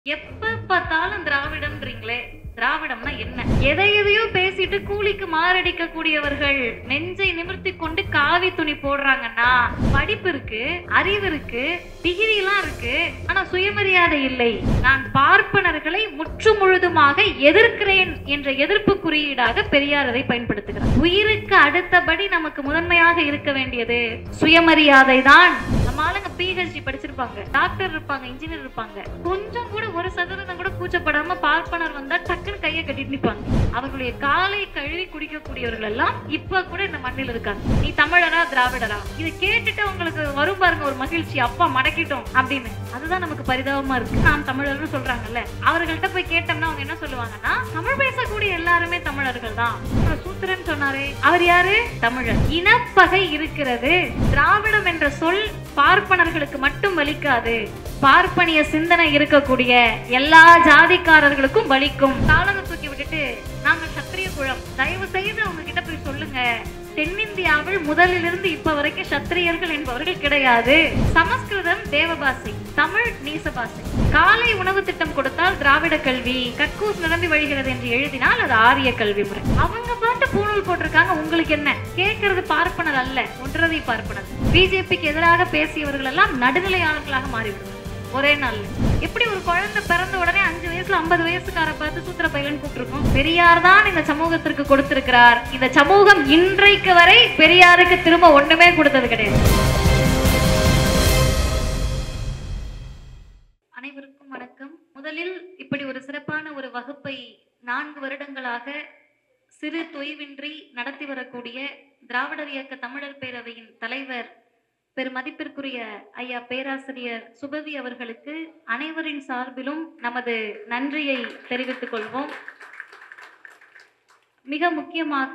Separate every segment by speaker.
Speaker 1: எப்ப பார்த்தாலும் திராவிடம்ன்றீங்களே திராவிடம்னா என்ன எதை எதையோ பேசிட்டு கூலிக்கு மாரடிக்க கூடியவர்கள் நெஞ்சை நிமிர்த்தி கொண்டு காவி துணி போடுறாங்கன்னா படிப்பு இருக்கு அறிவு இருக்கு டிகிரி எல்லாம் இருக்கு ஆனா சுயமரியாதை இல்லை நான் பார்ப்பனர்களை முற்று முழுதுமாக எதிர்க்கிறேன் என்ற எதிர்ப்பு குறியீடாக பெரியார் அதை பயன்படுத்துகிறார் உயிருக்கு அடுத்தபடி நமக்கு முதன்மையாக இருக்க வேண்டியது சுயமரியாதை தான் நம்ம ஆளுங்க பிஹெச்டி படிச்சிருப்பாங்க டாக்டர் இருப்பாங்க இன்ஜினியர் இருப்பாங்க கொஞ்சம் கூட ஒரு சதவீதம் கூட கூச்சப்படாம பார்ப்பனர் வந்தா டக்குன்னு கையை கட்டிட்டு நிப்பாங்க அவர்களுடைய காலை கழுவி குடிக்கக்கூடியவர்கள் எல்லாம் இப்ப கூட இந்த மண்ணில் இருக்காங்க நீ தமிழரா திராவிடரா இதை கேட்டுட்டு உங்களுக்கு வரும் பாருங்க ஒரு மகிழ்ச்சி அப்பா மடக்கிட்டோம் அப்படின்னு அதுதான் நமக்கு பரிதாபமா இருக்கு நாம் தமிழர்னு சொல்றாங்கல்ல அவர்கள்ட்ட போய் கேட்டோம்னா அவங்க என்ன சொல்லுவாங்கன்னா தமிழ் பேசக்கூடிய எல்லாருமே தமிழர்கள் தான் அப்புறம் சூத்திரன் சொன்னாரே அவர் யாரு தமிழர் இனப்பகை இருக்கிறது திராவிடம் என்ற சொல் பார்ப்பனர்களுக்கு மட்டும் வலிக்காது பார்ப்பனிய சிந்தனை இருக்கக்கூடிய எல்லா ஜாதிக்காரர்களுக்கும் வலிக்கும் காலங்க தூக்கி விட்டுட்டு நாங்க சத்திரிய குழம் தயவு செய்து அவங்க கிட்ட போய் சொல்லுங்க தென்னிந்தியாவில் முதலிலிருந்து இப்ப வரைக்கும் சத்திரியர்கள் என்பவர்கள் கிடையாது சமஸ்கிருதம் தேவபாசை தமிழ் நீசபாசை காலை உணவு திட்டம் கொடுத்தால் திராவிட கல்வி கக்கூஸ் நிரம்பி வழிகிறது என்று எழுதினால் அது ஆரிய கல்வி முறை அவங்க பாட்டு பூணூல் போட்டிருக்காங்க உங்களுக்கு என்ன கேட்கறது பார்ப்பனர் அல்ல ஒன்றரை பார்ப்பனர் பிஜேபிக்கு எதிராக பேசியவர்கள் எல்லாம் நடுநிலையாளர்களாக மாறிவிடுவார் ஒரே நாள்ல எப்படி ஒரு குழந்தை பிறந்த உடனே அஞ்சு வயசுல ஐம்பது வயசுக்கார பார்த்து சூத்திர பையன் கூப்பிட்டுருக்கோம் பெரியார் தான் இந்த சமூகத்திற்கு கொடுத்திருக்கிறார் இந்த சமூகம் இன்றைக்கு வரை பெரியாருக்கு திரும்ப ஒண்ணுமே கொடுத்தது கிடையாது அனைவருக்கும் வணக்கம் முதலில் இப்படி ஒரு சிறப்பான ஒரு வகுப்பை நான்கு வருடங்களாக சிறு தொய்வின்றி நடத்தி வரக்கூடிய திராவிடர் இயக்க தமிழர் பேரவையின் தலைவர் பெருமதிப்பிற்குரிய ஐயா பேராசிரியர் சுபவி அவர்களுக்கு அனைவரின் சார்பிலும் நமது நன்றியை தெரிவித்துக் கொள்வோம் மிக முக்கியமாக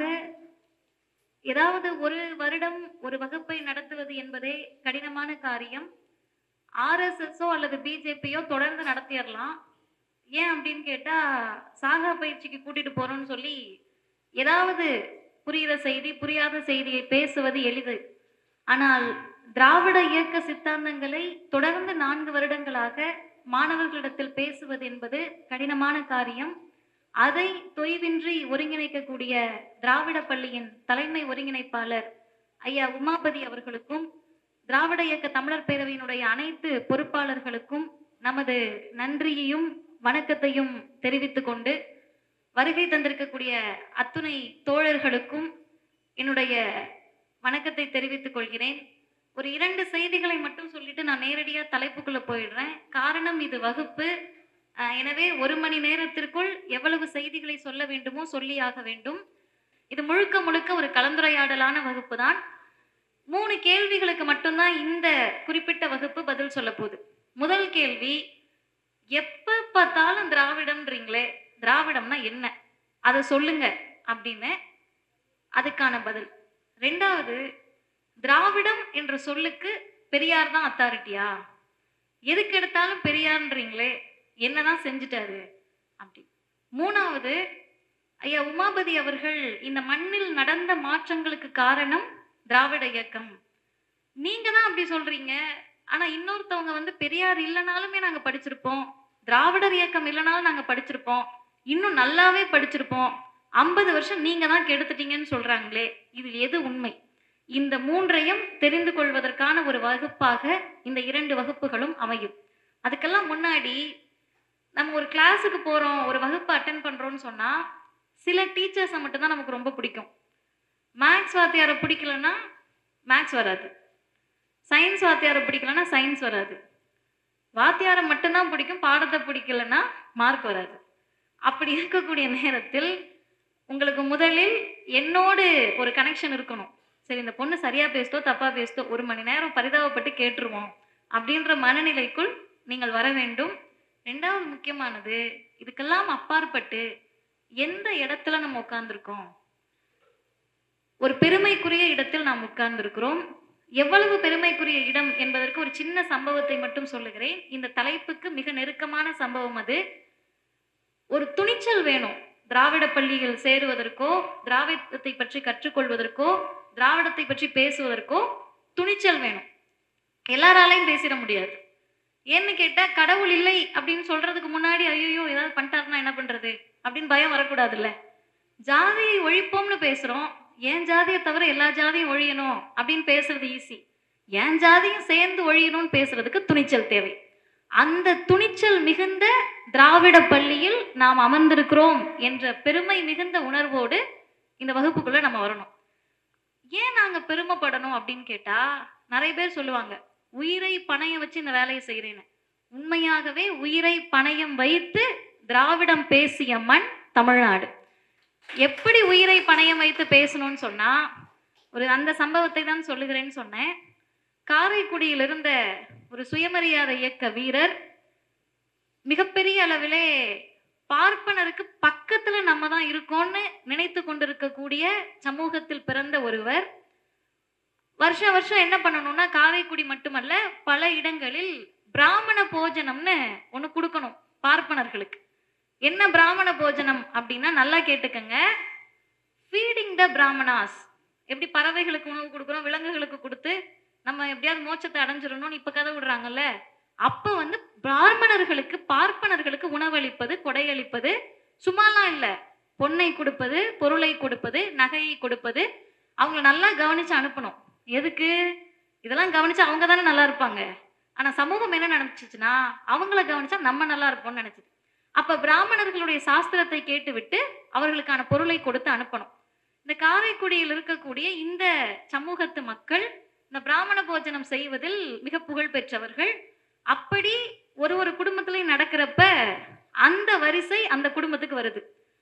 Speaker 1: ஏதாவது ஒரு வருடம் ஒரு வகுப்பை நடத்துவது என்பதே கடினமான காரியம் ஆர்எஸ்எஸ்ஓ அல்லது பிஜேபியோ தொடர்ந்து நடத்திடலாம் ஏன் அப்படின்னு கேட்டா சாகா பயிற்சிக்கு கூட்டிட்டு போறோம்னு சொல்லி ஏதாவது புரிகிற செய்தி புரியாத செய்தியை பேசுவது எளிது ஆனால் திராவிட இயக்க சித்தாந்தங்களை தொடர்ந்து நான்கு வருடங்களாக மாணவர்களிடத்தில் பேசுவது என்பது கடினமான காரியம் அதை தொய்வின்றி ஒருங்கிணைக்கக்கூடிய திராவிட பள்ளியின் தலைமை ஒருங்கிணைப்பாளர் ஐயா உமாபதி அவர்களுக்கும் திராவிட இயக்க தமிழர் பேரவையினுடைய அனைத்து பொறுப்பாளர்களுக்கும் நமது நன்றியையும் வணக்கத்தையும் தெரிவித்துக் கொண்டு வருகை தந்திருக்கக்கூடிய அத்துணை தோழர்களுக்கும் என்னுடைய வணக்கத்தை தெரிவித்துக் கொள்கிறேன் ஒரு இரண்டு செய்திகளை மட்டும் சொல்லிட்டு நான் நேரடியா தலைப்புக்குள்ள போயிடுறேன் காரணம் இது வகுப்பு அஹ், எனவே ஒரு மணி நேரத்திற்குள் எவ்வளவு செய்திகளை சொல்ல வேண்டுமோ சொல்லியாக வேண்டும் இது முழுக்க முழுக்க ஒரு கலந்துரையாடலான வகுப்பு தான் மூணு கேள்விகளுக்கு மட்டும்தான் இந்த குறிப்பிட்ட வகுப்பு பதில் சொல்ல போகுது முதல் கேள்வி எப்ப பார்த்தாலும் திராவிடம்ன்றீங்களே திராவிடம்னா என்ன அதை சொல்லுங்க அப்படின்னு அதுக்கான பதில் ரெண்டாவது திராவிடம் என்ற சொல்லுக்கு பெரியார் தான் அத்தாரிட்டியா எதுக்கு எடுத்தாலும் பெரியார்ன்றீங்களே என்னதான் செஞ்சுட்டாரு அப்படி மூணாவது ஐயா உமாபதி அவர்கள் இந்த மண்ணில் நடந்த மாற்றங்களுக்கு காரணம் திராவிட இயக்கம் நீங்க தான் அப்படி சொல்றீங்க ஆனா இன்னொருத்தவங்க வந்து பெரியார் இல்லைனாலுமே நாங்க படிச்சிருப்போம் திராவிடர் இயக்கம் இல்லைனாலும் நாங்க படிச்சிருப்போம் இன்னும் நல்லாவே படிச்சிருப்போம் ஐம்பது வருஷம் நீங்க தான் கெடுத்துட்டீங்கன்னு சொல்றாங்களே இதில் எது உண்மை இந்த மூன்றையும் தெரிந்து கொள்வதற்கான ஒரு வகுப்பாக இந்த இரண்டு வகுப்புகளும் அமையும் அதுக்கெல்லாம் முன்னாடி நம்ம ஒரு கிளாஸுக்கு போறோம் ஒரு வகுப்பு அட்டன் பண்றோம்னு சொன்னா சில டீச்சர்ஸை மட்டும்தான் நமக்கு ரொம்ப பிடிக்கும் மேக்ஸ் வாத்தியாரை பிடிக்கலன்னா மேக்ஸ் வராது சயின்ஸ் வாத்தியாரை பிடிக்கலன்னா சயின்ஸ் வராது வாத்தியாரை மட்டும்தான் பிடிக்கும் பாடத்தை பிடிக்கலன்னா மார்க் வராது அப்படி இருக்கக்கூடிய நேரத்தில் உங்களுக்கு முதலில் என்னோடு ஒரு கனெக்ஷன் இருக்கணும் சரி இந்த பொண்ணு சரியா பேசுதோ தப்பா பேசுதோ ஒரு மணி நேரம் பரிதாபப்பட்டு கேட்டுருவோம் அப்படின்ற மனநிலைக்குள் நீங்கள் வர வேண்டும் ரெண்டாவது முக்கியமானது இதுக்கெல்லாம் அப்பாற்பட்டு எந்த இடத்துல நம்ம உட்கார்ந்துருக்கோம் ஒரு பெருமைக்குரிய இடத்தில் நாம் உட்கார்ந்திருக்கிறோம் எவ்வளவு பெருமைக்குரிய இடம் என்பதற்கு ஒரு சின்ன சம்பவத்தை மட்டும் சொல்லுகிறேன் இந்த தலைப்புக்கு மிக நெருக்கமான சம்பவம் அது ஒரு துணிச்சல் வேணும் திராவிட பள்ளியில் சேருவதற்கோ திராவிடத்தை பற்றி கற்றுக்கொள்வதற்கோ திராவிடத்தை பற்றி பேசுவதற்கோ துணிச்சல் வேணும் எல்லாராலையும் பேசிட முடியாது ஏன்னு கேட்டா கடவுள் இல்லை அப்படின்னு சொல்றதுக்கு முன்னாடி ஐயோ ஏதாவது பண்ணிட்டாருன்னா என்ன பண்றது அப்படின்னு பயம் வரக்கூடாதுல்ல ஜாதியை ஒழிப்போம்னு பேசுறோம் என் ஜாதியை தவிர எல்லா ஜாதியும் ஒழியணும் அப்படின்னு பேசுறது ஈஸி என் ஜாதியும் சேர்ந்து ஒழியணும்னு பேசுறதுக்கு துணிச்சல் தேவை அந்த துணிச்சல் மிகுந்த திராவிட பள்ளியில் நாம் அமர்ந்திருக்கிறோம் என்ற பெருமை மிகுந்த உணர்வோடு இந்த வகுப்புக்குள்ள நம்ம வரணும் ஏன் நாங்க பெருமைப்படணும் அப்படின்னு கேட்டா நிறைய பேர் சொல்லுவாங்க உயிரை பணயம் வச்சு இந்த வேலையை செய்கிறேன்னு உண்மையாகவே உயிரை பணயம் வைத்து திராவிடம் பேசிய மண் தமிழ்நாடு எப்படி உயிரை பணயம் வைத்து பேசணும்னு சொன்னா ஒரு அந்த சம்பவத்தை தான் சொல்லுகிறேன்னு சொன்னேன் காரைக்குடியில் இருந்த ஒரு சுயமரியாதை இயக்க வீரர் மிகப்பெரிய அளவிலே பார்ப்பனருக்கு பக்கத்துல நம்ம தான் இருக்கோம்னு நினைத்து கொண்டிருக்கக்கூடிய சமூகத்தில் பிறந்த ஒருவர் வருஷம் வருஷம் என்ன பண்ணணும்னா காரைக்குடி மட்டுமல்ல பல இடங்களில் பிராமண போஜனம்னு ஒண்ணு கொடுக்கணும் பார்ப்பனர்களுக்கு என்ன பிராமண போஜனம் அப்படின்னா நல்லா கேட்டுக்கங்க ஃபீடிங் த பிராமணாஸ் எப்படி பறவைகளுக்கு உணவு கொடுக்குறோம் விலங்குகளுக்கு கொடுத்து நம்ம எப்படியாவது மோட்சத்தை அடைஞ்சிடணும்னு இப்ப கதை விடுறாங்கல்ல அப்ப வந்து பிராமணர்களுக்கு பார்ப்பனர்களுக்கு உணவளிப்பது கொடையளிப்பது சும்மாலாம் இல்ல பொன்னை கொடுப்பது பொருளை கொடுப்பது நகையை கொடுப்பது அவங்கள நல்லா கவனிச்சு அனுப்பணும் எதுக்கு இதெல்லாம் கவனிச்சு அவங்க தானே நல்லா இருப்பாங்க ஆனா சமூகம் என்ன நினைச்சுச்சுன்னா அவங்கள கவனிச்சா நம்ம நல்லா இருப்போம்னு நினைச்சது அப்ப பிராமணர்களுடைய சாஸ்திரத்தை கேட்டுவிட்டு அவர்களுக்கான பொருளை கொடுத்து அனுப்பணும் இந்த காரைக்குடியில் இருக்கக்கூடிய இந்த சமூகத்து மக்கள் இந்த பிராமண போஜனம் செய்வதில் மிக புகழ் பெற்றவர்கள் அப்படி ஒரு ஒரு குடும்பத்திலையும் நடக்கிறப்ப அந்த வரிசை அந்த குடும்பத்துக்கு வருது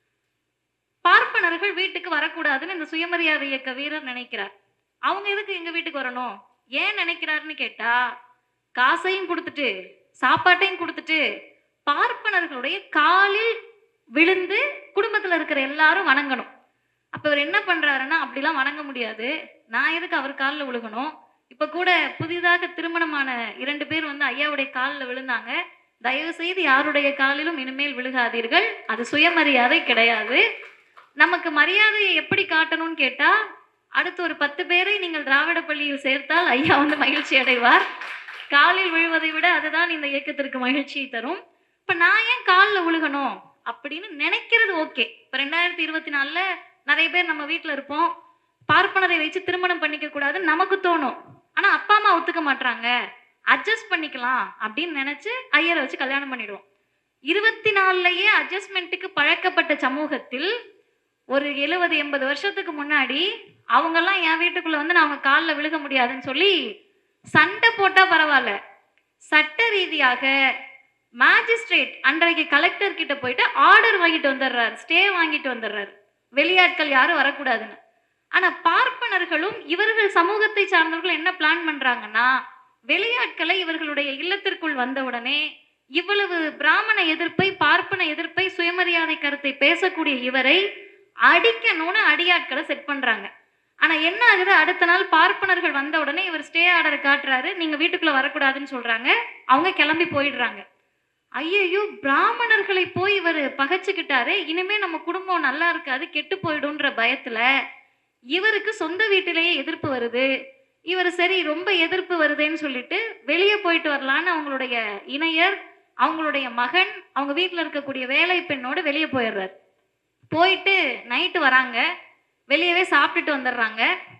Speaker 1: பார்ப்பனர்கள் வீட்டுக்கு வரக்கூடாதுன்னு இந்த சுயமரியாதை இயக்க வீரர் நினைக்கிறார் அவங்க எதுக்கு எங்க வீட்டுக்கு வரணும் ஏன் நினைக்கிறாருன்னு கேட்டா காசையும் கொடுத்துட்டு சாப்பாட்டையும் கொடுத்துட்டு பார்ப்பனர்களுடைய காலில் விழுந்து குடும்பத்துல இருக்கிற எல்லாரும் வணங்கணும் அப்ப இவர் என்ன பண்றாருன்னா அப்படிலாம் வணங்க முடியாது நான் எதுக்கு அவர் காலில் விழுகணும் இப்ப கூட புதிதாக திருமணமான இரண்டு பேர் வந்து ஐயாவுடைய காலில் விழுந்தாங்க தயவு செய்து யாருடைய காலிலும் இனிமேல் விழுகாதீர்கள் அது சுயமரியாதை கிடையாது நமக்கு மரியாதையை எப்படி காட்டணும்னு கேட்டா அடுத்து ஒரு பத்து பேரை நீங்கள் திராவிட பள்ளியில் சேர்த்தால் ஐயா வந்து மகிழ்ச்சி அடைவார் காலில் விழுவதை விட அதுதான் இந்த இயக்கத்திற்கு மகிழ்ச்சியை தரும் இப்ப நான் ஏன் காலில் விழுகணும் அப்படின்னு நினைக்கிறது ஓகே இப்ப ரெண்டாயிரத்தி இருபத்தி நாலுல நிறைய பேர் நம்ம வீட்ல இருப்போம் பார்ப்பனரை வச்சு திருமணம் பண்ணிக்க கூடாதுன்னு நமக்கு தோணும் ஆனா அப்பா அம்மா ஒத்துக்க மாட்டாங்க அட்ஜஸ்ட் பண்ணிக்கலாம் அப்படின்னு நினைச்சு ஐயரை வச்சு கல்யாணம் பண்ணிடுவோம் இருபத்தி நாலுலயே அட்ஜஸ்ட்மெண்ட்டுக்கு பழக்கப்பட்ட சமூகத்தில் ஒரு எழுபது எண்பது வருஷத்துக்கு முன்னாடி அவங்கெல்லாம் என் வீட்டுக்குள்ள வந்து நான் அவங்க காலில் விழுக முடியாதுன்னு சொல்லி சண்டை போட்டா பரவாயில்ல சட்ட ரீதியாக மேஜிஸ்ட்ரேட் அன்றைக்கு கலெக்டர் கிட்ட போயிட்டு ஆர்டர் வாங்கிட்டு வந்துடுறாரு ஸ்டே வாங்கிட்டு வந்துடுறாரு வெளியாட்கள் யாரும் வரக்கூடாதுன்னு ஆனா பார்ப்பனர்களும் இவர்கள் சமூகத்தை சார்ந்தவர்கள் என்ன பிளான் பண்றாங்கன்னா வெளியாட்களை இவர்களுடைய இல்லத்திற்குள் வந்தவுடனே இவ்வளவு பிராமண எதிர்ப்பை பார்ப்பன எதிர்ப்பை சுயமரியாதை கருத்தை பேசக்கூடிய இவரை அடிக்கணும்னு அடியாட்களை செட் பண்றாங்க ஆனா என்ன ஆகுது அடுத்த நாள் பார்ப்பனர்கள் வந்த உடனே இவர் ஸ்டே ஆர்டர் காட்டுறாரு நீங்க வீட்டுக்குள்ள வரக்கூடாதுன்னு சொல்றாங்க அவங்க கிளம்பி போயிடுறாங்க ஐயையோ பிராமணர்களை போய் இவர் பகைச்சுக்கிட்டாரு இனிமே நம்ம குடும்பம் நல்லா இருக்காது கெட்டு போயிடும்ன்ற பயத்துல இவருக்கு சொந்த வீட்டிலேயே எதிர்ப்பு வருது இவர் சரி ரொம்ப எதிர்ப்பு வருதுன்னு சொல்லிட்டு வெளியே போயிட்டு வரலான்னு அவங்களுடைய இணையர் அவங்களுடைய மகன் அவங்க வீட்டில் இருக்கக்கூடிய வேலை பெண்ணோடு வெளியே போயிடுறாரு போயிட்டு நைட்டு வராங்க வெளியவே சாப்பிட்டுட்டு வந்துடுறாங்க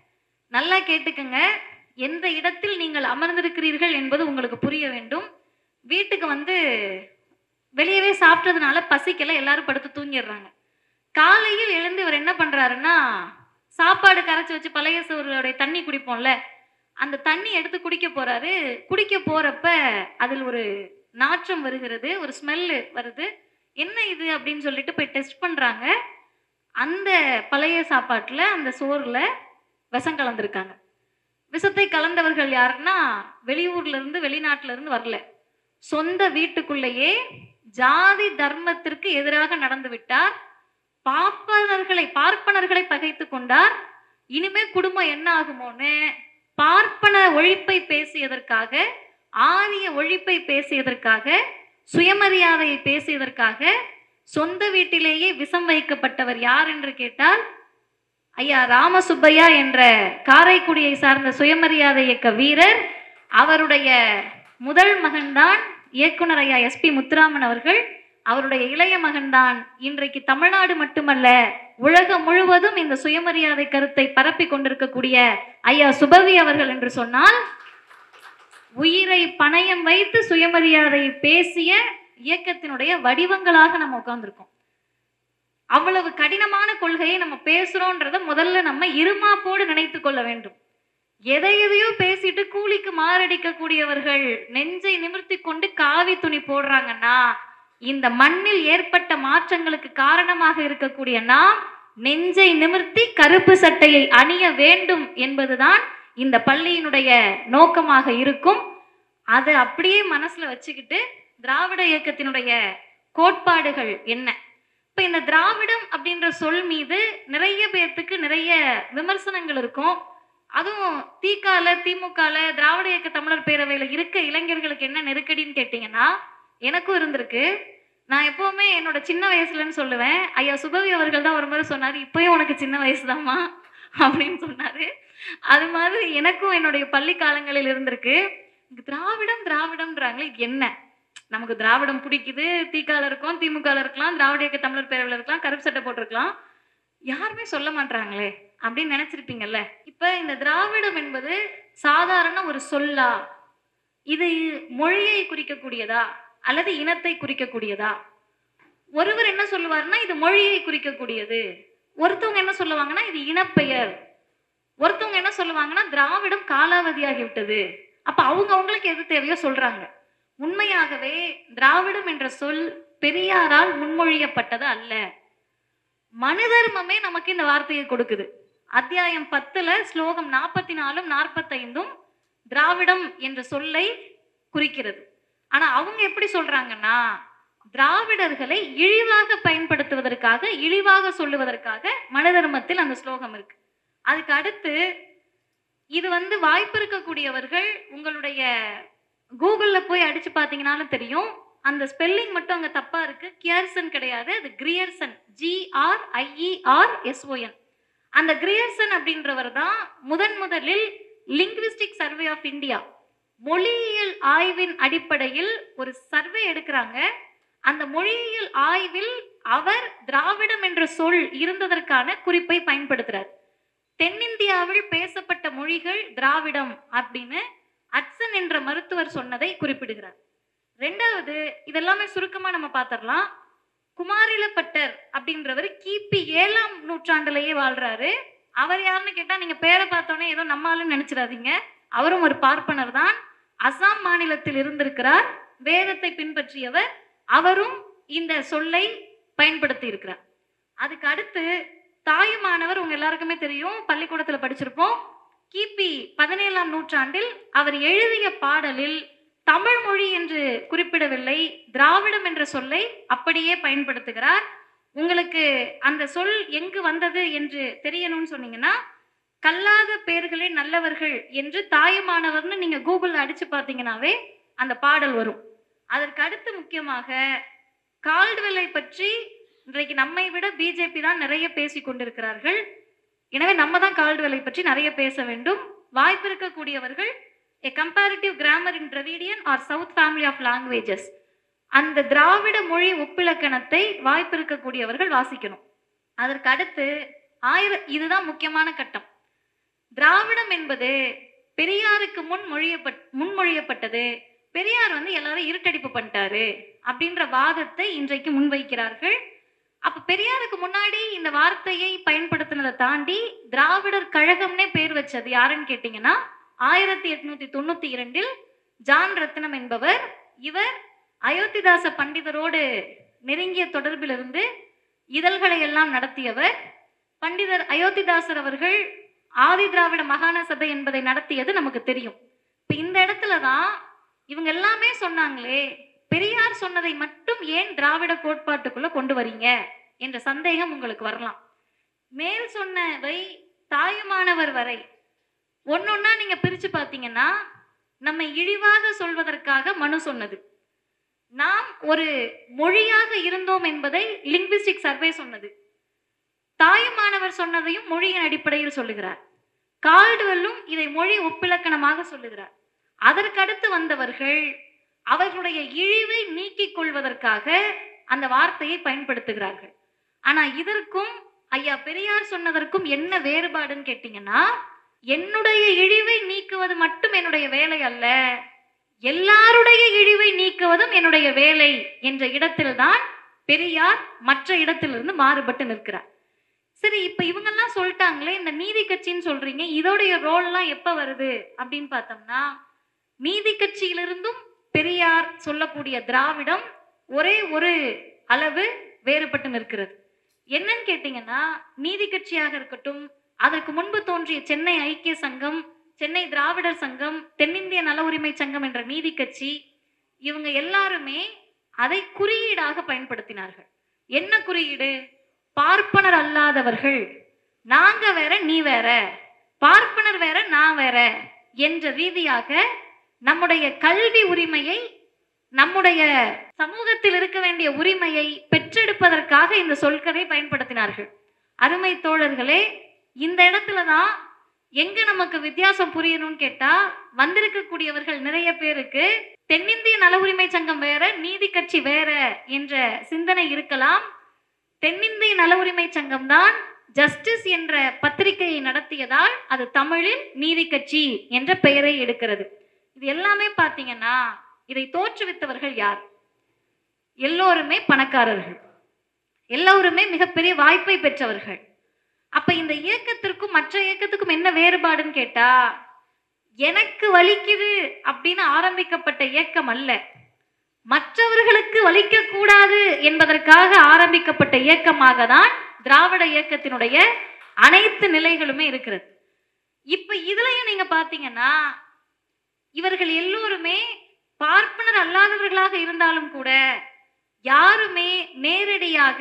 Speaker 1: நல்லா கேட்டுக்கங்க எந்த இடத்தில் நீங்கள் அமர்ந்திருக்கிறீர்கள் என்பது உங்களுக்கு புரிய வேண்டும் வீட்டுக்கு வந்து வெளியவே சாப்பிட்டதுனால பசிக்கல எல்லாரும் படுத்து தூங்கிடுறாங்க காலையில் எழுந்து இவர் என்ன பண்றாருன்னா சாப்பாடு கரைச்சி வச்சு பழைய சோறுடைய தண்ணி குடிப்போம்ல அந்த தண்ணி எடுத்து குடிக்க போறாரு குடிக்க போறப்ப அதில் ஒரு நாற்றம் வருகிறது ஒரு ஸ்மெல்லு வருது என்ன இது அப்படின்னு சொல்லிட்டு போய் டெஸ்ட் பண்றாங்க அந்த பழைய சாப்பாட்டுல அந்த சோறுல விஷம் கலந்துருக்காங்க விஷத்தை கலந்தவர்கள் யாருன்னா வெளியூர்ல இருந்து வெளிநாட்டுல இருந்து வரல சொந்த வீட்டுக்குள்ளேயே ஜாதி தர்மத்திற்கு எதிராக நடந்து விட்டார் பார்ப்பனர்களை பார்ப்பனர்களை பகைத்து கொண்டார் இனிமே குடும்பம் என்ன ஆகுமோன்னு பார்ப்பன ஒழிப்பை பேசியதற்காக ஆரிய ஒழிப்பை பேசியதற்காக சுயமரியாதையை பேசியதற்காக சொந்த வீட்டிலேயே விஷம் வைக்கப்பட்டவர் யார் என்று கேட்டால் ஐயா ராமசுப்பையா என்ற காரைக்குடியை சார்ந்த சுயமரியாதை இயக்க வீரர் அவருடைய முதல் மகன்தான் இயக்குனர் ஐயா எஸ்பி முத்துராமன் அவர்கள் அவருடைய இளைய மகன்தான் இன்றைக்கு தமிழ்நாடு மட்டுமல்ல உலகம் முழுவதும் இந்த சுயமரியாதை கருத்தை பரப்பி கொண்டிருக்கக்கூடிய ஐயா சுபவி அவர்கள் என்று சொன்னால் உயிரை பணயம் வைத்து சுயமரியாதை பேசிய இயக்கத்தினுடைய வடிவங்களாக நம்ம உட்கார்ந்துருக்கோம் அவ்வளவு கடினமான கொள்கையை நம்ம பேசுறோன்றத முதல்ல நம்ம இருமாப்போடு நினைத்து கொள்ள வேண்டும் எதை எதையோ பேசிட்டு கூலிக்கு மாரடிக்க கூடியவர்கள் நெஞ்சை நிமிர்த்தி கொண்டு காவி துணி போடுறாங்கன்னா இந்த மண்ணில் ஏற்பட்ட மாற்றங்களுக்கு காரணமாக இருக்கக்கூடிய நாம் நெஞ்சை நிமிர்த்தி கருப்பு சட்டையை அணிய வேண்டும் என்பதுதான் இந்த பள்ளியினுடைய நோக்கமாக இருக்கும் அதை அப்படியே மனசுல வச்சுக்கிட்டு திராவிட இயக்கத்தினுடைய கோட்பாடுகள் என்ன இப்ப இந்த திராவிடம் அப்படின்ற சொல் மீது நிறைய பேர்த்துக்கு நிறைய விமர்சனங்கள் இருக்கும் அதுவும் திகால திமுகல திராவிட இயக்க தமிழர் பேரவையில இருக்க இளைஞர்களுக்கு என்ன நெருக்கடின்னு கேட்டீங்கன்னா எனக்கும் இருந்திருக்கு நான் எப்பவுமே என்னோட சின்ன வயசுலன்னு சொல்லுவேன் ஐயா சுபவி அவர்கள் தான் ஒரு முறை சொன்னாரு இப்பயும் உனக்கு சின்ன வயசுதாம்மா அப்படின்னு சொன்னாரு அது மாதிரி எனக்கும் என்னுடைய பள்ளி காலங்களில் இருந்திருக்கு திராவிடம் திராவிடம்ன்றாங்களே இது என்ன நமக்கு திராவிடம் பிடிக்குது திகால இருக்கும் திமுக இருக்கலாம் திராவிட இயக்க தமிழர் பேரவையில் இருக்கலாம் கருப்பு சட்டை போட்டிருக்கலாம் யாருமே சொல்ல மாட்டாங்களே அப்படின்னு நினைச்சிருப்பீங்கல்ல இப்ப இந்த திராவிடம் என்பது சாதாரண ஒரு சொல்லா இது மொழியை குறிக்கக்கூடியதா அல்லது இனத்தை குறிக்கக்கூடியதா ஒருவர் என்ன சொல்லுவாருன்னா இது மொழியை குறிக்கக்கூடியது ஒருத்தவங்க என்ன சொல்லுவாங்கன்னா இது இனப்பெயர் ஒருத்தவங்க என்ன சொல்லுவாங்கன்னா திராவிடம் காலாவதியாகி விட்டது அப்ப அவங்க அவங்களுக்கு எது தேவையோ சொல்றாங்க உண்மையாகவே திராவிடம் என்ற சொல் பெரியாரால் முன்மொழியப்பட்டது அல்ல மனுதர்மமே நமக்கு இந்த வார்த்தையை கொடுக்குது அத்தியாயம் பத்துல ஸ்லோகம் நாற்பத்தி நாலும் நாற்பத்தைந்தும் திராவிடம் என்ற சொல்லை குறிக்கிறது ஆனா அவங்க எப்படி சொல்றாங்கன்னா திராவிடர்களை இழிவாக பயன்படுத்துவதற்காக இழிவாக சொல்லுவதற்காக மனுதர்மத்தில் அந்த ஸ்லோகம் இருக்கு அதுக்கு அடுத்து இது வந்து வாய்ப்பு இருக்கக்கூடியவர்கள் உங்களுடைய கூகுள்ல போய் அடிச்சு பார்த்தீங்கன்னாலும் தெரியும் அந்த ஸ்பெல்லிங் மட்டும் அங்க தப்பா இருக்கு கியர்சன் கிடையாது அது கிரியர்சன் ஜிஆர் ஐஇஆர் எஸ்ஓஎன் அந்த கிரியர்சன் அப்படின்றவர் தான் முதன் முதலில் லிங்குவிஸ்டிக் சர்வே ஆஃப் இந்தியா மொழியியல் ஆய்வின் அடிப்படையில் ஒரு சர்வே எடுக்கிறாங்க அந்த மொழியியல் ஆய்வில் அவர் திராவிடம் என்ற சொல் இருந்ததற்கான குறிப்பை பயன்படுத்துறார் தென்னிந்தியாவில் பேசப்பட்ட மொழிகள் திராவிடம் அப்படின்னு அட்சன் என்ற மருத்துவர் சொன்னதை குறிப்பிடுகிறார் ரெண்டாவது இதெல்லாமே சுருக்கமா நம்ம பார்த்திடலாம் குமாரிலப்பட்டர் அப்படின்றவர் கிபி ஏழாம் நூற்றாண்டுலயே வாழ்றாரு அவர் யாருன்னு கேட்டா நீங்க பேரை பார்த்தோன்னே ஏதோ நம்மாலும் நினைச்சிடாதீங்க அவரும் ஒரு பார்ப்பனர் தான் அசாம் மாநிலத்தில் இருந்திருக்கிறார் வேதத்தை பின்பற்றியவர் அவரும் இந்த சொல்லை பயன்படுத்தி இருக்கிறார் அதுக்கு அடுத்து தாயுமானவர் உங்க எல்லாருக்குமே தெரியும் பள்ளிக்கூடத்துல படிச்சிருப்போம் கிபி பதினேழாம் நூற்றாண்டில் அவர் எழுதிய பாடலில் தமிழ் மொழி என்று குறிப்பிடவில்லை திராவிடம் என்ற சொல்லை அப்படியே பயன்படுத்துகிறார் உங்களுக்கு அந்த சொல் எங்கு வந்தது என்று தெரியணும்னு சொன்னீங்கன்னா கல்லாத பேர்களே நல்லவர்கள் என்று தாயுமானவர்னு நீங்க கூகுள்ல அடிச்சு பார்த்தீங்கன்னாவே அந்த பாடல் வரும் அதற்கு அடுத்து முக்கியமாக கால்டுவெல்லை பற்றி இன்றைக்கு நம்மை விட பிஜேபி தான் நிறைய பேசி கொண்டிருக்கிறார்கள் எனவே நம்ம தான் கால்டுவெல்லை பற்றி நிறைய பேச வேண்டும் வாய்ப்பு இருக்கக்கூடியவர்கள் a comparative grammar in Dravidian or South family of languages அந்த திராவிட மொழி ஒப்பிலக்கணத்தை வாய்ப்பு இருக்கக்கூடியவர்கள் வாசிக்கணும் அதற்கு அடுத்து ஆயிர இதுதான் முக்கியமான கட்டம் திராவிடம் என்பது பெரியாருக்கு முன் மொழியப்பட் முன்மொழியப்பட்டது பெரியார் வந்து எல்லாரும் இருட்டடிப்பு பண்ணிட்டாரு அப்படின்ற வாதத்தை இன்றைக்கு முன்வைக்கிறார்கள் அப்ப பெரியாருக்கு முன்னாடி இந்த வார்த்தையை பயன்படுத்தினதை தாண்டி திராவிடர் கழகம்னே பேர் வச்சது யாருன்னு கேட்டீங்கன்னா ஆயிரத்தி எட்நூத்தி தொண்ணூத்தி இரண்டில் ஜான் ரத்னம் என்பவர் இவர் அயோத்திதாச பண்டிதரோடு நெருங்கிய தொடர்பில் இருந்து இதழ்களை எல்லாம் நடத்தியவர் பண்டிதர் அயோத்திதாசர் அவர்கள் ஆதி திராவிட மகாண சபை என்பதை நடத்தியது நமக்கு தெரியும் இப்ப இந்த இடத்துல தான் இவங்க எல்லாமே சொன்னாங்களே பெரியார் சொன்னதை மட்டும் ஏன் திராவிட கோட்பாட்டுக்குள்ள கொண்டு வரீங்க என்ற சந்தேகம் உங்களுக்கு வரலாம் மேல் சொன்னவை தாயுமானவர் வரை ஒன்னொன்னா நீங்க பிரிச்சு பார்த்தீங்கன்னா நம்ம இழிவாக சொல்வதற்காக மனு சொன்னது நாம் ஒரு மொழியாக இருந்தோம் என்பதை லிங்குவிஸ்டிக் சர்வே சொன்னது தாயுமானவர் சொன்னதையும் மொழியின் அடிப்படையில் சொல்லுகிறார் கால்டுவெல்லும் இதை மொழி ஒப்பிலக்கணமாக சொல்லுகிறார் அதற்கடுத்து வந்தவர்கள் அவர்களுடைய இழிவை நீக்கிக் கொள்வதற்காக அந்த வார்த்தையை பயன்படுத்துகிறார்கள் ஆனா இதற்கும் ஐயா பெரியார் சொன்னதற்கும் என்ன வேறுபாடுன்னு கேட்டீங்கன்னா என்னுடைய இழிவை நீக்குவது மட்டும் என்னுடைய வேலை அல்ல எல்லாருடைய இழிவை நீக்குவதும் என்னுடைய வேலை என்ற இடத்தில்தான் பெரியார் மற்ற இடத்திலிருந்து மாறுபட்டு நிற்கிறார் சரி இப்ப இவங்கெல்லாம் சொல்லிட்டாங்களே இந்த நீதி கட்சின்னு சொல்றீங்க இதோடைய ரோல்லாம் எப்ப வருது அப்படின்னு பார்த்தோம்னா நீதி கட்சியிலிருந்தும் பெரியார் சொல்லக்கூடிய திராவிடம் ஒரே ஒரு அளவு வேறுபட்டு நிற்கிறது என்னன்னு கேட்டீங்கன்னா நீதி கட்சியாக இருக்கட்டும் அதற்கு முன்பு தோன்றிய சென்னை ஐக்கிய சங்கம் சென்னை திராவிடர் சங்கம் தென்னிந்திய நல உரிமை சங்கம் என்ற நீதி கட்சி இவங்க எல்லாருமே அதை குறியீடாக பயன்படுத்தினார்கள் என்ன குறியீடு பார்ப்பனர் அல்லாதவர்கள் நாங்க வேற நீ வேற பார்ப்பனர் வேற நான் வேற என்ற ரீதியாக நம்முடைய கல்வி உரிமையை நம்முடைய சமூகத்தில் இருக்க வேண்டிய உரிமையை பெற்றெடுப்பதற்காக இந்த சொற்களை பயன்படுத்தினார்கள் அருமை தோழர்களே இந்த இடத்துல தான் எங்க நமக்கு வித்தியாசம் புரியணும்னு கேட்டா வந்திருக்கக்கூடியவர்கள் நிறைய பேருக்கு தென்னிந்திய நல உரிமை சங்கம் வேற நீதி கட்சி வேற என்ற சிந்தனை இருக்கலாம் தென்னிந்திய நல உரிமை சங்கம் தான் ஜஸ்டிஸ் என்ற பத்திரிகையை நடத்தியதால் அது தமிழில் நீதி கட்சி என்ற பெயரை எடுக்கிறது இது எல்லாமே பாத்தீங்கன்னா இதை தோற்றுவித்தவர்கள் யார் எல்லோருமே பணக்காரர்கள் எல்லோருமே மிகப்பெரிய வாய்ப்பை பெற்றவர்கள் அப்ப இந்த இயக்கத்திற்கும் மற்ற இயக்கத்துக்கும் என்ன வேறுபாடுன்னு கேட்டா எனக்கு வலிக்குது அப்படின்னு ஆரம்பிக்கப்பட்ட இயக்கம் அல்ல மற்றவர்களுக்கு வலிக்க கூடாது என்பதற்காக ஆரம்பிக்கப்பட்ட இயக்கமாக தான் திராவிட இயக்கத்தினுடைய அனைத்து நிலைகளுமே இருக்கிறது இப்ப இதுலயும் நீங்க பாத்தீங்கன்னா இவர்கள் எல்லோருமே பார்ப்பனர் அல்லாதவர்களாக இருந்தாலும் கூட யாருமே நேரடியாக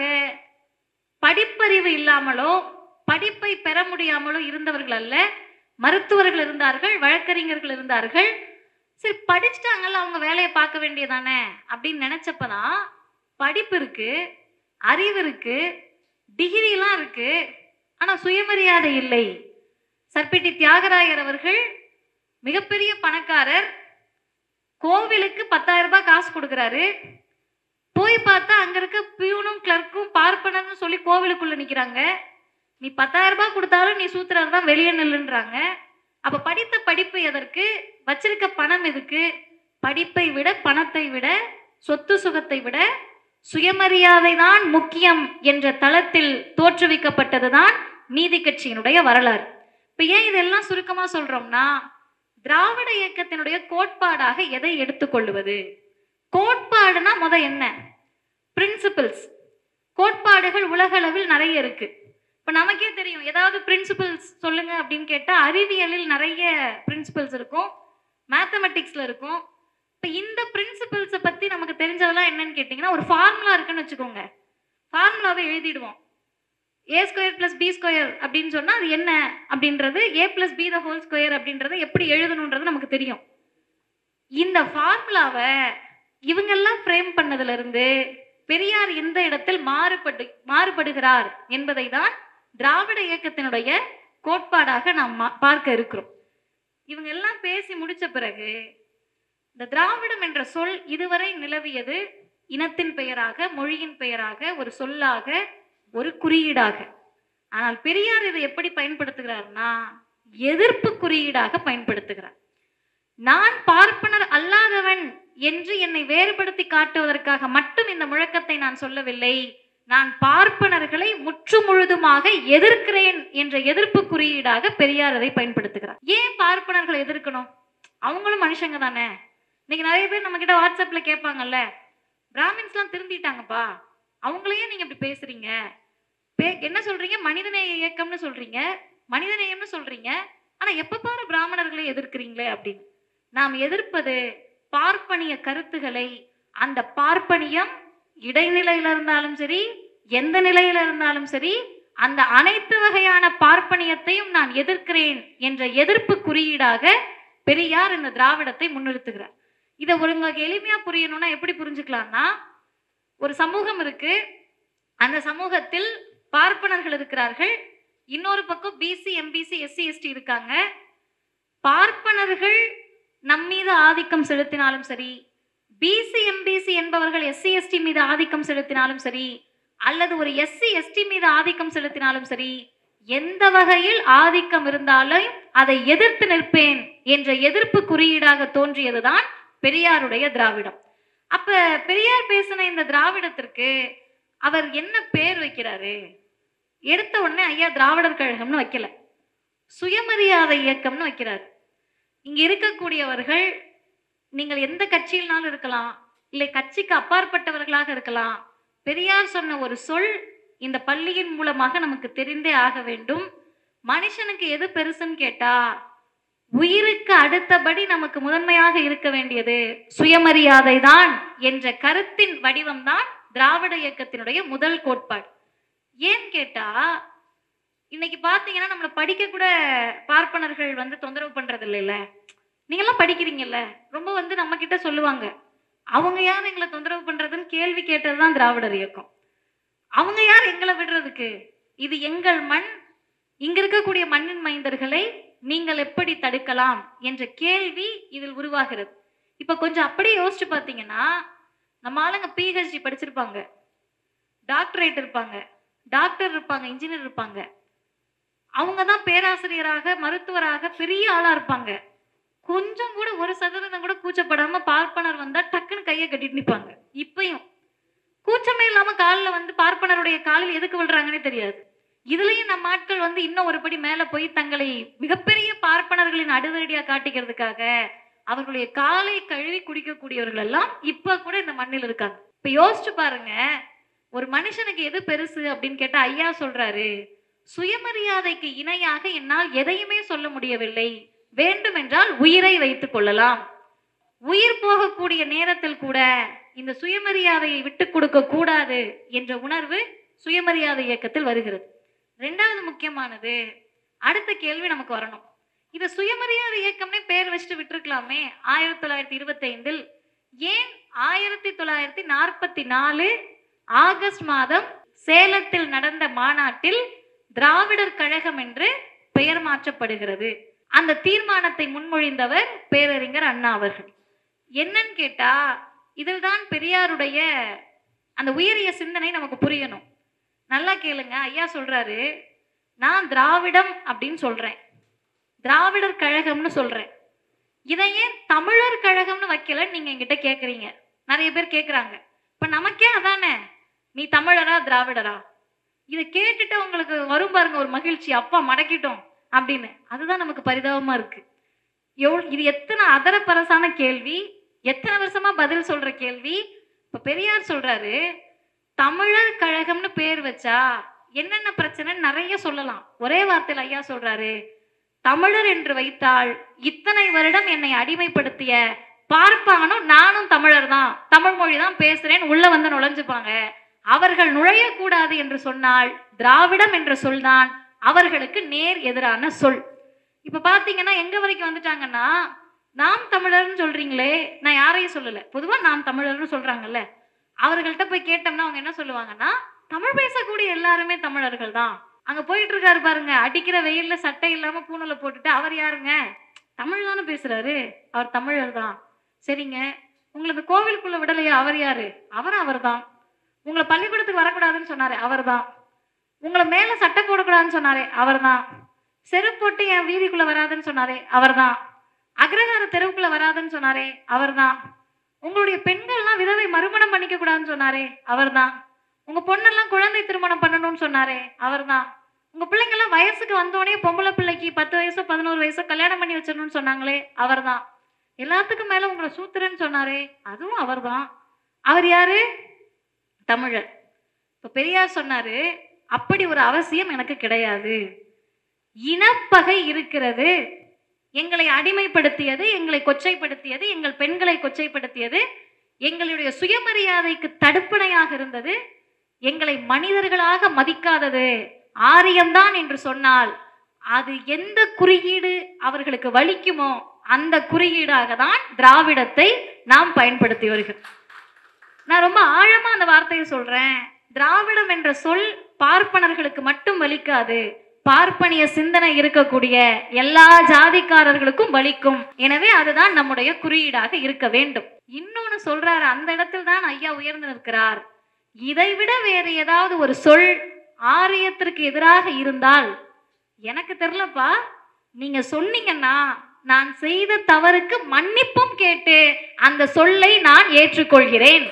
Speaker 1: படிப்பறிவு இல்லாமலோ படிப்பை பெற முடியாமலோ இருந்தவர்கள் அல்ல மருத்துவர்கள் இருந்தார்கள் வழக்கறிஞர்கள் இருந்தார்கள் சரி படிச்சுட்டாங்கல்ல அவங்க வேலையை பார்க்க வேண்டியதானே அப்படின்னு நினைச்சப்பதான் படிப்பு இருக்கு அறிவு இருக்கு டிகிரிலாம் இருக்கு ஆனா சுயமரியாதை இல்லை சர்பிட்டி தியாகராயர் அவர்கள் மிகப்பெரிய பணக்காரர் கோவிலுக்கு பத்தாயிரம் ரூபாய் காசு கொடுக்குறாரு போய் பார்த்தா அங்க இருக்க பியூனும் கிளர்க்கும் பார்ப்பனர்னு சொல்லி கோவிலுக்குள்ள நிக்கிறாங்க நீ பத்தாயிரம் ரூபாய் கொடுத்தாலும் நீ சூத்திரர் தான் வெளியே நில்லுன்றாங்க அப்ப படித்த படிப்பு எதற்கு வச்சிருக்க பணம் எதுக்கு படிப்பை விட பணத்தை விட சொத்து சுகத்தை விட சுயமரியாதை தான் முக்கியம் என்ற தளத்தில் தோற்றுவிக்கப்பட்டதுதான் நீதி கட்சியினுடைய வரலாறு இப்ப ஏன் இதெல்லாம் சுருக்கமா சொல்றோம்னா திராவிட இயக்கத்தினுடைய கோட்பாடாக எதை எடுத்துக்கொள்வது கோட்பாடுனா முத என்ன பிரின்சிபிள்ஸ் கோட்பாடுகள் உலகளவில் நிறைய இருக்கு இப்ப நமக்கே தெரியும் ஏதாவது பிரின்சிபிள்ஸ் சொல்லுங்க அப்படின்னு கேட்டா அறிவியலில் நிறைய பிரின்சிபிள்ஸ் இருக்கும் மேத்தமெட்டிக்ஸ்ல இருக்கும் இப்ப இந்த பிரின்சிபிள்ஸை பத்தி நமக்கு தெரிஞ்சதெல்லாம் என்னன்னு கேட்டீங்கன்னா ஒரு ஃபார்முலா இருக்குன்னு வச்சுக்கோங்க ஃபார்முலாவை எழுதிடுவோம் A square plus B square அப்படின்னு சொன்னா அது என்ன அப்படின்றது A plus B the whole square அப்படின்றத எப்படி எழுதணுன்றது நமக்கு தெரியும் இந்த ஃபார்முலாவை இவங்கெல்லாம் ஃப்ரேம் பண்ணதுல இருந்து பெரியார் எந்த இடத்தில் மாறுபடு மாறுபடுகிறார் என்பதை தான் திராவிட இயக்கத்தினுடைய கோட்பாடாக நாம் மா- பார்க்க இருக்கிறோம் இவங்க எல்லாம் பேசி முடிச்ச பிறகு இந்த திராவிடம் என்ற சொல் இதுவரை நிலவியது இனத்தின் பெயராக மொழியின் பெயராக ஒரு சொல்லாக ஒரு குறியீடாக ஆனால் பெரியார் இதை எப்படி பயன்படுத்துகிறார்னா எதிர்ப்பு குறியீடாக பயன்படுத்துகிறார் நான் பார்ப்பனர் அல்லாதவன் என்று என்னை வேறுபடுத்தி காட்டுவதற்காக மட்டும் இந்த முழக்கத்தை நான் சொல்லவில்லை நான் பார்ப்பனர்களை முற்று முழுதுமாக எதிர்க்கிறேன் என்ற எதிர்ப்பு குறியீடாக பெரியார் அதை பயன்படுத்துகிறார் ஏன் பார்ப்பனர்களை எதிர்க்கணும் அவங்களும் மனுஷங்க தானே இன்னைக்கு நிறைய பேர் நம்ம கிட்ட வாட்ஸ்அப்ல கேட்பாங்கல்ல பிராமின்ஸ்லாம் திருந்திட்டாங்கப்பா அவங்களையும் நீங்க இப்படி பேசுறீங்க பே- என்ன சொல்றீங்க மனிதநேய இயக்கம்னு சொல்றீங்க மனிதநேயம்னு சொல்றீங்க ஆனா எப்ப பாரு பிராமணர்களை எதிர்க்கிறீங்களே அப்படின்னு நாம் எதிர்ப்பது பார்ப்பனிய கருத்துக்களை அந்த பார்ப்பனியம் இடைநிலையில இருந்தாலும் சரி எந்த நிலையில இருந்தாலும் சரி அந்த அனைத்து வகையான பார்ப்பனியத்தையும் நான் எதிர்க்கிறேன் என்ற எதிர்ப்பு குறியீடாக பெரியார் இந்த திராவிடத்தை முன்னிறுத்துகிறார் இதை ஒரு உங்களுக்கு எளிமையா புரியணும்னா எப்படி புரிஞ்சுக்கலாம்னா ஒரு சமூகம் இருக்கு அந்த சமூகத்தில் பார்ப்பனர்கள் இருக்கிறார்கள் இன்னொரு பக்கம் பிசி எம்பிசி எஸ்சி எஸ்டி இருக்காங்க பார்ப்பனர்கள் நம்மீது ஆதிக்கம் செலுத்தினாலும் சரி பிசி எம்பிசி என்பவர்கள் எஸ்சி எஸ்டி மீது ஆதிக்கம் செலுத்தினாலும் சரி அல்லது ஒரு எஸ்சி எஸ்டி மீது ஆதிக்கம் செலுத்தினாலும் சரி எந்த வகையில் ஆதிக்கம் இருந்தாலும் அதை எதிர்த்து நிற்பேன் என்ற எதிர்ப்பு குறியீடாக தோன்றியதுதான் பெரியாருடைய திராவிடம் அப்ப பெரியார் பேசின இந்த திராவிடத்திற்கு அவர் என்ன பேர் வைக்கிறாரு எடுத்த உடனே ஐயா திராவிடர் கழகம்னு வைக்கல சுயமரியாதை இயக்கம்னு வைக்கிறார் இங்க இருக்கக்கூடியவர்கள் நீங்கள் எந்த கட்சியில்னாலும் இருக்கலாம் இல்லை கட்சிக்கு அப்பாற்பட்டவர்களாக இருக்கலாம் பெரியார் சொன்ன ஒரு சொல் இந்த பள்ளியின் மூலமாக நமக்கு தெரிந்தே ஆக வேண்டும் மனுஷனுக்கு எது பெருசுன்னு கேட்டா உயிருக்கு அடுத்தபடி நமக்கு முதன்மையாக இருக்க வேண்டியது சுயமரியாதை தான் என்ற கருத்தின் வடிவம்தான் திராவிட இயக்கத்தினுடைய முதல் கோட்பாடு ஏன் கேட்டா இன்னைக்கு பாத்தீங்கன்னா நம்மள படிக்க கூட பார்ப்பனர்கள் வந்து தொந்தரவு பண்றது இல்லைல்ல நீங்கெல்லாம் படிக்கிறீங்கல்ல ரொம்ப வந்து நம்ம கிட்ட சொல்லுவாங்க அவங்க யார் எங்களை தொந்தரவு பண்றதுன்னு கேள்வி கேட்டதுதான் திராவிடர் இயக்கம் அவங்க யார் எங்களை விடுறதுக்கு இது எங்கள் மண் இங்க இருக்கக்கூடிய மண்ணின் மைந்தர்களை நீங்கள் எப்படி தடுக்கலாம் என்ற கேள்வி இதில் உருவாகிறது இப்ப கொஞ்சம் அப்படியே யோசிச்சு பார்த்தீங்கன்னா நம்ம ஆளுங்க பிஹெச்டி படிச்சிருப்பாங்க டாக்டரேட் இருப்பாங்க டாக்டர் இருப்பாங்க இன்ஜினியர் இருப்பாங்க அவங்க தான் பேராசிரியராக மருத்துவராக பெரிய ஆளா இருப்பாங்க கொஞ்சம் கூட ஒரு சதவீதம் கூட கூச்சப்படாம பார்ப்பனர் வந்தா டக்குன்னு கையை கட்டிட்டு நிப்பாங்க இப்பயும் கூச்சமே இல்லாம காலில் வந்து பார்ப்பனருடைய காலில் எதுக்கு விழுறாங்கன்னே தெரியாது இதுலயும் நம்ம ஆட்கள் வந்து இன்னும் ஒரு படி மேல போய் தங்களை மிகப்பெரிய பார்ப்பனர்களின் அடுவரடியா காட்டிக்கிறதுக்காக அவர்களுடைய காலை கழுவி குடிக்கக்கூடியவர்கள் எல்லாம் இப்ப கூட இந்த மண்ணில் இருக்காங்க இப்ப யோசிச்சு பாருங்க ஒரு மனுஷனுக்கு எது பெருசு அப்படின்னு கேட்டா ஐயா சொல்றாரு சுயமரியாதைக்கு இணையாக என்னால் எதையுமே சொல்ல முடியவில்லை வேண்டுமென்றால் உயிரை வைத்துக் கொள்ளலாம் உயிர் போகக்கூடிய நேரத்தில் கூட இந்த சுயமரியாதையை விட்டு கொடுக்க கூடாது என்ற உணர்வு சுயமரியாதை இயக்கத்தில் வருகிறது ரெண்டாவது முக்கியமானது அடுத்த கேள்வி நமக்கு வரணும் இது சுயமரியாதை இயக்கம்னே பேர் வச்சுட்டு விட்டுருக்கலாமே ஆயிரத்தி தொள்ளாயிரத்தி இருபத்தி ஐந்தில் ஏன் ஆயிரத்தி தொள்ளாயிரத்தி நாற்பத்தி நாலு ஆகஸ்ட் மாதம் சேலத்தில் நடந்த மாநாட்டில் திராவிடர் கழகம் என்று பெயர் மாற்றப்படுகிறது அந்த தீர்மானத்தை முன்மொழிந்தவர் பேரறிஞர் அண்ணா அவர்கள் என்னன்னு கேட்டா இதில் தான் பெரியாருடைய அந்த உயரிய சிந்தனை நமக்கு புரியணும் நல்லா கேளுங்க ஐயா சொல்றாரு நான் திராவிடம் அப்படின்னு சொல்றேன் திராவிடர் கழகம்னு சொல்றேன் இதை ஏன் தமிழர் கழகம்னு வைக்கல நீங்க என்கிட்ட கேக்குறீங்க நிறைய பேர் கேக்குறாங்க இப்ப நமக்கே அதானே நீ தமிழரா திராவிடரா இதை கேட்டுட்டு உங்களுக்கு வரும் பாருங்க ஒரு மகிழ்ச்சி அப்பா மடக்கிட்டோம் அப்படின்னு அதுதான் நமக்கு பரிதாபமா இருக்கு எவ்வளவு இது எத்தனை அதரப்பரசான கேள்வி எத்தனை வருஷமா பதில் சொல்ற கேள்வி இப்ப பெரியார் சொல்றாரு தமிழர் கழகம்னு பேர் வச்சா என்னென்ன பிரச்சனைன்னு நிறைய சொல்லலாம் ஒரே வார்த்தையில் ஐயா சொல்றாரு தமிழர் என்று வைத்தால் இத்தனை வருடம் என்னை அடிமைப்படுத்திய பார்ப்பானும் நானும் தமிழர் தான் தமிழ் மொழி தான் பேசுறேன்னு உள்ள வந்து நுழைஞ்சுப்பாங்க அவர்கள் நுழையக்கூடாது என்று சொன்னால் திராவிடம் என்ற சொல்தான் அவர்களுக்கு நேர் எதிரான சொல் இப்ப பாத்தீங்கன்னா எங்க வரைக்கும் வந்துட்டாங்கன்னா நாம் தமிழர்னு சொல்றீங்களே நான் யாரையும் சொல்லல பொதுவா நாம் தமிழர்னு சொல்றாங்கல்ல அவர்கள்ட்ட போய் கேட்டோம்னா அவங்க என்ன சொல்லுவாங்கன்னா தமிழ் பேசக்கூடிய எல்லாருமே தமிழர்கள் தான் அங்க போயிட்டு இருக்காரு பாருங்க அடிக்கிற வெயில்ல சட்டை இல்லாம பூணூலை போட்டுட்டு அவர் யாருங்க தமிழ் தானே பேசுறாரு அவர் தமிழர் தான் சரிங்க உங்களை இந்த கோவிலுக்குள்ள விடலையா அவர் யாரு அவர் அவர்தான் உங்களை பள்ளிக்கூடத்துக்கு வரக்கூடாதுன்னு சொன்னாரு அவர்தான் உங்களை மேல சட்டை போடக்கூடாதுன்னு சொன்னாரே அவர்தான் செருப்பு போட்டு என் வீதிக்குள்ள வராதுன்னு சொன்னாரே அவர்தான் அக்ரஹார தெருவுக்குள்ள வராதுன்னு சொன்னாரே அவர்தான் உங்களுடைய பெண்கள்லாம் விதவை மறுமணம் பண்ணிக்க கூடாதுன்னு சொன்னாரே அவர்தான் உங்க பொண்ணெல்லாம் குழந்தை திருமணம் பண்ணணும்னு சொன்னாரே அவர்தான் உங்க பிள்ளைங்கெல்லாம் வயசுக்கு வந்தோடனே பொம்பளை பிள்ளைக்கு பத்து வயசோ பதினோரு வயசோ கல்யாணம் பண்ணி வச்சிடணும்னு சொன்னாங்களே அவர்தான் எல்லாத்துக்கும் மேல உங்களை சூத்திரன்னு சொன்னாரே அதுவும் அவர்தான் அவர் யாரு தமிழர் இப்ப பெரியார் சொன்னாரு அப்படி ஒரு அவசியம் எனக்கு கிடையாது இனப்பகை இருக்கிறது எங்களை அடிமைப்படுத்தியது எங்களை கொச்சைப்படுத்தியது எங்கள் பெண்களை கொச்சைப்படுத்தியது எங்களுடைய சுயமரியாதைக்கு தடுப்பணையாக இருந்தது எங்களை மனிதர்களாக மதிக்காதது ஆரியம்தான் என்று சொன்னால் அது எந்த குறியீடு அவர்களுக்கு வலிக்குமோ அந்த குறியீடாக தான் திராவிடத்தை நாம் பயன்படுத்தி வருகிறோம் நான் ரொம்ப ஆழமா அந்த வார்த்தையை சொல்றேன் திராவிடம் என்ற சொல் பார்ப்பனர்களுக்கு மட்டும் வலிக்காது பார்ப்பனிய சிந்தனை இருக்கக்கூடிய எல்லா ஜாதிக்காரர்களுக்கும் வலிக்கும் எனவே அதுதான் நம்முடைய குறியீடாக இருக்க வேண்டும் இன்னொன்னு சொல்றாரு அந்த இடத்தில் தான் ஐயா உயர்ந்து நிற்கிறார் இதைவிட வேறு ஏதாவது ஒரு சொல் ஆரியத்திற்கு எதிராக இருந்தால் எனக்கு தெரியலப்பா நீங்க சொன்னீங்கன்னா நான் செய்த தவறுக்கு மன்னிப்பும் கேட்டு அந்த சொல்லை நான் ஏற்றுக்கொள்கிறேன்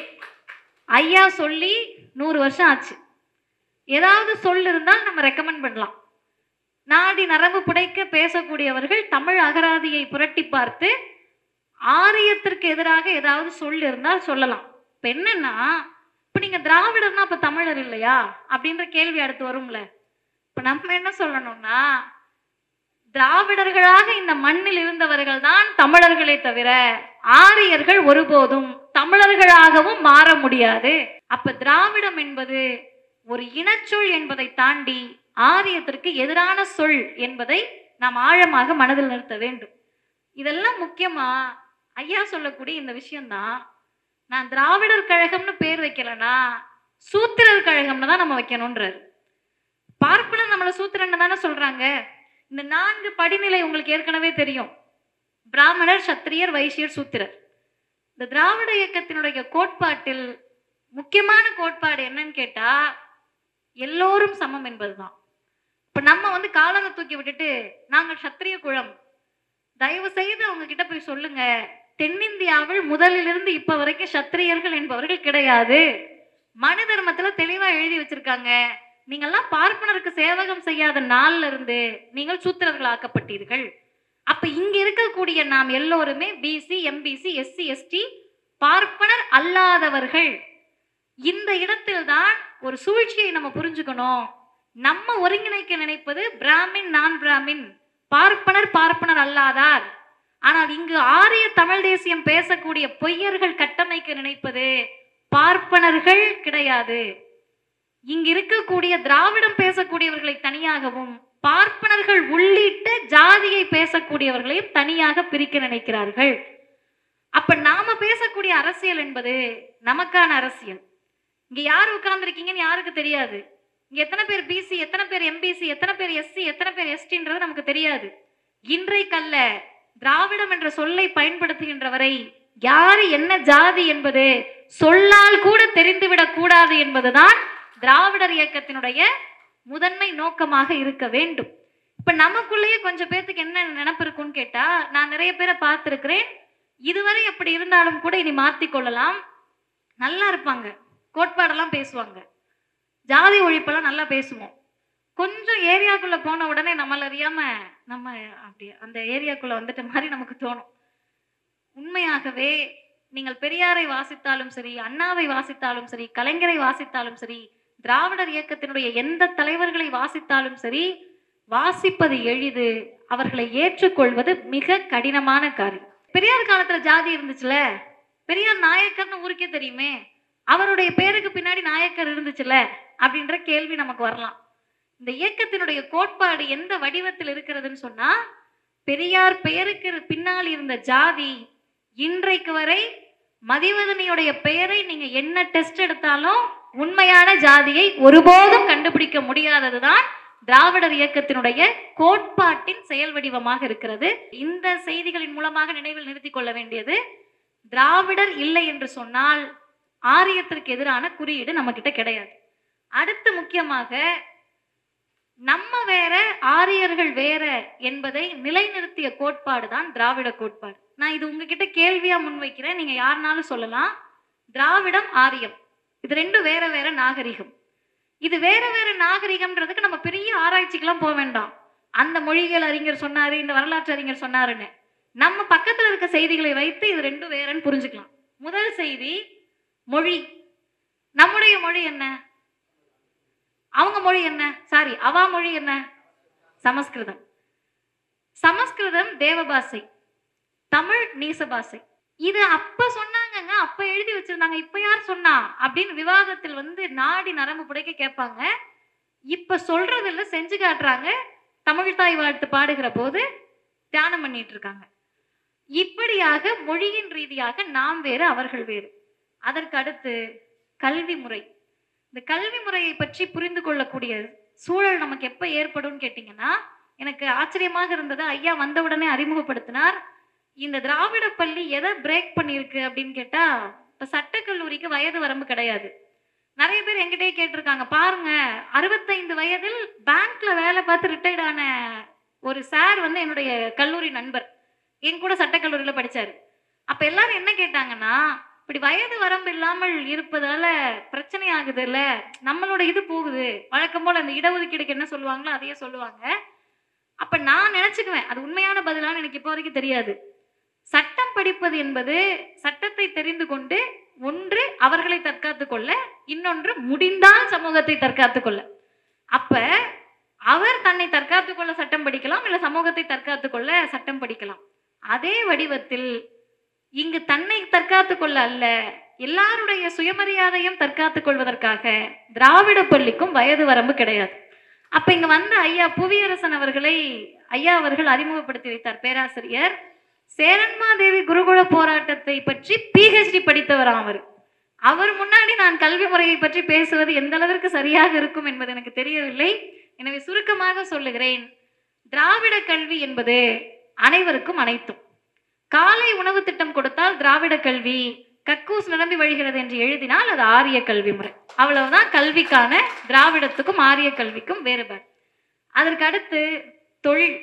Speaker 1: ஐயா சொல்லி நூறு வருஷம் ஆச்சு ஏதாவது சொல் இருந்தால் நம்ம ரெக்கமெண்ட் பண்ணலாம் நாடி நரம்பு புடைக்க பேசக்கூடியவர்கள் தமிழ் அகராதியை புரட்டி பார்த்து ஆரியத்திற்கு எதிராக ஏதாவது சொல் இருந்தால் சொல்லலாம் இப்ப என்னன்னா இப்ப நீங்க திராவிடர்னா அப்ப தமிழர் இல்லையா அப்படின்ற கேள்வி அடுத்து வரும்ல இப்ப நம்ம என்ன சொல்லணும்னா திராவிடர்களாக இந்த மண்ணில் இருந்தவர்கள் தான் தமிழர்களே தவிர ஆரியர்கள் ஒருபோதும் தமிழர்களாகவும் மாற முடியாது அப்ப திராவிடம் என்பது ஒரு இனச்சொல் என்பதை தாண்டி ஆரியத்திற்கு எதிரான சொல் என்பதை நாம் ஆழமாக மனதில் நிறுத்த வேண்டும் இதெல்லாம் முக்கியமா ஐயா சொல்லக்கூடிய இந்த விஷயம்தான் நான் திராவிடர் கழகம்னு பேர் வைக்கலனா சூத்திரர் கழகம்னு தான் நம்ம வைக்கணும்ன்றாரு பார்ப்பனர் நம்மளை சூத்திரன்னு தானே சொல்றாங்க இந்த நான்கு படிநிலை உங்களுக்கு ஏற்கனவே தெரியும் பிராமணர் சத்திரியர் வைசியர் சூத்திரர் இந்த திராவிட இயக்கத்தினுடைய கோட்பாட்டில் முக்கியமான கோட்பாடு என்னன்னு கேட்டா எல்லோரும் சமம் என்பதுதான் இப்ப நம்ம வந்து காலத்தை தூக்கி விட்டுட்டு நாங்கள் சத்திரிய குலம் தயவு செய்து அவங்க கிட்ட போய் சொல்லுங்க தென்னிந்தியாவில் முதலிலிருந்து இப்ப வரைக்கும் சத்திரியர்கள் என்பவர்கள் கிடையாது மனு தர்மத்துல தெளிவா எழுதி வச்சிருக்காங்க நீங்கெல்லாம் பார்ப்பனருக்கு சேவகம் செய்யாத நாள்ல இருந்து நீங்கள் சூத்திரர்கள் ஆக்கப்பட்டீர்கள் அப்ப இங்க இருக்கக்கூடிய நாம் எல்லோருமே பிசி எம்பிசி எஸ்சி எஸ்டி பார்ப்பனர் அல்லாதவர்கள் இந்த இடத்தில்தான் ஒரு சூழ்ச்சியை நம்ம புரிஞ்சுக்கணும் நம்ம ஒருங்கிணைக்க நினைப்பது பிராமின் நான் பிராமின் பார்ப்பனர் பார்ப்பனர் அல்லாதார் ஆனால் இங்கு ஆரிய தமிழ் தேசியம் பேசக்கூடிய பொய்யர்கள் கட்டமைக்க நினைப்பது பார்ப்பனர்கள் கிடையாது இங்கு இருக்கக்கூடிய திராவிடம் பேசக்கூடியவர்களை தனியாகவும் பார்ப்பனர்கள் உள்ளிட்ட ஜாதியை பேசக்கூடியவர்களையும் தனியாக பிரிக்க நினைக்கிறார்கள் அப்ப நாம பேசக்கூடிய அரசியல் என்பது நமக்கான அரசியல் இங்க யார் உட்கார்ந்துருக்கீங்கன்னு யாருக்கு தெரியாது இங்க எத்தனை பேர் பிசி எத்தனை பேர் எம்பிசி எத்தனை பேர் எஸ்சி எத்தனை பேர் எஸ்டின்றது நமக்கு தெரியாது இன்றைக்கல்ல திராவிடம் என்ற சொல்லை பயன்படுத்துகின்றவரை யாரு என்ன ஜாதி என்பது சொல்லால் கூட தெரிந்துவிடக் கூடாது என்பதுதான் திராவிடர் இயக்கத்தினுடைய முதன்மை நோக்கமாக இருக்க வேண்டும் இப்ப நமக்குள்ளேயே கொஞ்சம் பேர்த்துக்கு என்ன நினப்பு இருக்கும்னு கேட்டா நான் நிறைய பேரை பார்த்திருக்கிறேன் இதுவரை அப்படி இருந்தாலும் கூட இனி மாத்திக் கொள்ளலாம் நல்லா இருப்பாங்க கோட்பாடெல்லாம் பேசுவாங்க ஜாதி ஒழிப்பெல்லாம் நல்லா பேசுவோம் கொஞ்சம் ஏரியாக்குள்ள போன உடனே நம்மள அறியாம நம்ம அப்படி அந்த ஏரியாக்குள்ள வந்துட்ட மாதிரி நமக்கு தோணும் உண்மையாகவே நீங்கள் பெரியாரை வாசித்தாலும் சரி அண்ணாவை வாசித்தாலும் சரி கலைஞரை வாசித்தாலும் சரி திராவிடர் இயக்கத்தினுடைய எந்த தலைவர்களை வாசித்தாலும் சரி வாசிப்பது எளிது அவர்களை ஏற்றுக்கொள்வது மிக கடினமான காரியம் பெரியார் காலத்துல ஜாதி இருந்துச்சுல பெரியார் நாயக்கர்னு ஊருக்கே தெரியுமே அவருடைய பேருக்கு பின்னாடி நாயக்கர் இருந்துச்சுல அப்படின்ற கேள்வி நமக்கு வரலாம் இந்த இயக்கத்தினுடைய கோட்பாடு எந்த வடிவத்தில் இருக்கிறதுன்னு சொன்னா பெரியார் பெயருக்கு பின்னால் இருந்த ஜாதி இன்றைக்கு வரை மதிவதனியுடைய பெயரை நீங்க என்ன டெஸ்ட் எடுத்தாலும் உண்மையான ஜாதியை ஒருபோதும் கண்டுபிடிக்க முடியாததுதான் திராவிடர் இயக்கத்தினுடைய கோட்பாட்டின் செயல் வடிவமாக இருக்கிறது இந்த செய்திகளின் மூலமாக நினைவில் நிறுத்திக் கொள்ள வேண்டியது திராவிடர் இல்லை என்று சொன்னால் ஆரியத்திற்கு எதிரான குறியீடு நம்ம கிட்ட கிடையாது அடுத்து முக்கியமாக நம்ம வேற ஆரியர்கள் வேற என்பதை நிலைநிறுத்திய கோட்பாடு தான் திராவிட கோட்பாடு நான் இது உங்ககிட்ட கேள்வியா முன்வைக்கிறேன் நீங்க யாருனாலும் சொல்லலாம் திராவிடம் ஆரியம் இது ரெண்டும் வேற வேற நாகரிகம் இது வேற வேற நாகரிகம்ன்றதுக்கு நம்ம பெரிய ஆராய்ச்சிக்கெல்லாம் போக வேண்டாம் அந்த மொழிகள் அறிஞர் சொன்னாரு இந்த வரலாற்று அறிஞர் சொன்னாருன்னு நம்ம பக்கத்துல இருக்க செய்திகளை வைத்து இது ரெண்டும் வேறன்னு புரிஞ்சுக்கலாம் முதல் செய்தி மொழி நம்முடைய மொழி என்ன அவங்க மொழி என்ன சாரி அவா மொழி என்ன சமஸ்கிருதம் சமஸ்கிருதம் தேவபாசை தமிழ் நீசபாசை இது அப்ப சொன்னாங்கங்க அப்ப எழுதி வச்சிருந்தாங்க இப்ப யார் சொன்னா அப்படின்னு விவாதத்தில் வந்து நாடி நரம்பு புடைக்க கேட்பாங்க இப்ப சொல்றது இல்ல செஞ்சு காட்டுறாங்க தமிழ் தாய் வாழ்த்து பாடுகிற போது தியானம் பண்ணிட்டு இருக்காங்க இப்படியாக மொழியின் ரீதியாக நாம் வேறு அவர்கள் வேறு அதற்கு அடுத்து கல்வி முறை இந்த கல்வி முறையை பற்றி புரிந்து கொள்ளக்கூடிய சூழல் நமக்கு எப்ப ஏற்படும்னு கேட்டிங்கன்னா எனக்கு ஆச்சரியமாக இருந்தது ஐயா வந்த உடனே அறிமுகப்படுத்தினார் இந்த திராவிட பள்ளி எதை பிரேக் பண்ணியிருக்கு அப்படின்னு கேட்டா இப்ப சட்டக்கல்லூரிக்கு வயது வரம்பு கிடையாது நிறைய பேர் என்கிட்டயே கேட்டிருக்காங்க பாருங்க அறுபத்தைந்து வயதில் பேங்க்ல வேலை பார்த்து ரிட்டையர்ட் ஆன ஒரு சார் வந்து என்னுடைய கல்லூரி நண்பர் என் கூட சட்டக்கல்லூரியில படிச்சாரு அப்ப எல்லாரும் என்ன கேட்டாங்கன்னா இப்படி வயது வரம்பு இல்லாமல் இருப்பதால பிரச்சனை ஆகுது இல்ல நம்மளோட இது போகுது வழக்கம் போல அந்த இடஒதுக்கீடுக்கு என்ன சொல்லுவாங்களோ அதையே சொல்லுவாங்க அப்ப நான் நினைச்சுக்குவேன் அது உண்மையான பதிலான்னு எனக்கு இப்போ வரைக்கும் தெரியாது சட்டம் படிப்பது என்பது சட்டத்தை தெரிந்து கொண்டு ஒன்று அவர்களை தற்காத்து கொள்ள இன்னொன்று முடிந்தால் சமூகத்தை தற்காத்து கொள்ள அப்ப அவர் தன்னை தற்காத்து கொள்ள சட்டம் படிக்கலாம் இல்ல சமூகத்தை தற்காத்து கொள்ள சட்டம் படிக்கலாம் அதே வடிவத்தில் இங்கு தன்னை தற்காத்து கொள்ள அல்ல எல்லாருடைய சுயமரியாதையும் தற்காத்துக் கொள்வதற்காக திராவிட பள்ளிக்கும் வயது வரம்பு கிடையாது அப்ப இங்க வந்த ஐயா புவியரசன் அவர்களை ஐயா அவர்கள் அறிமுகப்படுத்தி வைத்தார் பேராசிரியர் சேரன்மாதேவி குருகுல போராட்டத்தை பற்றி பிஹெச்டி படித்தவராம் அவர் அவர் முன்னாடி நான் கல்வி முறையை பற்றி பேசுவது எந்த அளவிற்கு சரியாக இருக்கும் என்பது எனக்கு தெரியவில்லை எனவே சுருக்கமாக சொல்லுகிறேன் திராவிட கல்வி என்பது அனைவருக்கும் அனைத்தும் காலை உணவு திட்டம் கொடுத்தால் திராவிட கல்வி கக்கூஸ் நிரம்பி வழிகிறது என்று எழுதினால் அது ஆரிய கல்வி முறை அவ்வளவுதான் கல்விக்கான திராவிடத்துக்கும் ஆரிய கல்விக்கும் வேறுபாடு அதற்கு அடுத்து தொழில்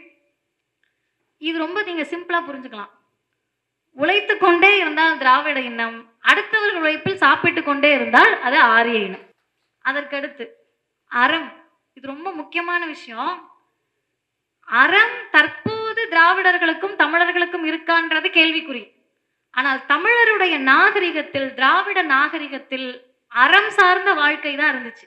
Speaker 1: இது ரொம்ப நீங்க சிம்பிளா புரிஞ்சுக்கலாம் உழைத்து கொண்டே இருந்தால் திராவிட இனம் அடுத்தவர்கள் உழைப்பில் சாப்பிட்டு கொண்டே இருந்தால் அது ஆரிய இனம் அதற்கடுத்து அறம் இது ரொம்ப முக்கியமான விஷயம் அறம் தற்போது திராவிடர்களுக்கும் தமிழர்களுக்கும் இருக்கான்றது கேள்விக்குறி ஆனால் தமிழருடைய நாகரிகத்தில் திராவிட நாகரிகத்தில் அறம் சார்ந்த வாழ்க்கை தான் இருந்துச்சு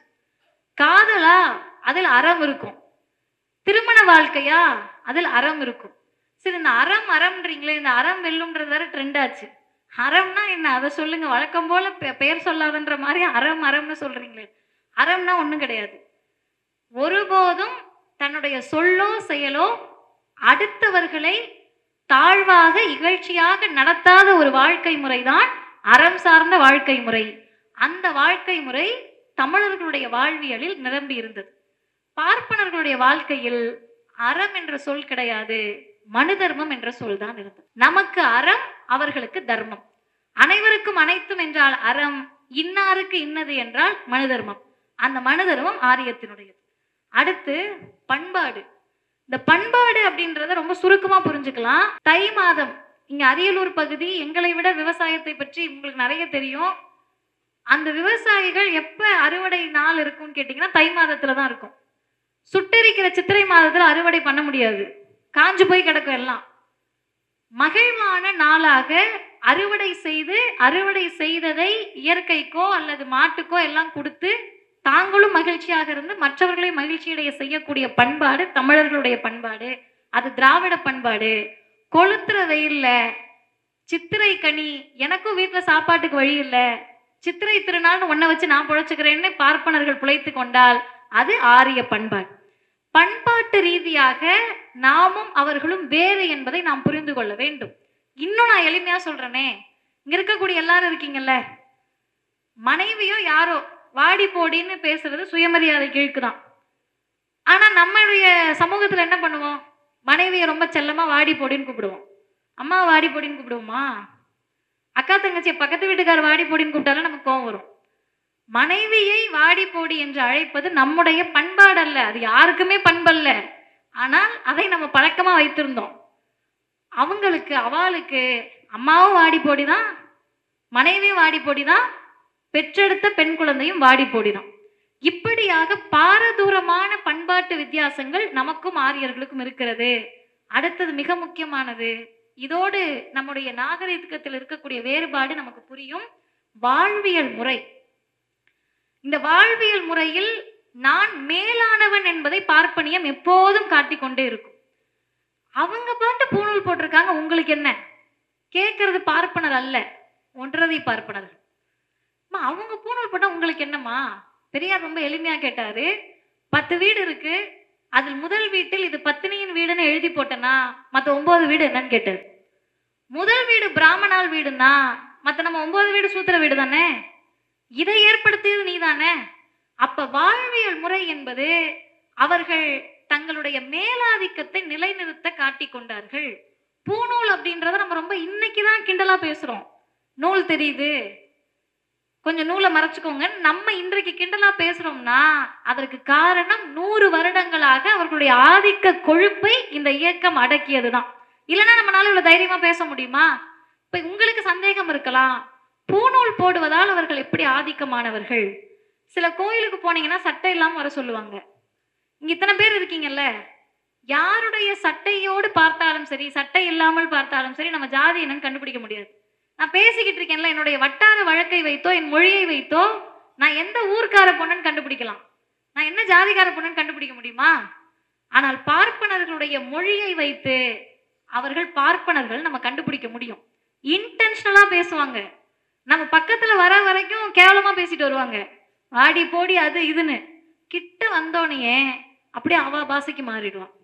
Speaker 1: காதலா அதில் அறம் இருக்கும் திருமண வாழ்க்கையா அதில் அறம் இருக்கும் சரி இந்த அறம் அறம்ன்றீங்களே இந்த அறம் வெல்லும்ன்றது வேற ட்ரெண்ட் ஆச்சு அறம்னா என்ன அதை சொல்லுங்க வழக்கம் போல பெ- பெயர் சொல்லாதன்ற மாதிரி அறம் அறம்னு சொல்றீங்களே அறம்னா ஒண்ணும் கிடையாது ஒருபோதும் தன்னுடைய சொல்லோ செயலோ அடுத்தவர்களை தாழ்வாக இகழ்ச்சியாக நடத்தாத ஒரு வாழ்க்கை முறைதான் அறம் சார்ந்த வாழ்க்கை முறை அந்த வாழ்க்கை முறை தமிழர்களுடைய வாழ்வியலில் நிரம்பி இருந்தது பார்ப்பனர்களுடைய வாழ்க்கையில் அறம் என்ற சொல் கிடையாது மனு தர்மம் என்ற சொல் தான் இருந்தது நமக்கு அறம் அவர்களுக்கு தர்மம் அனைவருக்கும் அனைத்தும் என்றால் அறம் இன்னாருக்கு இன்னது என்றால் மனு தர்மம் அந்த மனு தர்மம் ஆரியத்தினுடையது அடுத்து பண்பாடு இந்த பண்பாடு அப்படின்றத ரொம்ப சுருக்கமா புரிஞ்சுக்கலாம் தை மாதம் இங்க அரியலூர் பகுதி எங்களை விட விவசாயத்தை பற்றி உங்களுக்கு நிறைய தெரியும் அந்த விவசாயிகள் எப்ப அறுவடை நாள் இருக்கும்னு கேட்டீங்கன்னா தை மாதத்துல தான் இருக்கும் சுட்டெரிக்கிற சித்திரை மாதத்துல அறுவடை பண்ண முடியாது காஞ்சு போய் கிடக்கும் எல்லாம் மகிழ்வான நாளாக அறுவடை செய்து அறுவடை செய்ததை இயற்கைக்கோ அல்லது மாட்டுக்கோ எல்லாம் கொடுத்து தாங்களும் மகிழ்ச்சியாக இருந்து மற்றவர்களை மகிழ்ச்சியடைய செய்யக்கூடிய பண்பாடு தமிழர்களுடைய பண்பாடு அது திராவிட பண்பாடு கொளுத்துற வெயில்ல சித்திரை கனி எனக்கும் வீட்டுல சாப்பாட்டுக்கு வழி இல்ல சித்திரை திருநாள்னு ஒன்ன வச்சு நான் பொழைச்சுக்கிறேன்னு பார்ப்பனர்கள் பிழைத்து கொண்டால் அது ஆரிய பண்பாடு பண்பாட்டு ரீதியாக நாமும் அவர்களும் வேறு என்பதை நாம் புரிந்து கொள்ள வேண்டும் இன்னும் நான் எளிமையா சொல்றேனே இங்க இருக்கக்கூடிய எல்லாரும் இருக்கீங்கல்ல மனைவியோ யாரோ வாடி போடின்னு பேசுறது சுயமரியாதைக்கு இழுக்குதான் ஆனா நம்மளுடைய சமூகத்துல என்ன பண்ணுவோம் மனைவியை ரொம்ப செல்லமா வாடி போடின்னு கூப்பிடுவோம் அம்மா வாடி போடின்னு கூப்பிடுவோமா அக்கா தங்கச்சியை பக்கத்து வீட்டுக்கார் வாடி போடின்னு கூப்பிட்டாலும் நமக்கு கோவம் வரும் மனைவியை வாடி போடி என்று அழைப்பது நம்முடைய பண்பாடு அல்ல அது யாருக்குமே பண்பல்ல ஆனால் அதை நம்ம பழக்கமா வைத்திருந்தோம் அவங்களுக்கு அவளுக்கு அம்மாவும் வாடி போடி தான் மனைவியும் வாடி போடி தான் பெற்றெடுத்த பெண் குழந்தையும் வாடி போடி தான் இப்படியாக பாரதூரமான பண்பாட்டு வித்தியாசங்கள் நமக்கும் ஆரியர்களுக்கும் இருக்கிறது அடுத்தது மிக முக்கியமானது இதோடு நம்முடைய நாகரிகத்தில் இருக்கக்கூடிய வேறுபாடு நமக்கு புரியும் வாழ்வியல் முறை இந்த வாழ்வியல் முறையில் நான் மேலானவன் என்பதை பார்ப்பனியம் எப்போதும் காட்டிக்கொண்டே இருக்கும் அவங்க பாட்டு பூணூல் போட்டிருக்காங்க உங்களுக்கு என்ன கேட்கறது பார்ப்பனர் அல்ல ஒன்றரை பார்ப்பனர்கள் அம்மா, அவங்க பூணூல் போட்டா உங்களுக்கு என்னம்மா பெரியார் ரொம்ப எளிமையா கேட்டாரு பத்து வீடு இருக்கு அதில் முதல் வீட்டில் இது பத்தினியின் வீடுன்னு எழுதி போட்டேன்னா மத்த ஒன்பது வீடு என்னன்னு கேட்டாரு முதல் வீடு பிராமணால் வீடுன்னா மத்த நம்ம ஒன்பது வீடு சூத்திர வீடு தானே இதை ஏற்படுத்தியது நீதானே அப்ப வாழ்வியல் முறை என்பது அவர்கள் தங்களுடைய மேலாதிக்கத்தை நிலைநிறுத்த காட்டிக் கொண்டார்கள் பூநூல் அப்படின்றத நம்ம ரொம்ப இன்னைக்கு தான் கிண்டலா பேசுறோம் நூல் தெரியுது கொஞ்சம் நூலை மறைச்சுக்கோங்க நம்ம இன்றைக்கு கிண்டலா பேசுறோம்னா அதற்கு காரணம் நூறு வருடங்களாக அவர்களுடைய ஆதிக்க கொழுப்பை இந்த இயக்கம் அடக்கியதுதான் இல்லைன்னா நம்மளால இவ்வளவு தைரியமா பேச முடியுமா இப்ப உங்களுக்கு சந்தேகம் இருக்கலாம் பூநூல் போடுவதால் அவர்கள் எப்படி ஆதிக்கமானவர்கள் சில கோயிலுக்கு போனீங்கன்னா சட்டை இல்லாம வர சொல்லுவாங்க இங்க இத்தனை பேர் இருக்கீங்கல்ல யாருடைய சட்டையோடு பார்த்தாலும் சரி சட்டை இல்லாமல் பார்த்தாலும் சரி நம்ம ஜாதி என்னன்னு கண்டுபிடிக்க முடியாது நான் பேசிக்கிட்டு இருக்கேன்ல என்னுடைய வட்டார வழக்கை வைத்தோ என் மொழியை வைத்தோ நான் எந்த ஊர்க்கார பொண்ணுன்னு கண்டுபிடிக்கலாம் நான் என்ன ஜாதிகார பொண்ணுன்னு கண்டுபிடிக்க முடியுமா ஆனால் பார்ப்பனர்களுடைய மொழியை வைத்து அவர்கள் பார்ப்பனர்கள் நம்ம கண்டுபிடிக்க முடியும் இன்டென்ஷனலா பேசுவாங்க நம்ம பக்கத்துல வர வரைக்கும் கேவலமா பேசிட்டு வருவாங்க ஆடி போடி அது இதுன்னு கிட்ட வந்தோடனே அப்படியே அவ பாசைக்கு மாறிடுவான்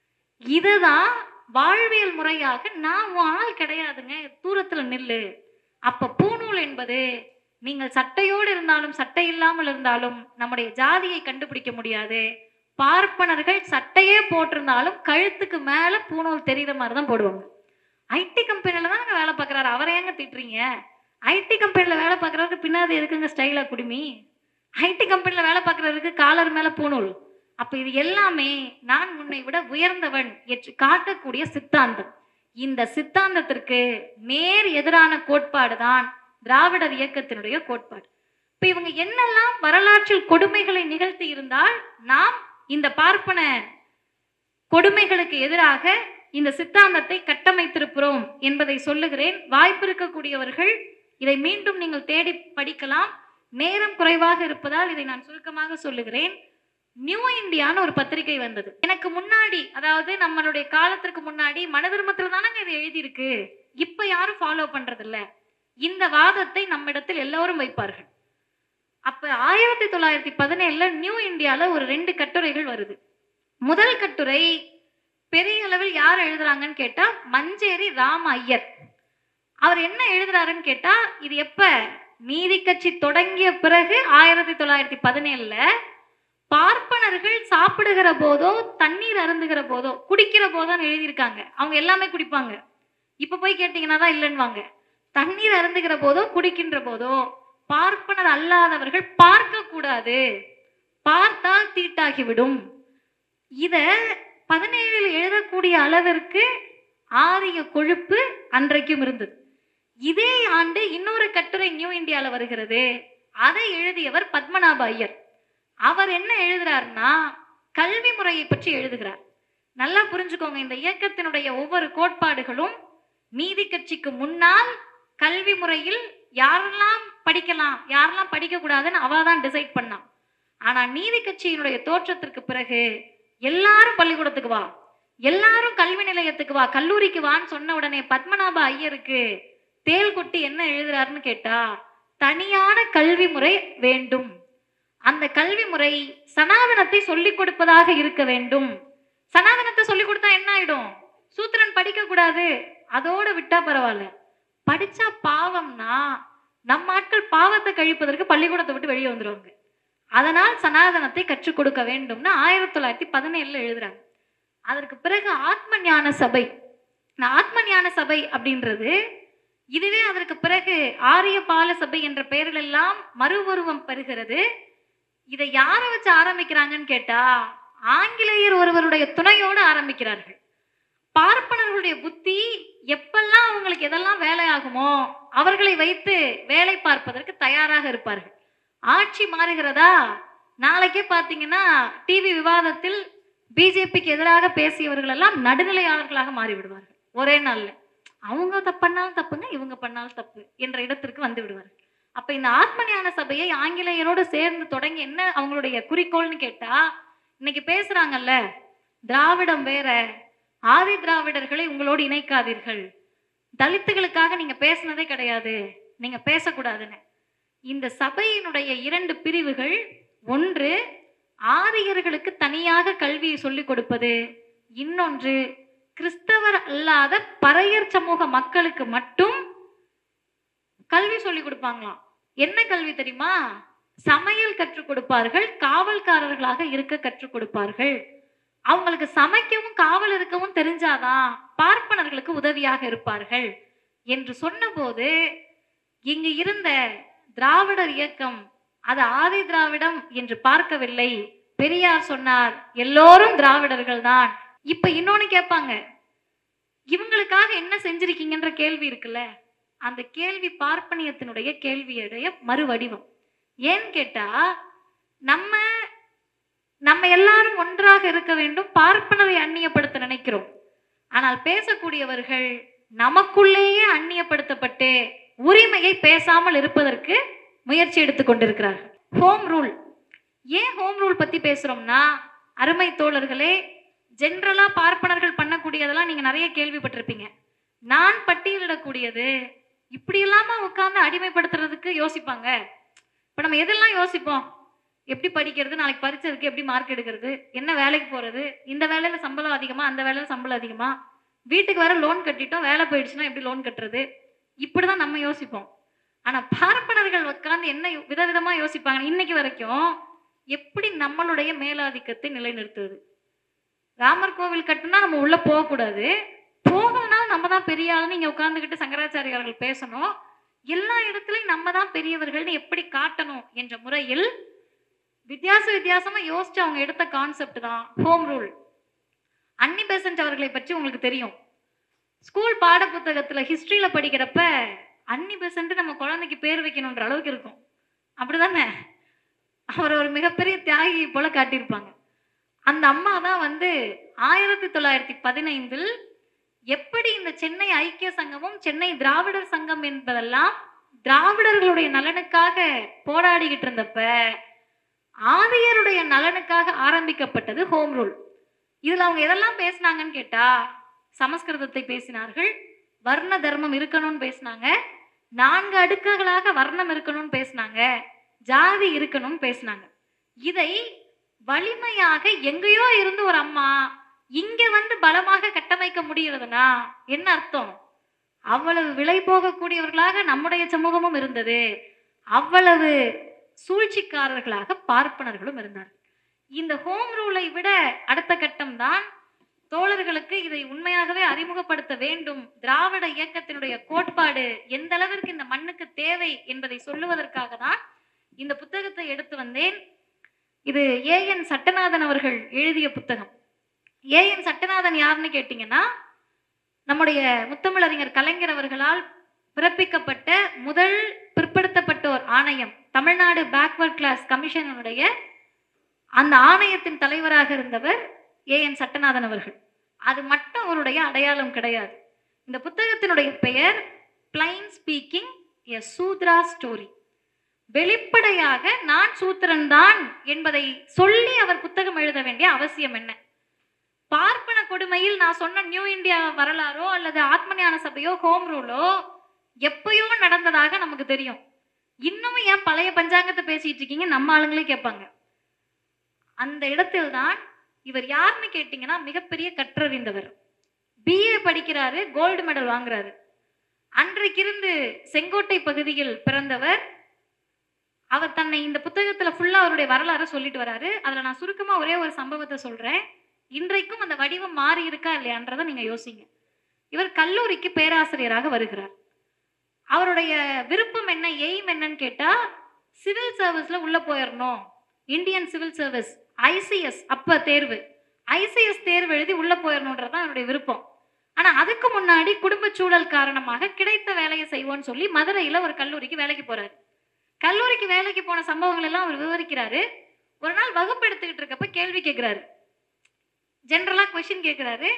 Speaker 1: இதுதான் வாழ்வியல் முறையாக நான் உன் ஆள் கிடையாதுங்க தூரத்துல நில்லு அப்ப பூநூல் என்பது நீங்கள் சட்டையோடு இருந்தாலும் சட்டை இல்லாமல் இருந்தாலும் நம்முடைய ஜாதியை கண்டுபிடிக்க முடியாது பார்ப்பனர்கள் சட்டையே போட்டிருந்தாலும் கழுத்துக்கு மேல பூநூல் தெரியுற மாதிரி தான் போடுவாங்க ஐடி கம்பெனில தான் வேலை பார்க்குறாரு அவரை ஏங்க திட்டுறீங்க ஐடி கம்பெனில வேலை பார்க்குறவருக்கு பின்னாடி எதுக்குங்க ஸ்டைலா குடுமி ஐடி கம்பெனில வேலை பார்க்குறவருக்கு காலர் மேல பூநூல் அப்ப இது எல்லாமே நான் உன்னை விட உயர்ந்தவன் என்று காட்டக்கூடிய சித்தாந்தம் இந்த சித்தாந்தத்திற்கு நேர் எதிரான கோட்பாடு தான் திராவிடர் இயக்கத்தினுடைய கோட்பாடு இப்ப இவங்க என்னெல்லாம் வரலாற்றில் கொடுமைகளை நிகழ்த்தி இருந்தால் நாம் இந்த பார்ப்பன கொடுமைகளுக்கு எதிராக இந்த சித்தாந்தத்தை கட்டமைத்திருக்கிறோம் என்பதை சொல்லுகிறேன் வாய்ப்பு இருக்கக்கூடியவர்கள் இதை மீண்டும் நீங்கள் தேடி படிக்கலாம் நேரம் குறைவாக இருப்பதால் இதை நான் சுருக்கமாக சொல்லுகிறேன் நியூ இந்தியான்னு ஒரு பத்திரிகை வந்தது எனக்கு முன்னாடி அதாவது நம்மளுடைய காலத்திற்கு முன்னாடி மனதிருமத்துல தானங்க இது எழுதியிருக்கு இப்ப யாரும் ஃபாலோ பண்றது இல்ல இந்த வாதத்தை நம்மிடத்தில் எல்லோரும் வைப்பார்கள் அப்ப ஆயிரத்தி தொள்ளாயிரத்தி பதினேழுல நியூ இந்தியால ஒரு ரெண்டு கட்டுரைகள் வருது முதல் கட்டுரை பெரிய அளவில் யார் எழுதுறாங்கன்னு கேட்டா மஞ்சேரி ராம ஐயர் அவர் என்ன எழுதுறாருன்னு கேட்டா இது எப்ப நீதி கட்சி தொடங்கிய பிறகு ஆயிரத்தி தொள்ளாயிரத்தி பதினேழுல பார்ப்பனர்கள் சாப்பிடுகிற போதோ தண்ணீர் அருந்துகிற போதோ குடிக்கிற போதோன்னு எழுதியிருக்காங்க அவங்க எல்லாமே குடிப்பாங்க இப்ப போய் கேட்டீங்கன்னா தான் இல்லைன்னுவாங்க தண்ணீர் அருந்துகிற போதோ குடிக்கின்ற போதோ பார்ப்பனர் அல்லாதவர்கள் பார்க்க கூடாது பார்த்தால் தீட்டாகிவிடும் இத பதினேழில் எழுதக்கூடிய அளவிற்கு ஆரிய கொழுப்பு அன்றைக்கும் இருந்தது இதே ஆண்டு இன்னொரு கட்டுரை நியூ இந்தியால வருகிறது அதை எழுதியவர் பத்மநாப ஐயர் அவர் என்ன எழுதுறாருன்னா கல்வி முறையை பற்றி எழுதுகிறார் நல்லா புரிஞ்சுக்கோங்க இந்த இயக்கத்தினுடைய ஒவ்வொரு கோட்பாடுகளும் நீதி கட்சிக்கு முன்னால் கல்வி முறையில் யாரெல்லாம் படிக்கலாம் யாரெல்லாம் படிக்க கூடாதுன்னு அவ தான் டிசைட் பண்ணான் ஆனா நீதி கட்சியினுடைய தோற்றத்திற்கு பிறகு எல்லாரும் பள்ளிக்கூடத்துக்கு வா எல்லாரும் கல்வி நிலையத்துக்கு வா கல்லூரிக்கு வான்னு சொன்ன உடனே பத்மநாப ஐயருக்கு தேல் கொட்டி என்ன எழுதுறாருன்னு கேட்டா தனியான கல்வி முறை வேண்டும் அந்த கல்வி முறை சனாதனத்தை சொல்லிக் கொடுப்பதாக இருக்க வேண்டும் சனாதனத்தை சொல்லிக் கொடுத்தா என்ன ஆயிடும் சூத்திரன் படிக்க கூடாது அதோட விட்டா பரவாயில்ல படிச்சா பாவம்னா நம்ம ஆட்கள் பாவத்தை கழிப்பதற்கு பள்ளிக்கூடத்தை விட்டு வெளியே வந்துருவாங்க அதனால் சனாதனத்தை கற்றுக் கொடுக்க வேண்டும்னு ஆயிரத்தி தொள்ளாயிரத்தி பதினேழுல எழுதுறாங்க அதற்கு பிறகு ஆத்ம ஞான சபை இந்த ஆத்ம ஞான சபை அப்படின்றது இதுவே அதற்கு பிறகு ஆரிய பால சபை என்ற பெயரில் எல்லாம் மறுவுருவம் பெறுகிறது இதை யாரை வச்சு ஆரம்பிக்கிறாங்கன்னு கேட்டா ஆங்கிலேயர் ஒருவருடைய துணையோடு ஆரம்பிக்கிறார்கள் பார்ப்பனர்களுடைய புத்தி எப்பெல்லாம் அவங்களுக்கு எதெல்லாம் வேலை ஆகுமோ அவர்களை வைத்து வேலை பார்ப்பதற்கு தயாராக இருப்பார்கள் ஆட்சி மாறுகிறதா நாளைக்கே பார்த்தீங்கன்னா டிவி விவாதத்தில் பிஜேபிக்கு எதிராக பேசியவர்கள் எல்லாம் நடுநிலையாளர்களாக மாறிவிடுவார்கள் ஒரே நாள்ல அவங்க தப்பு பண்ணாலும் தப்புங்க இவங்க பண்ணாலும் தப்பு என்ற இடத்திற்கு வந்து விடுவார்கள் அப்ப இந்த ஆத்ம ஞான சபையை ஆங்கிலேயரோடு சேர்ந்து தொடங்கி என்ன அவங்களுடைய குறிக்கோள்னு கேட்டா இன்னைக்கு பேசுறாங்கல்ல திராவிடம் வேற ஆதி திராவிடர்களை உங்களோடு இணைக்காதீர்கள் தலித்துகளுக்காக நீங்க பேசுனதே கிடையாது நீங்க பேசக்கூடாதுன்னு இந்த சபையினுடைய இரண்டு பிரிவுகள் ஒன்று ஆரியர்களுக்கு தனியாக கல்வியை சொல்லிக் கொடுப்பது இன்னொன்று கிறிஸ்தவர் அல்லாத பறையர் சமூக மக்களுக்கு மட்டும் கல்வி சொல்லி கொடுப்பாங்களாம் என்ன கல்வி தெரியுமா சமையல் கற்றுக் கொடுப்பார்கள் காவல்காரர்களாக இருக்க கற்றுக் கொடுப்பார்கள் அவங்களுக்கு சமைக்கவும் காவல் இருக்கவும் தெரிஞ்சாதான் பார்ப்பனர்களுக்கு உதவியாக இருப்பார்கள் என்று சொன்னபோது இங்கு இருந்த திராவிடர் இயக்கம் அது ஆதி திராவிடம் என்று பார்க்கவில்லை பெரியார் சொன்னார் எல்லோரும் திராவிடர்கள் தான் இப்ப இன்னொன்னு கேட்பாங்க இவங்களுக்காக என்ன செஞ்சிருக்கீங்கன்ற கேள்வி இருக்குல்ல அந்த கேள்வி பார்ப்பனியத்தினுடைய கேள்வியுடைய மறுவடிவம் ஏன்னு கேட்டா நம்ம நம்ம எல்லாரும் ஒன்றாக இருக்க வேண்டும் பார்ப்பனரை அந்நியப்படுத்த நினைக்கிறோம் ஆனால் பேசக்கூடியவர்கள் நமக்குள்ளேயே அந்நியப்படுத்தப்பட்டு உரிமையை பேசாமல் இருப்பதற்கு முயற்சி எடுத்துக் கொண்டிருக்கிறார்கள் ஹோம் ரூல் ஏன் ஹோம் ரூல் பத்தி பேசுறோம்னா அருமை தோழர்களே ஜென்ரலா பார்ப்பனர்கள் பண்ணக்கூடியதெல்லாம் நீங்க நிறைய கேள்விப்பட்டிருப்பீங்க நான் பட்டியலிடக்கூடியது இப்படி இல்லாம உட்கார்ந்து அடிமைப்படுத்துறதுக்கு யோசிப்பாங்க இப்ப நம்ம எதெல்லாம் யோசிப்போம் எப்படி படிக்கிறது நாளைக்கு பரீட்சைக்கு எப்படி மார்க் எடுக்கிறது என்ன வேலைக்கு போறது இந்த வேலையில சம்பளம் அதிகமா அந்த வேலையில சம்பளம் அதிகமா வீட்டுக்கு வேற லோன் கட்டிட்டோம் வேலை போயிடுச்சுன்னா எப்படி லோன் கட்டுறது இப்படிதான் நம்ம யோசிப்போம் ஆனா பார்ப்பனர்கள் உட்கார்ந்து என்ன யோ- விதவிதமா யோசிப்பாங்க இன்னைக்கு வரைக்கும் எப்படி நம்மளுடைய மேலாதிக்கத்தை நிலைநிறுத்துவது ராமர் கோவில் கட்டுனா நம்ம உள்ள போகக்கூடாது போகணும்னா நம்ம தான் பெரிய ஆளுன்னு இங்க உட்கார்ந்துகிட்டு சங்கராச்சாரியார்கள் பேசணும் எல்லா இடத்துலயும் நம்ம தான் பெரியவர்கள்னு எப்படி காட்டணும் என்ற முறையில் வித்தியாச வித்தியாசமா யோசிச்சு அவங்க எடுத்த கான்செப்ட் தான் ஹோம் ரூல் அன்னி பெசன்ட் அவர்களை பற்றி உங்களுக்கு தெரியும் ஸ்கூல் பாட புத்தகத்துல ஹிஸ்டரியில படிக்கிறப்ப அன்னி பெசன்ட் நம்ம குழந்தைக்கு பேர் வைக்கணுன்ற அளவுக்கு இருக்கும் அப்படிதானே அவர் ஒரு மிகப்பெரிய தியாகி போல காட்டியிருப்பாங்க அந்த அம்மா தான் வந்து ஆயிரத்தி தொள்ளாயிரத்தி பதினைந்தில் எப்படி இந்த சென்னை ஐக்கிய சங்கமும் சென்னை திராவிடர் சங்கம் என்பதெல்லாம் திராவிடர்களுடைய நலனுக்காக போராடிக்கிட்டு இருந்தப்ப ஆதியருடைய நலனுக்காக ஆரம்பிக்கப்பட்டது ஹோம் ரூல் இதுல அவங்க எதெல்லாம் பேசினாங்கன்னு கேட்டா சமஸ்கிருதத்தை பேசினார்கள் வர்ண தர்மம் இருக்கணும்னு பேசினாங்க நான்கு அடுக்குகளாக வர்ணம் இருக்கணும்னு பேசினாங்க ஜாதி இருக்கணும்னு பேசினாங்க இதை வலிமையாக எங்கேயோ இருந்து ஒரு அம்மா இங்க வந்து பலமாக கட்டமைக்க முடிகிறதுனா என்ன அர்த்தம் அவ்வளவு விலை போகக்கூடியவர்களாக நம்முடைய சமூகமும் இருந்தது அவ்வளவு சூழ்ச்சிக்காரர்களாக பார்ப்பனர்களும் இருந்தார்கள் இந்த ஹோம் ரூலை விட அடுத்த கட்டம் தான் தோழர்களுக்கு இதை உண்மையாகவே அறிமுகப்படுத்த வேண்டும் திராவிட இயக்கத்தினுடைய கோட்பாடு எந்த அளவிற்கு இந்த மண்ணுக்கு தேவை என்பதை சொல்லுவதற்காக தான் இந்த புத்தகத்தை எடுத்து வந்தேன் இது ஏஎன் சட்டநாதன் அவர்கள் எழுதிய புத்தகம் ஏஎன் சட்டநாதன் யாருன்னு கேட்டீங்கன்னா நம்முடைய முத்தமிழறிஞர் கலைஞர் அவர்களால் பிறப்பிக்கப்பட்ட முதல் பிற்படுத்தப்பட்டோர் ஆணையம் தமிழ்நாடு பேக்வர்ட் கிளாஸ் கமிஷனுடைய அந்த ஆணையத்தின் தலைவராக இருந்தவர் ஏஎன் சட்டநாதன் அவர்கள் அது மட்டும் அவருடைய அடையாளம் கிடையாது இந்த புத்தகத்தினுடைய பெயர் plain speaking a Sudra story வெளிப்படையாக நான் சூத்திரன் தான் என்பதை சொல்லி அவர் புத்தகம் எழுத வேண்டிய அவசியம் என்ன பார்ப்பன கொடுமையில் நான் சொன்ன நியூ இந்தியா வரலாறோ அல்லது ஆத்மஞான சபையோ ஹோம் ரூலோ எப்பயோ நடந்ததாக நமக்கு தெரியும் இன்னமும் ஏன் பழைய பஞ்சாங்கத்தை பேசிட்டு இருக்கீங்க நம்ம ஆளுங்களே கேட்பாங்க அந்த இடத்தில் தான் இவர் யாருன்னு கேட்டீங்கன்னா மிகப்பெரிய கற்றறிந்தவர் பிஏ படிக்கிறாரு கோல்டு மெடல் வாங்குறாரு அன்றைக்கிருந்து செங்கோட்டை பகுதியில் பிறந்தவர் அவர் தன்னை இந்த புத்தகத்துல ஃபுல்லா அவருடைய வரலாறை சொல்லிட்டு வராரு அதுல நான் சுருக்கமா ஒரே ஒரு சம்பவத்தை சொல்றேன் இன்றைக்கும் அந்த வடிவம் மாறி இருக்கா இல்லையான்றதை நீங்க யோசிங்க இவர் கல்லூரிக்கு பேராசிரியராக வருகிறார் அவருடைய விருப்பம் என்ன எய்ம் என்னன்னு கேட்டா சிவில் சர்வீஸ்ல உள்ள போயிடணும் இந்தியன் சிவில் சர்வீஸ் ஐசிஎஸ் அப்ப தேர்வு ஐசிஎஸ் தேர்வு எழுதி உள்ள போயிடணுன்றது தான் அவருடைய விருப்பம் ஆனா அதுக்கு முன்னாடி குடும்ப சூழல் காரணமாக கிடைத்த வேலையை செய்வோம்னு சொல்லி மதுரையில ஒரு கல்லூரிக்கு வேலைக்கு போறாரு கல்லூரிக்கு வேலைக்கு போன சம்பவங்கள் எல்லாம் அவர் விவரிக்கிறாரு ஒரு நாள் வகுப்பு எடுத்துக்கிட்டு இருக்கப்ப கேள்வி கேட்கிறாரு ஜென்ரலா கொஸ்டின் கேட்கிறாரு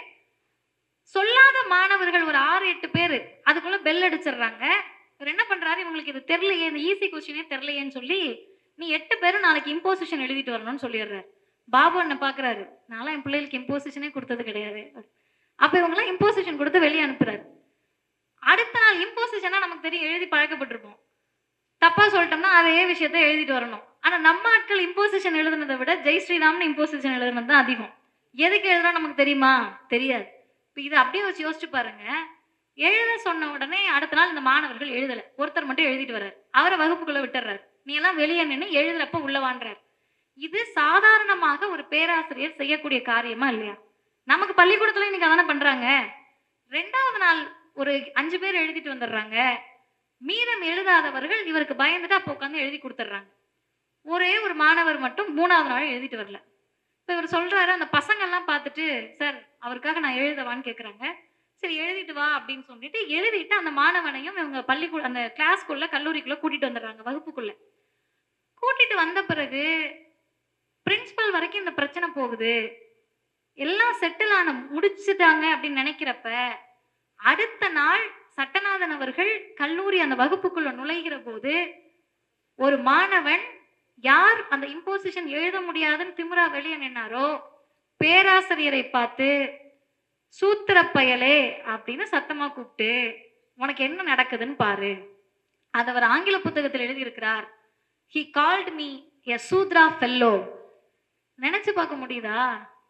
Speaker 1: சொல்லாத மாணவர்கள் ஒரு ஆறு எட்டு பேர் அதுக்குள்ள பெல் அடிச்சிடுறாங்க இவர் என்ன பண்றாரு இவங்களுக்கு இது தெரியலையே இந்த ஈஸி கொஸ்டினே தெரியலையேன்னு சொல்லி நீ எட்டு பேரும் நாளைக்கு இம்போசிஷன் எழுதிட்டு வரணும்னு சொல்லிடுறாரு பாபு என்ன பாக்குறாரு நான்லாம் என் பிள்ளைகளுக்கு இம்போசிஷனே கொடுத்தது கிடையாது அப்ப இவங்கெல்லாம் இம்போசிஷன் கொடுத்து வெளியே அனுப்புறாரு அடுத்த நாள் இம்போசிஷனா நமக்கு தெரியும் எழுதி பழக்கப்பட்டிருப்போம் தப்பா சொல்லிட்டோம்னா அதே விஷயத்த எழுதிட்டு வரணும் ஆனா நம்ம ஆட்கள் இம்போசிஷன் எழுதுனதை விட ஜெய் ஸ்ரீராம்னு இம்போசிஷன் எழுதுனது தான் அதிகம் எதுக்கு எழுதுனா நமக்கு தெரியுமா தெரியாது இப்போ இதை அப்படியே வச்சு யோசிச்சு பாருங்க எழுத சொன்ன உடனே அடுத்த நாள் இந்த மாணவர்கள் எழுதல ஒருத்தர் மட்டும் எழுதிட்டு வர்றாரு அவரை வகுப்புக்குள்ள விட்டுறாரு நீ எல்லாம் வெளியே நின்று எழுதுறப்ப உள்ளவான்றார் இது சாதாரணமாக ஒரு பேராசிரியர் செய்யக்கூடிய காரியமா இல்லையா நமக்கு பள்ளிக்கூடத்துல இன்னைக்கு அதானே பண்றாங்க ரெண்டாவது நாள் ஒரு அஞ்சு பேர் எழுதிட்டு வந்துடுறாங்க மீதம் எழுதாதவர்கள் இவருக்கு பயந்துட்டு அப்போ உட்காந்து எழுதி கொடுத்துட்றாங்க ஒரே ஒரு மாணவர் மட்டும் மூணாவது நாள் எழுதிட்டு வரல இப்போ இவர் சொல்றாரு அந்த பசங்கெல்லாம் பார்த்துட்டு சார் அவருக்காக நான் எழுதவான்னு கேட்குறாங்க சரி எழுதிட்டு வா அப்படின்னு சொல்லிட்டு எழுதிட்டு அந்த மாணவனையும் இவங்க பள்ளிக்கூட அந்த கிளாஸ்க்குள்ள கல்லூரிக்குள்ள கூட்டிட்டு வந்துடுறாங்க வகுப்புக்குள்ள கூட்டிட்டு வந்த பிறகு பிரின்சிபல் வரைக்கும் இந்த பிரச்சனை போகுது எல்லாம் செட்டில் ஆன முடிச்சுட்டாங்க அப்படின்னு நினைக்கிறப்ப அடுத்த நாள் சட்டநாதன் அவர்கள் கல்லூரி அந்த வகுப்புக்குள்ள நுழைகிற போது ஒரு மாணவன் யார் அந்த இம்போசிஷன் எழுத முடியாதுன்னு திமிரா வெளியே நின்னாரோ பேராசிரியரை பார்த்து சூத்திர பயலே அப்படின்னு சத்தமா கூப்பிட்டு உனக்கு என்ன நடக்குதுன்னு பாரு அது அவர் ஆங்கில புத்தகத்தில் எழுதியிருக்கிறார் he called me a Sudra fellow நினைச்சு பார்க்க முடியுதா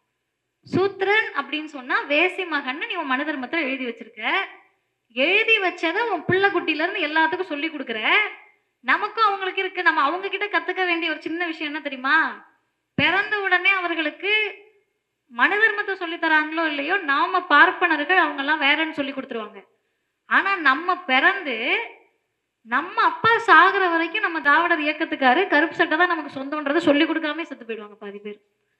Speaker 1: சூத்ரன் அப்படின்னு சொன்னா வேசி மகன்னு நீ உன் மனு தர்மத்துல எழுதி வச்சிருக்க எழுதி வச்சதை உன் பிள்ளை குட்டில இருந்து எல்லாத்துக்கும் சொல்லி கொடுக்குற நமக்கும் அவங்களுக்கு இருக்கு நம்ம அவங்க கிட்ட கத்துக்க வேண்டிய ஒரு சின்ன விஷயம் என்ன தெரியுமா பிறந்த உடனே அவர்களுக்கு மனு தர்மத்தை சொல்லி தராங்களோ இல்லையோ நாம பார்ப்பனர்கள் அவங்க எல்லாம் வேறன்னு சொல்லி கொடுத்துருவாங்க ஆனா நம்ம பிறந்து நம்ம அப்பா சாகுற வரைக்கும் நம்ம திராவிடர் இயக்கத்துக்காரு கருப்பு சட்டை தான் நமக்கு சொந்தம்ன்றதை சொல்லி கொடுக்காம செத்து போயிடுவாங்க பாதி பேர்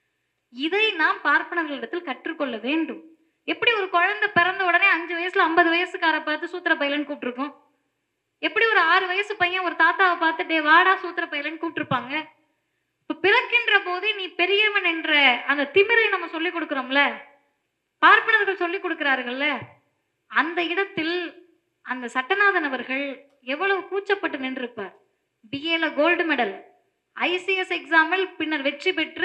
Speaker 1: இதை நாம் பார்ப்பனர்களிடத்தில் கற்றுக்கொள்ள வேண்டும் எப்படி ஒரு குழந்தை பிறந்த உடனே அஞ்சு வயசுல ஐம்பது வயசுக்கார பார்த்து சூத்திர பையலன்னு கூப்பிட்டுருக்கோம் எப்படி ஒரு ஆறு வயசு பையன் ஒரு தாத்தாவை பார்த்து டே வாடா சூத்திர பையலன்னு கூப்பிட்டுருப்பாங்க இப்ப பிறக்கின்ற போது நீ பெரியவன் என்ற அந்த திமிரை நம்ம சொல்லி கொடுக்கிறோம்ல பார்ப்பனர்கள் சொல்லி கொடுக்கிறார்கள்ல அந்த இடத்தில் அந்த சட்டநாதன் அவர்கள் எவ்வளவு கூச்சப்பட்டு நின்றிருப்பார் பிஏல கோல்டு மெடல் ஐசிஎஸ் எக்ஸாமில் பின்னர் வெற்றி பெற்று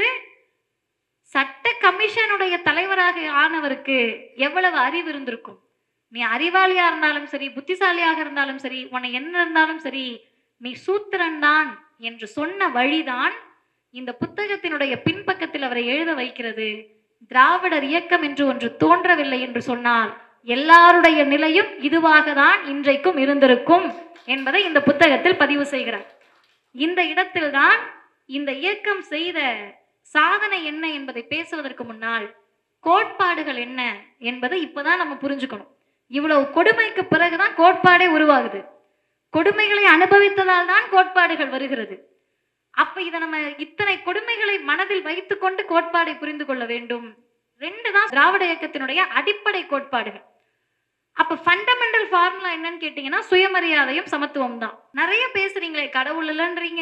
Speaker 1: சட்ட கமிஷனுடைய தலைவராக ஆனவருக்கு எவ்வளவு அறிவு இருந்திருக்கும் நீ அறிவாளியா இருந்தாலும் சரி புத்திசாலியாக இருந்தாலும் சரி உன்னை என்ன இருந்தாலும் சரி நீ சூத்திரன் தான் என்று சொன்ன வழிதான் இந்த புத்தகத்தினுடைய பின்பக்கத்தில் அவரை எழுத வைக்கிறது திராவிடர் இயக்கம் என்று ஒன்று தோன்றவில்லை என்று சொன்னால் எல்லாருடைய நிலையும் இதுவாக தான் இன்றைக்கும் இருந்திருக்கும் என்பதை இந்த புத்தகத்தில் பதிவு செய்கிறார் இந்த இடத்தில்தான் இந்த இயக்கம் செய்த சாதனை என்ன என்பதை பேசுவதற்கு முன்னால் கோட்பாடுகள் என்ன என்பதை இப்பதான் நம்ம புரிஞ்சுக்கணும் இவ்வளவு கொடுமைக்கு பிறகுதான் கோட்பாடே உருவாகுது கொடுமைகளை அனுபவித்ததால் தான் கோட்பாடுகள் வருகிறது அப்ப இதை நம்ம இத்தனை கொடுமைகளை மனதில் வைத்துக்கொண்டு கோட்பாடை புரிந்து கொள்ள வேண்டும் ரெண்டு தான் திராவிட இயக்கத்தினுடைய அடிப்படை கோட்பாடுகள் அப்ப ஃபண்டமெண்டல் ஃபார்முலா என்னன்னு கேட்டீங்கன்னா சுயமரியாதையும் சமத்துவம் தான் நிறைய பேசுறீங்களே கடவுள் இல்லைன்றீங்க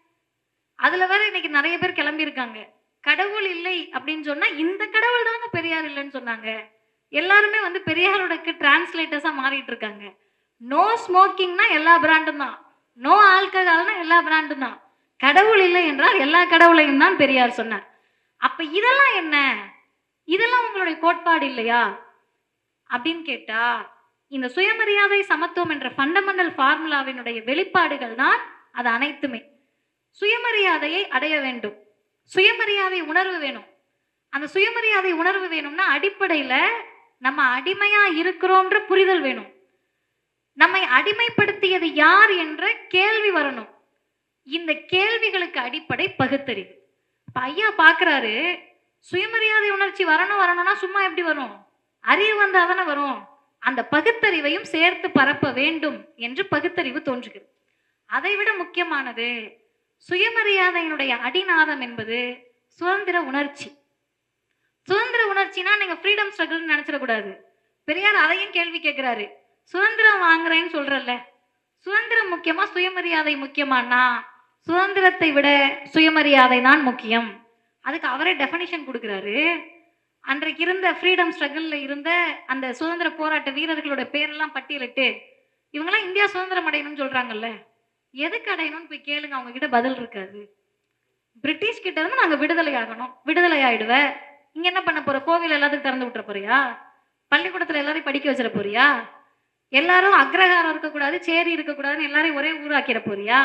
Speaker 1: அதுல வேற இன்னைக்கு நிறைய பேர் கிளம்பி இருக்காங்க கடவுள் இல்லை அப்படின்னு சொன்னா இந்த கடவுள் தாங்க பெரியார் இல்லைன்னு சொன்னாங்க எல்லாருமே வந்து பெரியாரோடக்கு டிரான்ஸ்லேட்டர்ஸா மாறிட்டு இருக்காங்க நோ ஸ்மோக்கிங்னா எல்லா பிராண்டும் தான் நோ ஆல்கஹால்னா எல்லா பிராண்டும் தான் கடவுள் இல்லை என்றால் எல்லா கடவுளையும் தான் பெரியார் சொன்னார் அப்ப இதெல்லாம் என்ன இதெல்லாம் உங்களுடைய கோட்பாடு இல்லையா அப்படின்னு கேட்டா இந்த சுயமரியாதை சமத்துவம் என்ற ஃபண்டமெண்டல் ஃபார்முலாவினுடைய வெளிப்பாடுகள் தான் அது அனைத்துமே சுயமரியாதையை அடைய வேண்டும் சுயமரியாதை உணர்வு வேணும் அந்த சுயமரியாதை உணர்வு வேணும்னா அடிப்படையில நம்ம அடிமையா இருக்கிறோம்ன்ற புரிதல் வேணும் நம்மை அடிமைப்படுத்தியது யார் என்ற கேள்வி வரணும் இந்த கேள்விகளுக்கு அடிப்படை பகுத்தறிவு இப்ப ஐயா பாக்குறாரு சுயமரியாதை உணர்ச்சி வரணும் வரணும்னா சும்மா எப்படி வரும் அறிவு வந்தா தானே வரும் அந்த பகுத்தறிவையும் சேர்த்து பரப்ப வேண்டும் என்று பகுத்தறிவு தோன்றுகிறது அதைவிட முக்கியமானது சுயமரியாதையினுடைய அடிநாதம் என்பது சுதந்திர உணர்ச்சி சுதந்திர உணர்ச்சினா நீங்க ஃப்ரீடம் ஸ்ட்ரகிள் நினைச்சிடக்கூடாது பெரியார் அதையும் கேள்வி கேட்கிறாரு சுதந்திரம் வாங்குறேன்னு சொல்றல்ல சுதந்திரம் முக்கியமா சுயமரியாதை முக்கியமானா சுதந்திரத்தை விட சுயமரியாதை தான் முக்கியம் அதுக்கு அவரே டெஃபனிஷன் கொடுக்குறாரு அன்றைக்கு இருந்த ஃப்ரீடம் ஸ்ட்ரகிள்ல இருந்த அந்த சுதந்திர போராட்ட வீரர்களோட பேரெல்லாம் பட்டியலிட்டு இவங்கெல்லாம் இந்தியா சுதந்திரம் அடையணும்னு சொல்றாங்கல்ல எதுக்கு அடையணும்னு போய் கேளுங்க அவங்க கிட்ட பதில் இருக்காது பிரிட்டிஷ் கிட்ட இருந்து நாங்க விடுதலை ஆகணும் விடுதலை ஆயிடுவ இங்க என்ன பண்ண போற கோவில் எல்லாத்துக்கும் திறந்து விட்டுற போறியா பள்ளிக்கூடத்துல எல்லாரையும் படிக்க வச்சிட போறியா எல்லாரும் அக்ரஹாரம் இருக்கக்கூடாது சேரி இருக்கக்கூடாதுன்னு எல்லாரையும் ஒரே ஊராக்கிட போறியா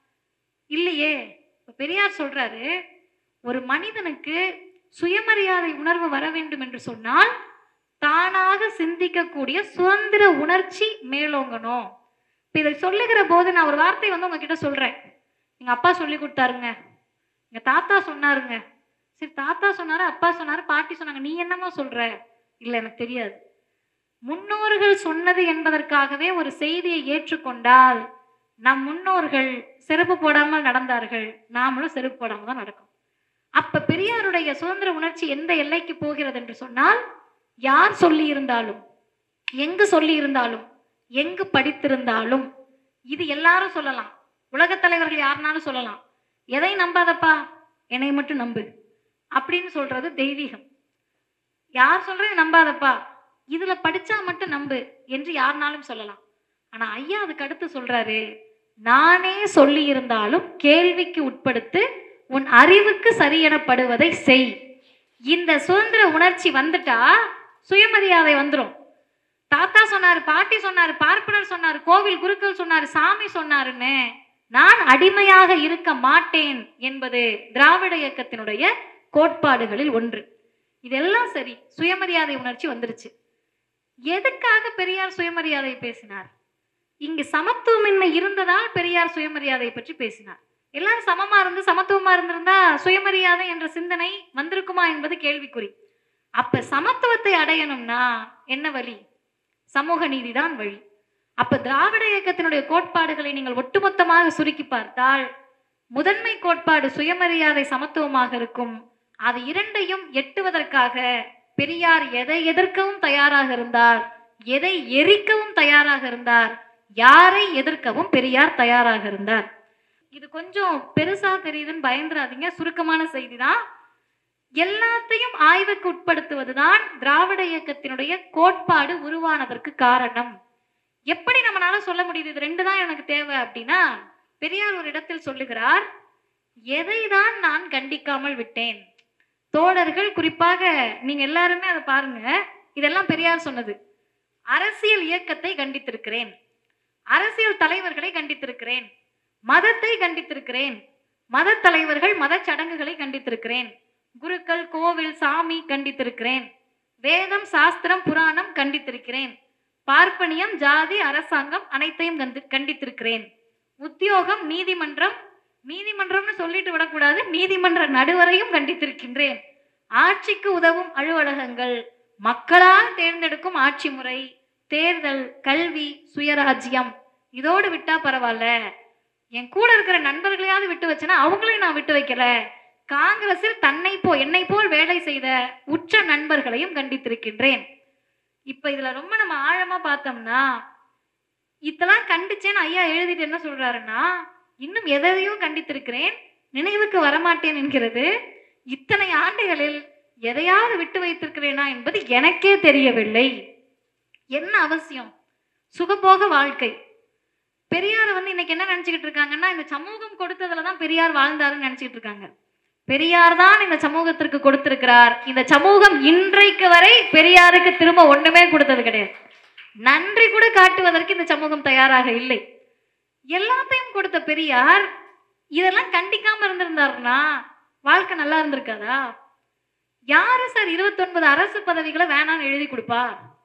Speaker 1: இல்லையே இப்ப பெரியார் சொல்றாரு ஒரு மனிதனுக்கு சுயமரியாதை உணர்வு வர வேண்டும் என்று சொன்னால் தானாக சிந்திக்கக்கூடிய சுதந்திர உணர்ச்சி மேலோங்கணும் இப்ப இதை சொல்லுகிற போது நான் ஒரு வார்த்தை வந்து உங்ககிட்ட சொல்றேன் எங்க அப்பா சொல்லி கொடுத்தாருங்க எங்க தாத்தா சொன்னாருங்க சரி தாத்தா சொன்னாரு அப்பா சொன்னாரு பாட்டி சொன்னாங்க நீ என்னமா சொல்ற இல்ல எனக்கு தெரியாது முன்னோர்கள் சொன்னது என்பதற்காகவே ஒரு செய்தியை ஏற்றுக்கொண்டால் நம் முன்னோர்கள் செருப்பு போடாமல் நடந்தார்கள் நாமளும் செருப்பு போடாமல் தான் நடக்கும் அப்ப பெரியாருடைய சுதந்திர உணர்ச்சி எந்த எல்லைக்கு போகிறது என்று சொன்னால் யார் சொல்லி இருந்தாலும் எங்கு சொல்லி இருந்தாலும் எங்கு படித்திருந்தாலும் இது எல்லாரும் சொல்லலாம் உலகத் தலைவர்கள் யாருனாலும் சொல்லலாம் எதை நம்பாதப்பா என்னை மட்டும் நம்பு அப்படின்னு சொல்றது தெய்வீகம் யார் சொல்றது நம்பாதப்பா இதுல படிச்சா மட்டும் நம்பு என்று யாருனாலும் சொல்லலாம் ஆனா ஐயா அதுக்கு அடுத்து சொல்றாரு நானே சொல்லி இருந்தாலும் கேள்விக்கு உட்படுத்து உன் அறிவுக்கு சரியெனப்படுவதை செய் இந்த சுதந்திர உணர்ச்சி வந்துட்டா சுயமரியாதை வந்துரும் தாத்தா சொன்னாரு பாட்டி சொன்னாரு பார்ப்பனர் சொன்னாரு கோவில் குருக்கள் சொன்னாரு சாமி சொன்னாருன்னு நான் அடிமையாக இருக்க மாட்டேன் என்பது திராவிட இயக்கத்தினுடைய கோட்பாடுகளில் ஒன்று இதெல்லாம் சரி சுயமரியாதை உணர்ச்சி வந்துருச்சு எதுக்காக பெரியார் சுயமரியாதை பேசினார் இங்கு சமத்துவமின்மை இருந்ததால் பெரியார் சுயமரியாதை பற்றி பேசினார் எல்லாரும் சமமா இருந்து சமத்துவமா இருந்திருந்தா சுயமரியாதை என்ற சிந்தனை வந்திருக்குமா என்பது கேள்விக்குறி அப்ப சமத்துவத்தை அடையணும்னா என்ன வழி சமூக நீதிதான் வழி அப்ப திராவிட இயக்கத்தினுடைய கோட்பாடுகளை நீங்கள் ஒட்டுமொத்தமாக சுருக்கி பார்த்தால் முதன்மை கோட்பாடு சுயமரியாதை சமத்துவமாக இருக்கும் அது இரண்டையும் எட்டுவதற்காக பெரியார் எதை எதிர்க்கவும் தயாராக இருந்தார் எதை எரிக்கவும் தயாராக இருந்தார் யாரை எதிர்க்கவும் பெரியார் தயாராக இருந்தார் இது கொஞ்சம் பெருசா தெரியுதுன்னு பயந்துராதீங்க சுருக்கமான செய்தி தான் எல்லாத்தையும் ஆய்வுக்கு உட்படுத்துவதுதான் திராவிட இயக்கத்தினுடைய கோட்பாடு உருவானதற்கு காரணம் எப்படி நம்மளால சொல்ல முடியுது இது ரெண்டு தான் எனக்கு தேவை அப்படின்னா பெரியார் ஒரு இடத்தில் சொல்லுகிறார் எதை தான் நான் கண்டிக்காமல் விட்டேன் தோழர்கள் குறிப்பாக நீங்க எல்லாருமே அதை பாருங்க இதெல்லாம் பெரியார் சொன்னது அரசியல் இயக்கத்தை கண்டித்திருக்கிறேன் அரசியல் தலைவர்களை கண்டித்திருக்கிறேன் மதத்தை கண்டித்திருக்கிறேன் மத தலைவர்கள் மத சடங்குகளை கண்டித்திருக்கிறேன் குருக்கள் கோவில் சாமி கண்டித்திருக்கிறேன் வேதம் சாஸ்திரம் புராணம் கண்டித்திருக்கிறேன் பார்ப்பனியம் ஜாதி அரசாங்கம் அனைத்தையும் கண்டு கண்டித்திருக்கிறேன் உத்தியோகம் நீதிமன்றம் நீதிமன்றம்னு சொல்லிட்டு விடக்கூடாது நீதிமன்ற நடுவரையும் கண்டித்திருக்கின்றேன் ஆட்சிக்கு உதவும் அலுவலகங்கள் மக்களால் தேர்ந்தெடுக்கும் ஆட்சி முறை தேர்தல் கல்வி சுயராஜ்யம் இதோடு விட்டா பரவாயில்ல என் கூட இருக்கிற நண்பர்களையாவது விட்டு வச்சேன்னா அவங்களையும் நான் விட்டு வைக்கல காங்கிரஸில் தன்னை போ என்னை போல் வேலை செய்த உற்ற நண்பர்களையும் கண்டித்திருக்கின்றேன் இப்ப இதுல ரொம்ப நம்ம ஆழமா பார்த்தோம்னா இதெல்லாம் கண்டிச்சேன்னு ஐயா எழுதிட்டு என்ன சொல்றாருன்னா இன்னும் எதையும் கண்டித்திருக்கிறேன் நினைவுக்கு வரமாட்டேன் என்கிறது இத்தனை ஆண்டுகளில் எதையாவது விட்டு வைத்திருக்கிறேனா என்பது எனக்கே தெரியவில்லை என்ன அவசியம் சுகபோக வாழ்க்கை பெரியார் வந்து இன்னைக்கு என்ன நினைச்சுக்கிட்டு இருக்காங்கன்னா இந்த சமூகம் கொடுத்ததுல தான் பெரியார் வாழ்ந்தாருன்னு நினைச்சுக்கிட்டு இருக்காங்க பெரியார் தான் இந்த சமூகத்திற்கு கொடுத்திருக்கிறார் இந்த சமூகம் இன்றைக்கு வரை பெரியாருக்கு திரும்ப ஒண்ணுமே கொடுத்தது கிடையாது நன்றி கூட காட்டுவதற்கு இந்த சமூகம் தயாராக இல்லை எல்லாத்தையும் கொடுத்த பெரியார் இதெல்லாம் கண்டிக்காம இருந்திருந்தாருன்னா வாழ்க்கை நல்லா இருந்திருக்காதா யாரு சார் இருபத்தொன்பது அரசு பதவிகளை வேணாம்னு எழுதி கொடுப்பா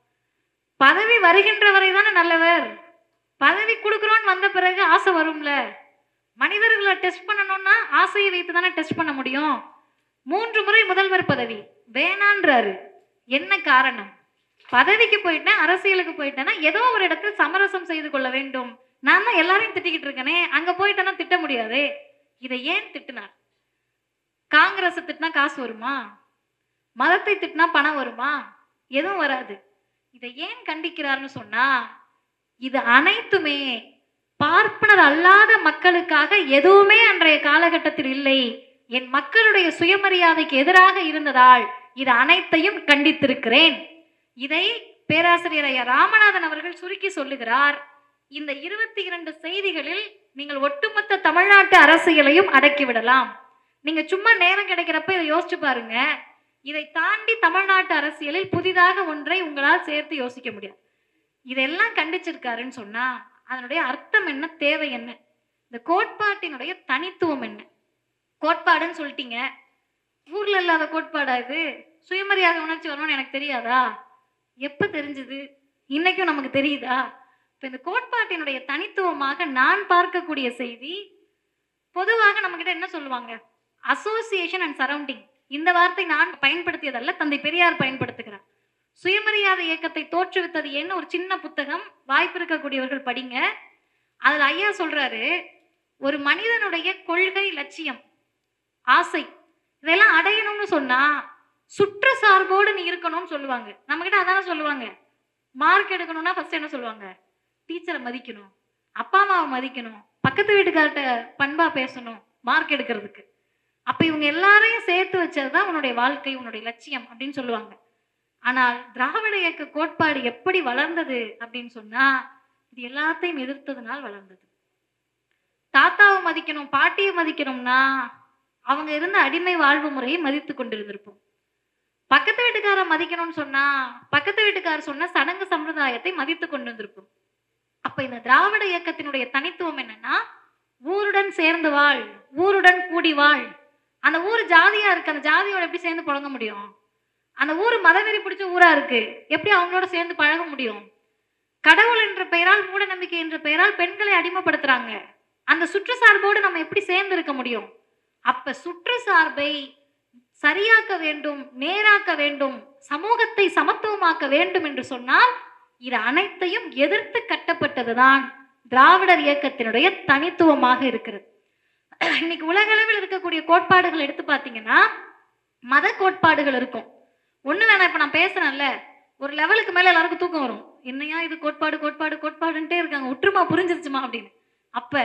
Speaker 1: பதவி வருகின்ற வரை தானே நல்லவர் பதவி கொடுக்குறோன்னு வந்த பிறகு ஆசை வரும்ல மனிதர்களை டெஸ்ட் பண்ணணும்னா ஆசையை வைத்து தானே டெஸ்ட் பண்ண முடியும் மூன்று முறை முதல்வர் பதவி வேணான்றாரு என்ன காரணம் பதவிக்கு போயிட்டேன் அரசியலுக்கு போயிட்டேன்னா ஏதோ ஒரு இடத்தில் சமரசம் செய்து கொள்ள வேண்டும் நான் தான் எல்லாரையும் திட்டிக்கிட்டு இருக்கேனே அங்க போயிட்டேன்னா திட்ட முடியாதே இதை ஏன் திட்டினார் காங்கிரஸ் திட்டினா காசு வருமா மதத்தை திட்டினா பணம் வருமா எதுவும் வராது இதை ஏன் கண்டிக்கிறார்னு சொன்னா இது அனைத்துமே பார்ப்பனர் அல்லாத மக்களுக்காக எதுவுமே அன்றைய காலகட்டத்தில் இல்லை என் மக்களுடைய சுயமரியாதைக்கு எதிராக இருந்ததால் இது அனைத்தையும் கண்டித்திருக்கிறேன் இதை பேராசிரியர் ஐயா ராமநாதன் அவர்கள் சுருக்கி சொல்லுகிறார் இந்த இருபத்தி இரண்டு செய்திகளில் நீங்கள் ஒட்டுமொத்த தமிழ்நாட்டு அரசியலையும் அடக்கிவிடலாம் நீங்க சும்மா நேரம் கிடைக்கிறப்ப இதை யோசிச்சு பாருங்க இதை தாண்டி தமிழ்நாட்டு அரசியலில் புதிதாக ஒன்றை உங்களால் சேர்த்து யோசிக்க முடியாது இதெல்லாம் கண்டிச்சிருக்காருன்னு சொன்னா அதனுடைய அர்த்தம் என்ன தேவை என்ன இந்த கோட்பாட்டினுடைய தனித்துவம் என்ன கோட்பாடுன்னு சொல்லிட்டீங்க ஊர்ல இல்லாத கோட்பாடா இது சுயமரியாதை உணர்ச்சி வரணும்னு எனக்கு தெரியாதா எப்ப தெரிஞ்சது இன்னைக்கும் நமக்கு தெரியுதா இப்ப இந்த கோட்பாட்டினுடைய தனித்துவமாக நான் பார்க்கக்கூடிய செய்தி பொதுவாக நம்ம கிட்ட என்ன சொல்லுவாங்க அசோசியேஷன் அண்ட் சரௌண்டிங் இந்த வார்த்தை நான் பயன்படுத்தியதல்ல தந்தை பெரியார் பயன்படுத்துகிறார் சுயமரியாதை இயக்கத்தை தோற்றுவித்தது என்ன ஒரு சின்ன புத்தகம் வாய்ப்பு இருக்கக்கூடியவர்கள் படிங்க அதுல ஐயா சொல்றாரு ஒரு மனிதனுடைய கொள்கை லட்சியம் ஆசை இதெல்லாம் அடையணும்னு சொன்னா சுற்று சார்போடு நீ இருக்கணும்னு சொல்லுவாங்க நம்ம கிட்ட அதானே சொல்லுவாங்க மார்க் எடுக்கணும்னா ஃபர்ஸ்ட் என்ன சொல்லுவாங்க டீச்சரை மதிக்கணும் அப்பா அம்மாவை மதிக்கணும் பக்கத்து வீட்டுக்கார்ட்ட பண்பா பேசணும் மார்க் எடுக்கிறதுக்கு அப்ப இவங்க எல்லாரையும் சேர்த்து வச்சதுதான் உன்னுடைய வாழ்க்கை உன்னுடைய லட்சியம் அப்படின்னு சொல்லுவாங்க ஆனால் திராவிட இயக்க கோட்பாடு எப்படி வளர்ந்தது அப்படின்னு சொன்னா இது எல்லாத்தையும் எதிர்த்ததுனால் வளர்ந்தது தாத்தாவை மதிக்கணும் பாட்டியை மதிக்கணும்னா அவங்க இருந்த அடிமை வாழ்வு முறையை மதித்து கொண்டிருந்திருப்போம் பக்கத்து வீட்டுக்கார மதிக்கணும்னு சொன்னா பக்கத்து வீட்டுக்காரர் சொன்ன சடங்கு சம்பிரதாயத்தை மதித்து கொண்டு வந்திருப்போம் அப்ப இந்த திராவிட இயக்கத்தினுடைய தனித்துவம் என்னன்னா ஊருடன் சேர்ந்து வாழ் ஊருடன் கூடி வாழ் அந்த ஊர் ஜாதியா இருக்கு அந்த ஜாதியோட எப்படி சேர்ந்து பழக முடியும் அந்த ஊர் மதவெறி பிடிச்ச ஊரா இருக்கு எப்படி அவங்களோட சேர்ந்து பழக முடியும் கடவுள் என்ற பெயரால் மூட நம்பிக்கை என்ற பெயரால் பெண்களை அடிமைப்படுத்துறாங்க அந்த சுற்று சார்போடு நம்ம எப்படி சேர்ந்து இருக்க முடியும் அப்ப சுற்று சார்பை சரியாக்க வேண்டும் நேராக்க வேண்டும் சமூகத்தை சமத்துவமாக்க வேண்டும் என்று சொன்னால் இது அனைத்தையும் எதிர்த்து கட்டப்பட்டதுதான் திராவிடர் இயக்கத்தினுடைய தனித்துவமாக இருக்கிறது இன்னைக்கு உலகளவில் இருக்கக்கூடிய கோட்பாடுகள் எடுத்து பார்த்தீங்கன்னா மத கோட்பாடுகள் இருக்கும் ஒண்ணு வேணாம் இப்ப நான் பேசுறேன்ல ஒரு லெவலுக்கு மேல எல்லாருக்கும் தூக்கம் வரும் என்னையா இது கோட்பாடு கோட்பாடு கோட்பாடுன்ட்டே இருக்காங்க ஒற்றுமா புரிஞ்சிருச்சுமா அப்படின்னு அப்ப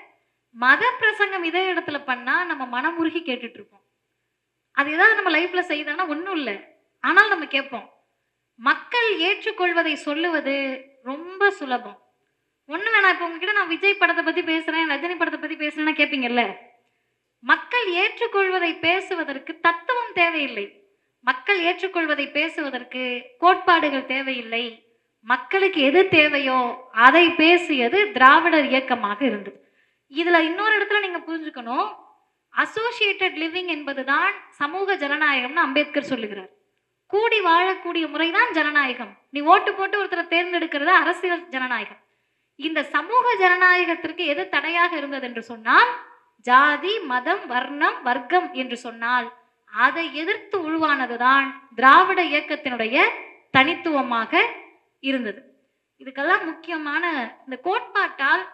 Speaker 1: மத பிரசங்கம் இதே இடத்துல பண்ணா நம்ம மனமுருகி கேட்டுட்டு இருப்போம் அது ஏதாவது நம்ம லைஃப்ல செய்தானா ஒண்ணும் இல்லை ஆனால் நம்ம கேட்போம் மக்கள் ஏற்றுக்கொள்வதை சொல்லுவது ரொம்ப சுலபம் ஒண்ணு வேணாம் இப்போ உங்ககிட்ட நான் விஜய் படத்தை பத்தி பேசுறேன் ரஜினி படத்தை பத்தி பேசுறேன்னா கேட்பீங்கல்ல மக்கள் ஏற்றுக்கொள்வதை பேசுவதற்கு தத்துவம் தேவையில்லை மக்கள் ஏற்றுக்கொள்வதை பேசுவதற்கு கோட்பாடுகள் தேவையில்லை மக்களுக்கு எது தேவையோ அதை பேசியது திராவிடர் இயக்கமாக இருந்தது இதுல இன்னொரு இடத்துல நீங்க புரிஞ்சுக்கணும் அசோசியேட்டட் லிவிங் என்பதுதான் சமூக ஜனநாயகம்னு அம்பேத்கர் சொல்லுகிறார் கூடி வாழக்கூடிய முறைதான் ஜனநாயகம் நீ ஓட்டு போட்டு ஒருத்தரை தேர்ந்தெடுக்கிறது அரசியல் ஜனநாயகம் இந்த சமூக ஜனநாயகத்திற்கு எது தடையாக இருந்தது என்று சொன்னால் ஜாதி மதம் வர்ணம் வர்க்கம் என்று சொன்னால் அதை எதிர்த்து உருவானதுதான் திராவிட இயக்கத்தினுடைய தனித்துவமாக இருந்தது இதுக்கெல்லாம் முக்கியமான இந்த கோட்பாட்டால்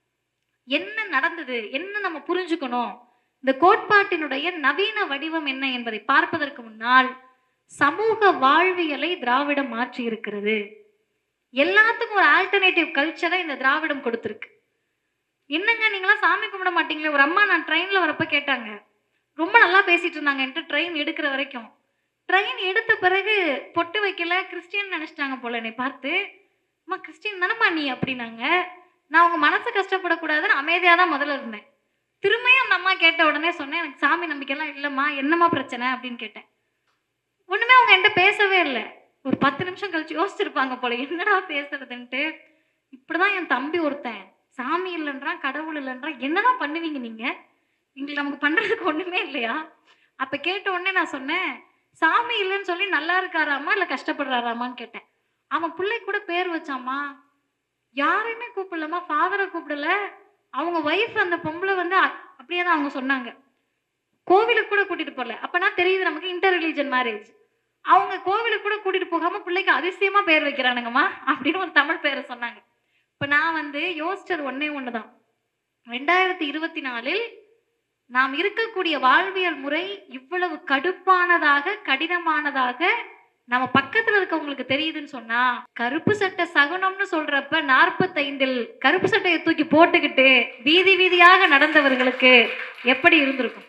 Speaker 1: என்ன நடந்தது என்ன நம்ம புரிஞ்சுக்கணும் இந்த கோட்பாட்டினுடைய நவீன வடிவம் என்ன என்பதை பார்ப்பதற்கு முன்னால் சமூக வாழ்வியலை திராவிடம் மாற்றி இருக்கிறது எல்லாத்துக்கும் ஒரு ஆல்டர்னேட்டிவ் கல்ச்சரை இந்த திராவிடம் கொடுத்துருக்கு என்னங்க நீங்களாம் சாமி கும்பிட மாட்டீங்களே ஒரு அம்மா நான் ட்ரெயின்ல வரப்ப கேட்டாங்க ரொம்ப நல்லா பேசிட்டு இருந்தாங்க என்கிட்ட ட்ரெயின் எடுக்கிற வரைக்கும் ட்ரெயின் எடுத்த பிறகு பொட்டு வைக்கல கிறிஸ்டியன் நினைச்சிட்டாங்க போல என்னை பார்த்து அம்மா கிறிஸ்டியன் தானம்மா நீ அப்படின்னாங்க நான் உங்க மனசு கஷ்டப்படக்கூடாதுன்னு அமைதியாக தான் முதல்ல இருந்தேன் திரும்பியும் அந்த அம்மா கேட்ட உடனே சொன்னேன் எனக்கு சாமி நம்பிக்கைலாம் இல்லைம்மா என்னம்மா பிரச்சனை அப்படின்னு கேட்டேன் ஒண்ணுமே அவங்க என்கிட்ட பேசவே இல்லை ஒரு பத்து நிமிஷம் கழிச்சு யோசிச்சிருப்பாங்க போல என்னடா பேசுறதுன்ட்டு இப்படிதான் என் தம்பி ஒருத்தன் சாமி இல்லைன்றான் கடவுள் இல்லைன்றான் என்னதான் பண்ணுவீங்க நீங்க எங்களுக்கு நமக்கு பண்றதுக்கு ஒண்ணுமே இல்லையா அப்ப கேட்ட உடனே நான் சொன்னேன் சாமி இல்லைன்னு சொல்லி நல்லா இருக்காராமா இல்ல கஷ்டப்படுறாராமான்னு கேட்டேன் அவன் பிள்ளை கூட பேர் வச்சாமா யாரையுமே கூப்பிடலமா ஃபாதரை கூப்பிடல அவங்க ஒய்ஃப் அந்த பொம்பளை வந்து அ- அப்படியே தான் அவங்க சொன்னாங்க கோவிலுக்கு கூட கூட்டிட்டு போகல அப்பனா தெரியுது நமக்கு இன்டர் ரிலீஜன் மேரேஜ் அவங்க கோவிலுக்கு கூட கூட்டிட்டு போகாம பிள்ளைக்கு அதிசயமா பேர் வைக்கிறானுங்கம்மா அப்படின்னு ஒரு தமிழ் பேரை சொன்னாங்க இப்ப நான் வந்து யோசிச்சது ஒண்ணே ஒண்ணுதான் ரெண்டாயிரத்தி இருபத்தி நாலில் நாம் இருக்கக்கூடிய வாழ்வியல் முறை இவ்வளவு கடுப்பானதாக கடினமானதாக நம்ம பக்கத்துல இருக்கவங்களுக்கு தெரியுதுன்னு சொன்னா கருப்பு சட்டை சகுனம்னு சொல்றப்ப நாற்பத்தைந்தில் கருப்பு சட்டையை தூக்கி போட்டுக்கிட்டு வீதி வீதியாக நடந்தவர்களுக்கு எப்படி இருந்திருக்கும்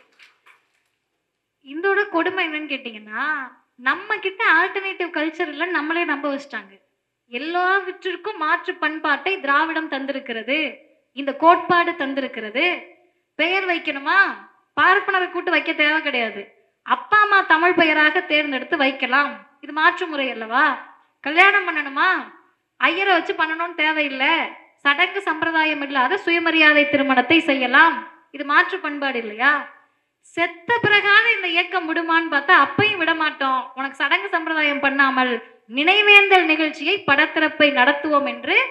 Speaker 1: இதோட கொடுமை என்னன்னு கேட்டீங்கன்னா நம்ம கிட்ட ஆல்டர்னேட்டிவ் கல்ச்சர் இல்ல நம்மளே நம்ப வச்சிட்டாங்க எல்லாவற்றிற்கும் மாற்று பண்பாட்டை திராவிடம் தந்திருக்கிறது இந்த கோட்பாடு தந்திருக்கிறது பெயர் வைக்கணுமா பார்ப்பனரை கூட்டு வைக்க தேவை கிடையாது அப்பா அம்மா தமிழ் பெயராக தேர்ந்தெடுத்து வைக்கலாம் இது மாற்று முறை அல்லவா கல்யாணம் பண்ணணுமா ஐயரை வச்சு பண்ணணும்னு தேவையில்லை சடங்கு சம்பிரதாயம் இல்லாத சுயமரியாதை திருமணத்தை செய்யலாம் இது மாற்று பண்பாடு இல்லையா செத்த பிறகாவது இந்த இயக்கம் விடுமான்னு பார்த்தா அப்பையும் விட மாட்டோம் உனக்கு சடங்கு சம்பிரதாயம் பண்ணாமல் நினைவேந்தல் நிகழ்ச்சியை படத்திறப்பை நடத்துவோம் என்று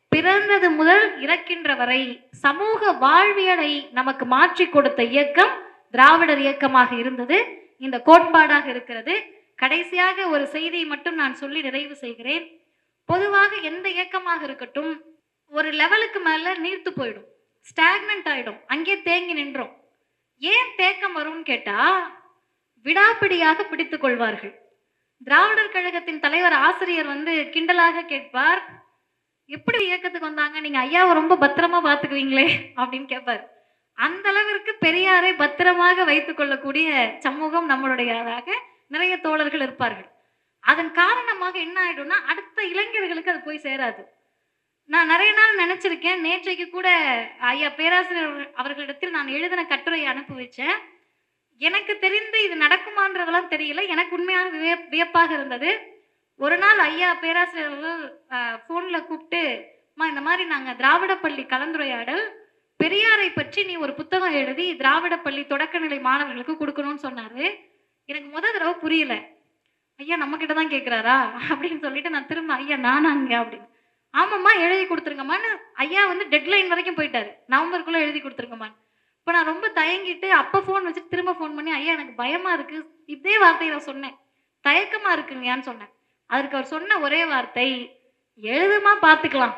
Speaker 1: பிறந்தது முதல் இறக்கின்ற வரை சமூக வாழ்வியலை நமக்கு மாற்றி கொடுத்த இயக்கம் திராவிடர் இயக்கமாக இருந்தது இந்த கோட்பாடாக இருக்கிறது கடைசியாக ஒரு செய்தியை மட்டும் நான் சொல்லி நிறைவு செய்கிறேன் பொதுவாக எந்த இயக்கமாக இருக்கட்டும் ஒரு லெவலுக்கு மேல நீர்த்து போயிடும் ஸ்டாக்னன்ட் ஆயிடும் அங்கே தேங்கி நின்றோம் ஏன் தேக்கம் வரும்னு கேட்டா விடாப்பிடியாக பிடித்துக் கொள்வார்கள் திராவிடர் கழகத்தின் தலைவர் ஆசிரியர் வந்து கிண்டலாக கேட்பார் எப்படி இயக்கத்துக்கு வந்தாங்க நீங்க ஐயாவை ரொம்ப பத்திரமா பாத்துக்குவீங்களே அப்படின்னு கேட்பார் அந்த அளவிற்கு பெரியாரை பத்திரமாக வைத்துக் கொள்ளக்கூடிய சமூகம் நம்மளுடையதாக நிறைய தோழர்கள் இருப்பார்கள் அதன் காரணமாக என்ன ஆயிடும்னா அடுத்த இளைஞர்களுக்கு அது போய் சேராது நான் நிறைய நாள் நினைச்சிருக்கேன் நேற்றைக்கு கூட ஐயா பேராசிரியர் அவர்கள்- அவர்களிடத்தில் நான் எழுதின கட்டுரையை அனுப்பி வச்சேன் எனக்கு தெரிந்து இது நடக்குமான்றதெல்லாம் தெரியல எனக்கு உண்மையாக வியப் வியப்பாக இருந்தது ஒரு நாள் ஐயா பேராசிரியர் அவர்கள் ஃபோனில் கூப்பிட்டு அம்மா இந்த மாதிரி நாங்கள் திராவிட பள்ளி கலந்துரையாடல் பெரியாரை பற்றி நீ ஒரு புத்தகம் எழுதி திராவிட பள்ளி தொடக்கநிலை மாணவர்களுக்கு கொடுக்கணும்னு சொன்னாரு எனக்கு முத தடவை புரியல ஐயா நம்ம கிட்ட தான் கேட்குறாரா அப்படின்னு சொல்லிட்டு நான் திரும்ப ஐயா நானாங்க அப்படின்னு ஆமாம்மா எழுதி கொடுத்துருங்கம்மான்னு ஐயா வந்து டெட்லைன் வரைக்கும் போயிட்டாரு நவம்பருக்குள்ள எழுதி கொடுத்துருங்கம்மான்னு இப்போ நான் ரொம்ப தயங்கிட்டு அப்போ ஃபோன் வச்சுட்டு திரும்ப ஃபோன் பண்ணி ஐயா எனக்கு பயமா இருக்கு இதே வார்த்தையை நான் சொன்னேன் தயக்கமா இருக்குங்கயான்னு சொன்னேன் அதற்கு அவர் சொன்ன ஒரே வார்த்தை எழுதுமா பார்த்துக்கலாம்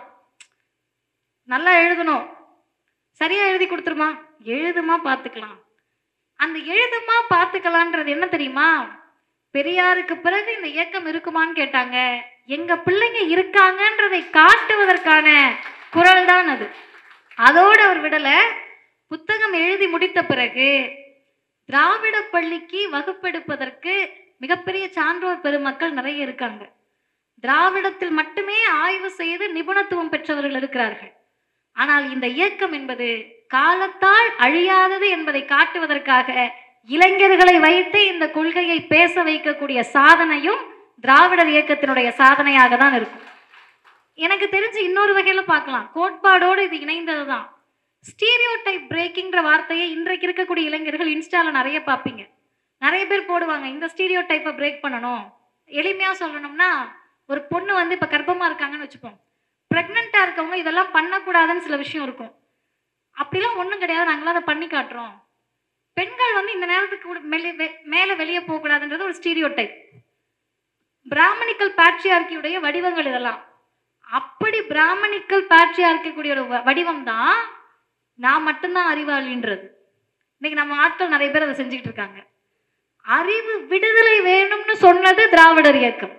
Speaker 1: நல்லா எழுதணும் சரியா எழுதி கொடுத்துருமா எழுதுமா பார்த்துக்கலாம் அந்த எழுதுமா பார்த்துக்கலான்றது என்ன தெரியுமா பெரியாருக்கு பிறகு இந்த இயக்கம் இருக்குமான்னு கேட்டாங்க எங்க பிள்ளைங்க இருக்காங்கன்றதை காட்டுவதற்கான குரல் தான் அது அதோடு அவர் விடல புத்தகம் எழுதி முடித்த பிறகு திராவிட பள்ளிக்கு வகுப்பெடுப்பதற்கு மிகப்பெரிய சான்றோர் பெருமக்கள் நிறைய இருக்காங்க திராவிடத்தில் மட்டுமே ஆய்வு செய்து நிபுணத்துவம் பெற்றவர்கள் இருக்கிறார்கள் ஆனால் இந்த இயக்கம் என்பது காலத்தால் அழியாதது என்பதை காட்டுவதற்காக இளைஞர்களை வைத்து இந்த கொள்கையை பேச வைக்கக்கூடிய சாதனையும் திராவிடர் இயக்கத்தினுடைய சாதனையாக தான் இருக்கும் எனக்கு தெரிஞ்சு இன்னொரு வகையில பார்க்கலாம் கோட்பாடோடு இது இணைந்ததுதான் ஸ்டீரியோ டைப் பிரேக்கிங்கிற வார்த்தையை இன்றைக்கு இருக்கக்கூடிய இளைஞர்கள் இன்ஸ்டால நிறைய பார்ப்பீங்க நிறைய பேர் போடுவாங்க இந்த ஸ்டீரியோ டைப்பை பிரேக் பண்ணணும் எளிமையா சொல்லணும்னா ஒரு பொண்ணு வந்து இப்ப கர்ப்பமா இருக்காங்கன்னு வச்சுப்போம் பிரெக்னெண்டா இருக்கவங்க இதெல்லாம் பண்ணக்கூடாதுன்னு சில விஷயம் இருக்கும் அப்படிலாம் ஒண்ணும் கிடையாது நாங்களாம் அதை பண்ணி காட்டுறோம் பெண்கள் வந்து இந்த நேரத்துக்கு கூட மேலே வெ- மேல வெளியே போகக்கூடாதுன்றது ஒரு ஸ்டீரியோ டைப் பிராமணிக்கல் பேட்ரியார்கியுடைய வடிவங்கள் இதெல்லாம் அப்படி பிராமணிக்கல் பேட்ரியார்க்கியுடைய ஒரு வ- வடிவம் தான் நான் மட்டும்தான் அறிவாளின்றது இன்னைக்கு நம்ம ஆட்கள் நிறைய பேர் அதை செஞ்சுக்கிட்டு இருக்காங்க அறிவு விடுதலை வேணும்னு சொன்னது திராவிடர் இயக்கம்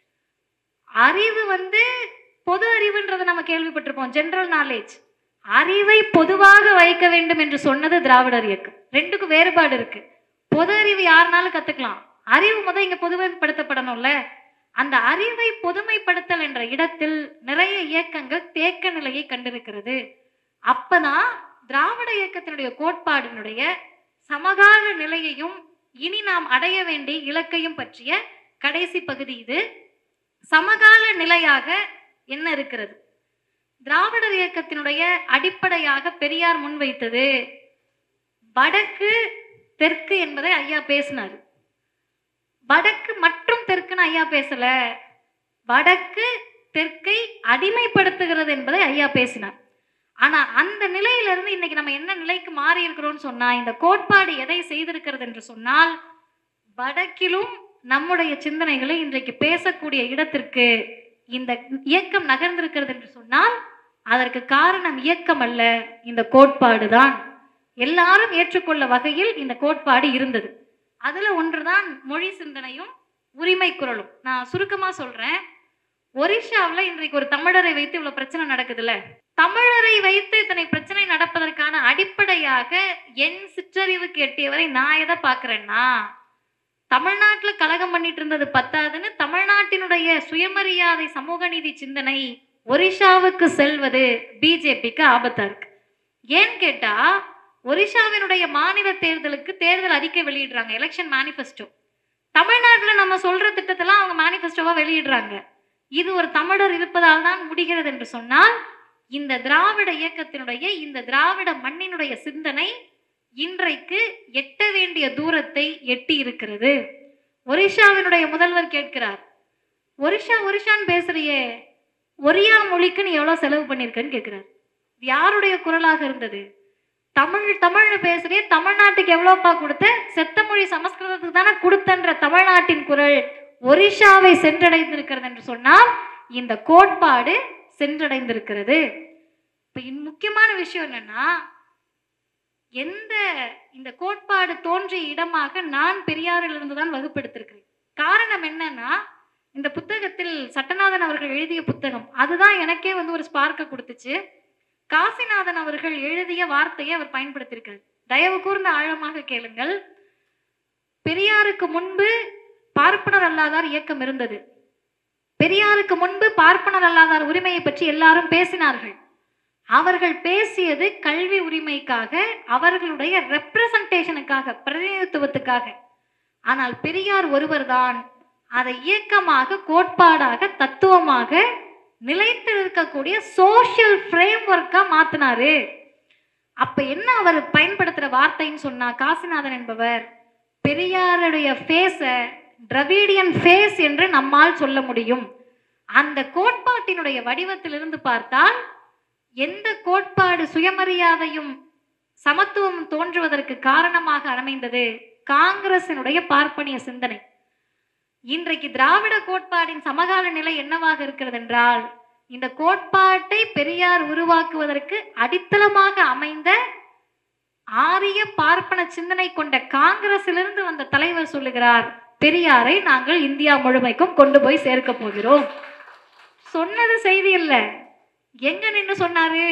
Speaker 1: அறிவு வந்து பொது அறிவுன்றதை நம்ம கேள்விப்பட்டிருப்போம் ஜெனரல் நாலேஜ் அறிவை பொதுவாக வைக்க வேண்டும் என்று சொன்னது திராவிடர் இயக்கம் ரெண்டுக்கும் வேறுபாடு இருக்கு பொது அறிவு யாருனாலும் கத்துக்கலாம் அறிவு முத இங்க பொதுமைப்படுத்தப்படணும்ல அந்த அறிவை பொதுமைப்படுத்தல் என்ற இடத்தில் நிறைய இயக்கங்கள் தேக்க நிலையை கண்டிருக்கிறது அப்பதான் திராவிட இயக்கத்தினுடைய கோட்பாடினுடைய சமகால நிலையையும் இனி நாம் அடைய வேண்டிய இலக்கையும் பற்றிய கடைசி பகுதி இது சமகால நிலையாக என்ன இருக்கிறது திராவிடர் இயக்கத்தினுடைய அடிப்படையாக பெரியார் முன்வைத்தது வடக்கு தெற்கு என்பதை ஐயா பேசினார் வடக்கு மற்றும் தெற்குன்னு ஐயா பேசல வடக்கு தெற்கை அடிமைப்படுத்துகிறது என்பதை ஐயா பேசினார் ஆனா அந்த நிலையிலிருந்து இன்னைக்கு நம்ம என்ன நிலைக்கு மாறி இருக்கிறோம்னு சொன்னா இந்த கோட்பாடு எதை செய்திருக்கிறது என்று சொன்னால் வடக்கிலும் நம்முடைய சிந்தனைகளை இன்றைக்கு பேசக்கூடிய இடத்திற்கு இந்த இயக்கம் நகர்ந்திருக்கிறது என்று சொன்னால் அதற்கு காரணம் இயக்கம் அல்ல இந்த கோட்பாடு தான் எல்லாரும் ஏற்றுக்கொள்ள வகையில் இந்த கோட்பாடு இருந்தது அதுல ஒன்றுதான் மொழி சிந்தனையும் உரிமை குரலும் நான் சுருக்கமா சொல்றேன் ஒரிஷாவில் இன்றைக்கு ஒரு தமிழரை வைத்து இவ்வளவு பிரச்சனை நடக்குதுல்ல தமிழரை வைத்து இத்தனை பிரச்சனை நடப்பதற்கான அடிப்படையாக என் சிற்றறிவுக்கு எட்டியவரை நான் எதை பார்க்கிறேன்னா தமிழ்நாட்டுல கலகம் பண்ணிட்டு இருந்தது பத்தாதுன்னு தமிழ்நாட்டினுடைய சுயமரியாதை சமூக நீதி சிந்தனை ஒரிஷாவுக்கு செல்வது பிஜேபிக்கு ஆபத்தா இருக்கு ஏன்னு கேட்டா ஒரிஷாவினுடைய மாநில தேர்தலுக்கு தேர்தல் அறிக்கை வெளியிடுறாங்க எலெக்ஷன் மேனிஃபெஸ்டோ தமிழ்நாட்டுல நம்ம சொல்ற திட்டத்தெல்லாம் அவங்க மேனிஃபெஸ்டோவா வெளியிடுறாங்க இது ஒரு தமிழர் இருப்பதால் தான் முடிகிறது என்று சொன்னால் இந்த திராவிட இயக்கத்தினுடைய இந்த திராவிட மண்ணினுடைய சிந்தனை இன்றைக்கு எட்ட வேண்டிய தூரத்தை எட்டி இருக்கிறது ஒரிஷாவினுடைய முதல்வர் கேட்கிறார் ஒரிஷா ஒரிஷான்னு பேசுறியே ஒரியா மொழிக்கு நீ எவ்வளவு செலவு பண்ணியிருக்கன்னு கேட்கிறார் இது யாருடைய குரலாக இருந்தது தமிழ் தமிழ்னு பேசுறே தமிழ்நாட்டுக்கு எவ்வளோப்பா கொடுத்த செத்த மொழி சமஸ்கிருதத்துக்கு தானே கொடுத்தன்ற தமிழ்நாட்டின் குரல் ஒரிஷாவை சென்றடைந்திருக்கிறது என்று சொன்னால் இந்த கோட்பாடு சென்றடைந்திருக்கிறது இப்ப இன் முக்கியமான விஷயம் என்னன்னா எந்த இந்த கோட்பாடு தோன்றிய இடமாக நான் பெரியாரிலிருந்து தான் வகுப்பெடுத்திருக்கிறேன் காரணம் என்னன்னா இந்த புத்தகத்தில் சட்டநாதன் அவர்கள் எழுதிய புத்தகம் அதுதான் எனக்கே வந்து ஒரு ஸ்பார்க்கை கொடுத்துச்சு காசிநாதன் அவர்கள் எழுதிய வார்த்தையை அவர் பயன்படுத்தியிருக்காரு தயவு கூர்ந்து ஆழமாக கேளுங்கள் பெரியாருக்கு முன்பு பார்ப்பனர் அல்லாதார் இயக்கம் இருந்தது பெரியாருக்கு முன்பு பார்ப்பனர் அல்லாதார் உரிமையை பற்றி எல்லாரும் பேசினார்கள் அவர்கள் பேசியது கல்வி உரிமைக்காக அவர்களுடைய ரெப்ரசன்டேஷனுக்காக பிரதிநிதித்துவத்துக்காக ஆனால் பெரியார் ஒருவர்தான் அதை இயக்கமாக கோட்பாடாக தத்துவமாக நிலைத்து இருக்கக்கூடிய சோஷியல் ஃப்ரேம் ஒர்க்கா மாத்தினாரு அப்ப என்ன அவர் பயன்படுத்துற வார்த்தைன்னு சொன்னா காசிநாதன் என்பவர் பெரியாருடைய ஃபேஸ டிரவிடியன் ஃபேஸ் என்று நம்மால் சொல்ல முடியும் அந்த கோட்பாட்டினுடைய வடிவத்திலிருந்து பார்த்தால் எந்த கோட்பாடு சுயமரியாதையும் சமத்துவம் தோன்றுவதற்கு காரணமாக அமைந்தது காங்கிரசினுடைய பார்ப்பனிய சிந்தனை இன்றைக்கு திராவிட கோட்பாடின் சமகால நிலை என்னவாக இருக்கிறது என்றால் இந்த கோட்பாட்டை பெரியார் உருவாக்குவதற்கு அடித்தளமாக அமைந்த ஆரிய பார்ப்பன சிந்தனை கொண்ட காங்கிரசிலிருந்து வந்த தலைவர் சொல்லுகிறார் பெரியாரை நாங்கள் இந்தியா முழுமைக்கும் கொண்டு போய் சேர்க்க போகிறோம் சொன்னது செய்தி இல்ல எங்க நின்னு சொன்னாரு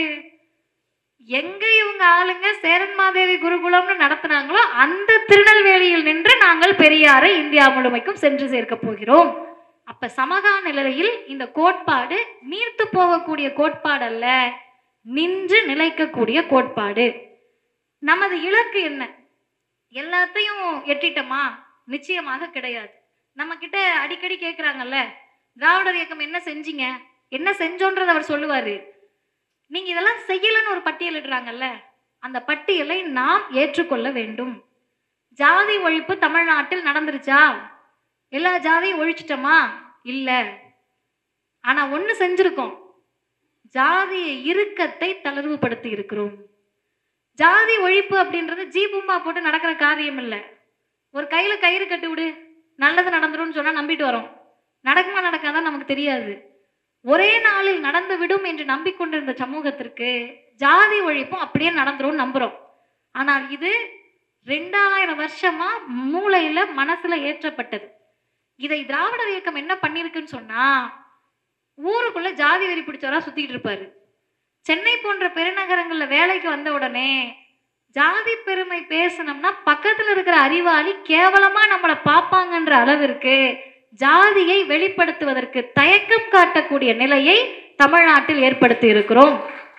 Speaker 1: எங்க இவங்க ஆளுங்க சேரன்மாதேவி குருகுலம்னு நடத்துனாங்களோ அந்த திருநெல்வேலியில் நின்று நாங்கள் பெரியாரை இந்தியா முழுமைக்கும் சென்று சேர்க்க போகிறோம் அப்ப சமகால நிலையில் இந்த கோட்பாடு நீர்த்து போகக்கூடிய கோட்பாடு அல்ல நின்று நிலைக்கக்கூடிய கோட்பாடு நமது இலக்கு என்ன எல்லாத்தையும் எட்டிட்டோமா நிச்சயமாக கிடையாது நம்ம கிட்ட அடிக்கடி கேட்குறாங்கல்ல திராவிடர் இயக்கம் என்ன செஞ்சீங்க என்ன செஞ்சோன்றதை அவர் சொல்லுவாரு நீங்க இதெல்லாம் செய்யலன்னு ஒரு பட்டியலிடுறாங்கல்ல அந்த பட்டியலை நாம் ஏற்றுக்கொள்ள வேண்டும் ஜாதி ஒழிப்பு தமிழ்நாட்டில் நடந்துருச்சா எல்லா ஜாதியும் ஒழிச்சிட்டோமா இல்ல ஆனா ஒண்ணு செஞ்சிருக்கோம் ஜாதிய இறுக்கத்தை தளர்வுபடுத்தி இருக்கிறோம் ஜாதி ஒழிப்பு அப்படின்றது ஜீபும்மா போட்டு நடக்கிற காரியம் இல்ல ஒரு கையில கயிறு கட்டி விடு நல்லது நடந்துரும்னு சொன்னா நம்பிட்டு வரோம் நடக்குமா நடக்காதான் நமக்கு தெரியாது ஒரே நாளில் நடந்து விடும் என்று நம்பிக்கொண்டிருந்த சமூகத்திற்கு ஜாதி ஒழிப்பும் அப்படியே நடந்துரும் நம்புறோம் ஆனால் இது ரெண்டாயிரம் வருஷமா மூளையில மனசுல ஏற்றப்பட்டது இதை திராவிடர் இயக்கம் என்ன பண்ணிருக்குன்னு சொன்னா ஊருக்குள்ள ஜாதி வெறி பிடிச்சவரா சுத்திட்டு இருப்பாரு சென்னை போன்ற பெருநகரங்கள்ல வேலைக்கு வந்த உடனே ஜாதி பெருமை பேசணும்னா பக்கத்துல இருக்கிற அறிவாளி கேவலமா நம்மளை பார்ப்பாங்கன்ற அளவிற்கு ஜாதியை வெளிப்படுத்துவதற்கு தயக்கம் காட்டக்கூடிய நிலையை தமிழ்நாட்டில் ஏற்படுத்தி இருக்கிறோம்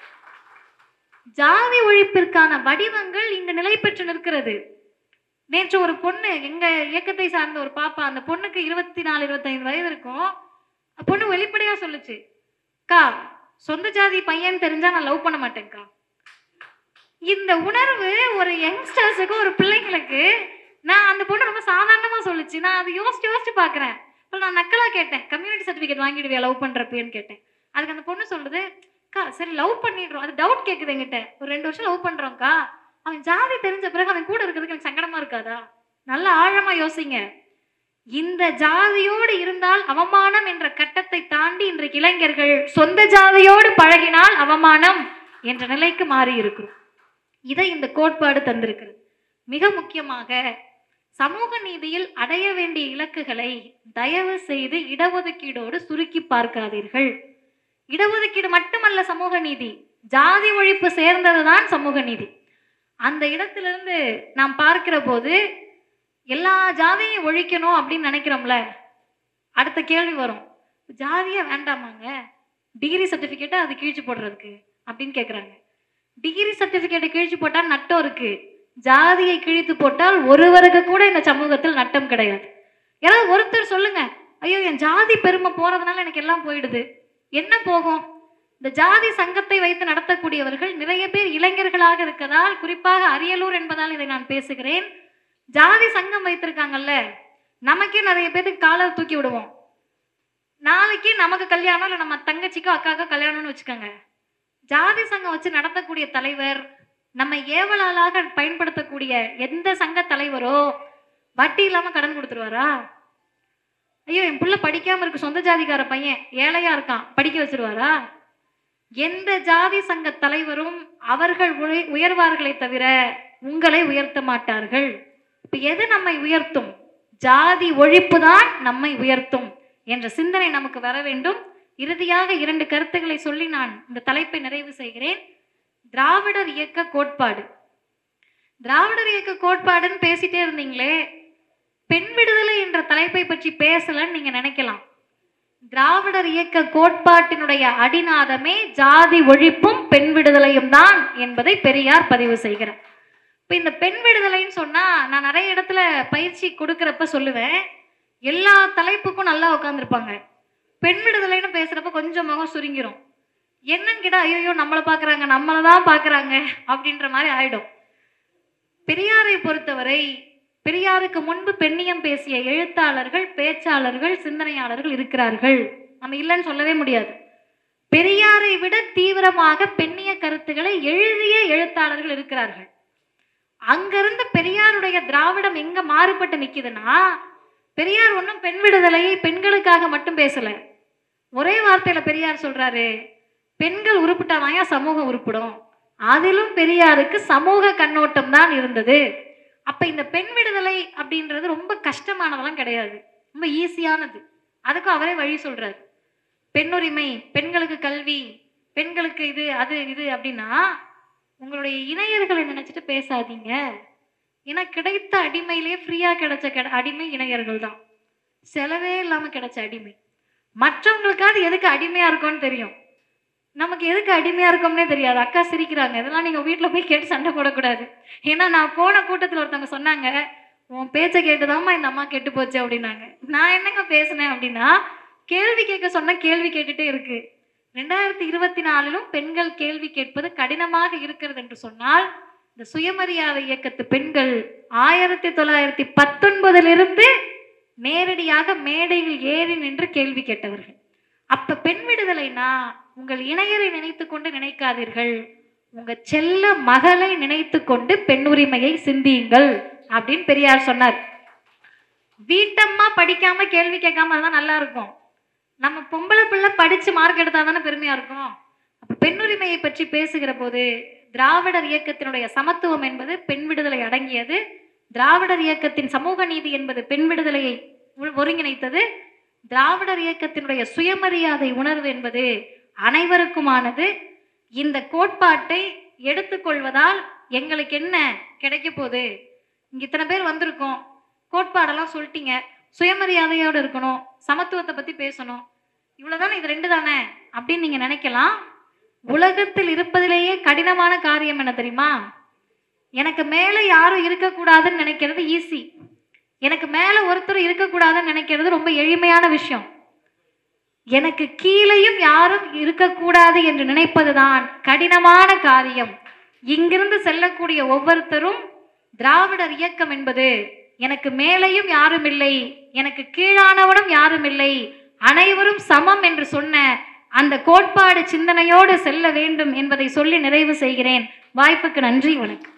Speaker 1: ஜாதி ஒழிப்பிற்கான வடிவங்கள் இங்கு நிலை பெற்று நிற்கிறது நேற்று ஒரு பொண்ணு எங்க இயக்கத்தை சார்ந்த ஒரு பாப்பா அந்த பொண்ணுக்கு இருபத்தி நாலு இருபத்தைந்து வயது இருக்கும் அந்த பொண்ணு வெளிப்படையா சொல்லுச்சு அக்கா சொந்த ஜாதி பையன் தெரிஞ்சா நான் லவ் பண்ண மாட்டேன்க்கா இந்த உணர்வு ஒரு யங்ஸ்டர்ஸுக்கு ஒரு பிள்ளைங்களுக்கு நான் அந்த பொண்ணு ரொம்ப சாதாரணமா சொல்லுச்சு நான் அதை யோசிச்சு யோசிச்சு பார்க்கறேன் இப்போ நான் நக்கலா கேட்டேன் கம்யூனிட்டி சர்டிஃபிகேட் வாங்கிடுவியா லவ் பண்றப்பேன்னு கேட்டேன் அதுக்கு அந்த பொண்ணு சொல்லுது அக்கா சரி லவ் பண்ணிடுறோம் அது டவுட் கேட்குது என்கிட்ட ஒரு ரெண்டு வருஷம் லவ் பண்றோம்க்கா அவன் ஜாதி தெரிஞ்ச பிறகு அவன் கூட இருக்கிறதுக்கு எனக்கு சங்கடமா இருக்காதா நல்ல ஆழமா யோசிங்க இந்த ஜாதியோடு இருந்தால் அவமானம் என்ற கட்டத்தை தாண்டி இன்றைக்கு இளைஞர்கள் சொந்த ஜாதியோடு பழகினால் அவமானம் என்ற நிலைக்கு மாறி இருக்கிறோம் இதை இந்த கோட்பாடு தந்திருக்கிறது மிக முக்கியமாக சமூக நீதியில் அடைய வேண்டிய இலக்குகளை தயவு செய்து இடஒதுக்கீடோடு சுருக்கி பார்க்காதீர்கள் இடஒதுக்கீடு மட்டுமல்ல சமூக நீதி ஜாதி ஒழிப்பு சேர்ந்ததுதான் சமூக நீதி அந்த இடத்திலிருந்து நாம் பார்க்கிற போது எல்லா ஜாதியையும் ஒழிக்கணும் அப்படின்னு நினைக்கிறோம்ல அடுத்த கேள்வி வரும் ஜாதியா வேண்டாமாங்க டிகிரி சர்டிஃபிகேட்டை அது கிழிச்சு போடுறதுக்கு அப்படின்னு கேட்குறாங்க டிகிரி சர்டிஃபிகேட்டை கிழிச்சு போட்டால் நட்டம் இருக்கு ஜாதியை கிழித்து போட்டால் ஒருவருக்கு கூட இந்த சமூகத்தில் நட்டம் கிடையாது யாராவது ஒருத்தர் சொல்லுங்க ஐயோ என் ஜாதி பெருமை போறதுனால எனக்கு எல்லாம் போயிடுது என்ன போகும் இந்த ஜாதி சங்கத்தை வைத்து நடத்தக்கூடியவர்கள் நிறைய பேர் இளைஞர்களாக இருக்கதால் குறிப்பாக அரியலூர் என்பதால் இதை நான் பேசுகிறேன் ஜாதி சங்கம் வைத்திருக்காங்கல்ல நமக்கே நிறைய பேருக்கு காலர் தூக்கி விடுவோம் நாளைக்கு நமக்கு கல்யாணம் இல்லை நம்ம தங்கச்சிக்கோ அக்காக்கோ கல்யாணம்னு வச்சுக்கோங்க ஜாதி சங்கம் வச்சு நடத்தக்கூடிய தலைவர் நம்ம ஏவலாளாக பயன்படுத்தக்கூடிய எந்த சங்க தலைவரோ வட்டி இல்லாம கடன் கொடுத்துருவாரா ஐயோ என் புள்ள படிக்காம இருக்கு சொந்த ஜாதிக்கார பையன் ஏழையா இருக்கான் படிக்க வச்சிருவாரா எந்த ஜாதி சங்க தலைவரும் அவர்கள் உய- உயர்வார்களே தவிர உங்களை உயர்த்த மாட்டார்கள் இப்ப எது நம்மை உயர்த்தும் ஜாதி ஒழிப்பு தான் நம்மை உயர்த்தும் என்ற சிந்தனை நமக்கு வர வேண்டும் இறுதியாக இரண்டு கருத்துக்களை சொல்லி நான் இந்த தலைப்பை நிறைவு செய்கிறேன் திராவிடர் இயக்க கோட்பாடு திராவிடர் இயக்க கோட்பாடுன்னு பேசிட்டே இருந்தீங்களே பெண் விடுதலை என்ற தலைப்பை பற்றி பேசலன்னு நீங்க நினைக்கலாம் திராவிடர் இயக்க கோட்பாட்டினுடைய அடிநாதமே ஜாதி ஒழிப்பும் பெண் விடுதலையும் தான் என்பதை பெரியார் பதிவு செய்கிறார் இப்போ இந்த பெண் விடுதலைன்னு சொன்னா நான் நிறைய இடத்துல பயிற்சி கொடுக்கறப்ப சொல்லுவேன் எல்லா தலைப்புக்கும் நல்லா உட்காந்துருப்பாங்க பெண் விடுதலைன்னு பேசுறப்ப கொஞ்சம் முகம் சுருங்கிரும் என்னன்னு கேட்டா ஐயோ நம்மளை பார்க்கறாங்க நம்மளை தான் பார்க்கறாங்க அப்படின்ற மாதிரி ஆயிடும் பெரியாரை பொறுத்தவரை பெரியாருக்கு முன்பு பெண்ணியம் பேசிய எழுத்தாளர்கள் பேச்சாளர்கள் சிந்தனையாளர்கள் இருக்கிறார்கள் நம்ம இல்லைன்னு சொல்லவே முடியாது பெரியாரை விட தீவிரமாக பெண்ணிய கருத்துக்களை எழுதிய எழுத்தாளர்கள் இருக்கிறார்கள் அங்கிருந்து பெரியாருடைய திராவிடம் எங்க மாறுபட்டு நிக்குதுன்னா பெரியார் ஒன்றும் பெண் விடுதலையை பெண்களுக்காக மட்டும் பேசல ஒரே வார்த்தையில பெரியார் சொல்றாரு பெண்கள் உருப்பிட்டாதாயா சமூகம் உருப்பிடும் அதிலும் பெரியாருக்கு சமூக கண்ணோட்டம் தான் இருந்தது அப்ப இந்த பெண் விடுதலை அப்படின்றது ரொம்ப கஷ்டமானதெல்லாம் கிடையாது ரொம்ப ஈஸியானது அதுக்கும் அவரே வழி சொல்றாரு பெண்ணுரிமை பெண்களுக்கு கல்வி பெண்களுக்கு இது அது இது அப்படின்னா உங்களுடைய இணையர்களை நினைச்சிட்டு பேசாதீங்க ஏன்னா கிடைத்த அடிமையிலே ஃப்ரீயா கிடைச்ச கிட அடிமை இணையர்கள் தான் செலவே இல்லாம கிடைச்ச அடிமை மற்றவங்களுக்காவது எதுக்கு அடிமையா இருக்கோம்னு தெரியும் நமக்கு எதுக்கு அடிமையா இருக்கோம்னே தெரியாது அக்கா சிரிக்கிறாங்க இதெல்லாம் நீங்க வீட்ல போய் கேட்டு சண்டை போடக்கூடாது ஏன்னா நான் போன கூட்டத்துல ஒருத்தவங்க சொன்னாங்க உன் பேச்சை கேட்டுதாம்மா இந்த அம்மா கெட்டு போச்சு அப்படின்னாங்க நான் என்னங்க பேசினேன் அப்படின்னா கேள்வி கேட்க சொன்ன கேள்வி கேட்டுட்டே இருக்கு ரெண்டாயிரத்தி இருபத்தி நாலிலும் பெண்கள் கேள்வி கேட்பது கடினமாக இருக்கிறது என்று சொன்னால் இந்த சுயமரியாதை இயக்கத்து பெண்கள் ஆயிரத்தி தொள்ளாயிரத்தி பத்தொன்பதிலிருந்து நேரடியாக மேடையில் ஏறி நின்று கேள்வி கேட்டவர்கள் அப்ப பெண் விடுதலைனா உங்கள் இணையரை நினைத்து கொண்டு நினைக்காதீர்கள் உங்க செல்ல மகளை நினைத்து கொண்டு பெண் உரிமையை சிந்தியுங்கள் அப்படின்னு பெரியார் சொன்னார் வீட்டம்மா படிக்காம கேள்வி கேட்காம தான் நல்லா இருக்கும் நம்ம பொம்பளை பிள்ளை படிச்சு மார்க் எடுத்தா தானே பெருமையா இருக்கும் அப்ப பெண் உரிமையை பற்றி பேசுகிற போது திராவிடர் இயக்கத்தினுடைய சமத்துவம் என்பது பெண் விடுதலை அடங்கியது திராவிடர் இயக்கத்தின் சமூக நீதி என்பது பெண் விடுதலையை ஒ- ஒருங்கிணைத்தது திராவிடர் இயக்கத்தினுடைய சுயமரியாதை உணர்வு என்பது அனைவருக்குமானது இந்த கோட்பாட்டை எடுத்துக்கொள்வதால் எங்களுக்கு என்ன கிடைக்க போகுது இங்க இத்தனை பேர் வந்திருக்கோம் கோட்பாடெல்லாம் சொல்லிட்டீங்க சுயமரியாதையோடு இருக்கணும் சமத்துவத்தை பத்தி பேசணும் இவ்வளவுதானே இது ரெண்டு தானே அப்படின்னு நீங்க நினைக்கலாம் உலகத்தில் இருப்பதிலேயே கடினமான காரியம் என்ன தெரியுமா எனக்கு மேல யாரும் இருக்கக்கூடாதுன்னு நினைக்கிறது ஈஸி எனக்கு மேல ஒருத்தர் இருக்கக்கூடாதுன்னு நினைக்கிறது ரொம்ப எளிமையான விஷயம் எனக்கு கீழேயும் யாரும் இருக்கக்கூடாது என்று நினைப்பதுதான் கடினமான காரியம் இங்கிருந்து செல்லக்கூடிய ஒவ்வொருத்தரும் திராவிடர் இயக்கம் என்பது எனக்கு மேலேயும் யாரும் இல்லை எனக்கு கீழானவனும் யாரும் இல்லை அனைவரும் சமம் என்று சொன்ன அந்த கோட்பாடு சிந்தனையோடு செல்ல வேண்டும் என்பதை சொல்லி நிறைவு செய்கிறேன் வாய்ப்புக்கு நன்றி வணக்கம்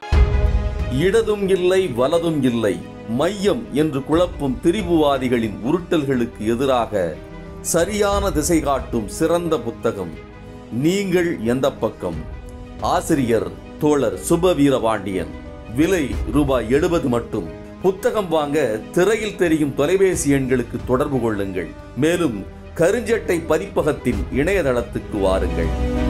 Speaker 2: இடதும் இல்லை வலதும் இல்லை மையம் என்று குழப்பும் திரிபுவாதிகளின் உருட்டல்களுக்கு எதிராக சரியான திசை காட்டும் சிறந்த புத்தகம் நீங்கள் எந்த பக்கம் ஆசிரியர் தோழர் சுபவீரபாண்டியன் விலை ரூபாய் எழுபது மட்டும் புத்தகம் வாங்க திரையில் தெரியும் தொலைபேசி எண்களுக்கு தொடர்பு கொள்ளுங்கள் மேலும் கருஞ்சட்டை பதிப்பகத்தின் இணையதளத்துக்கு வாருங்கள்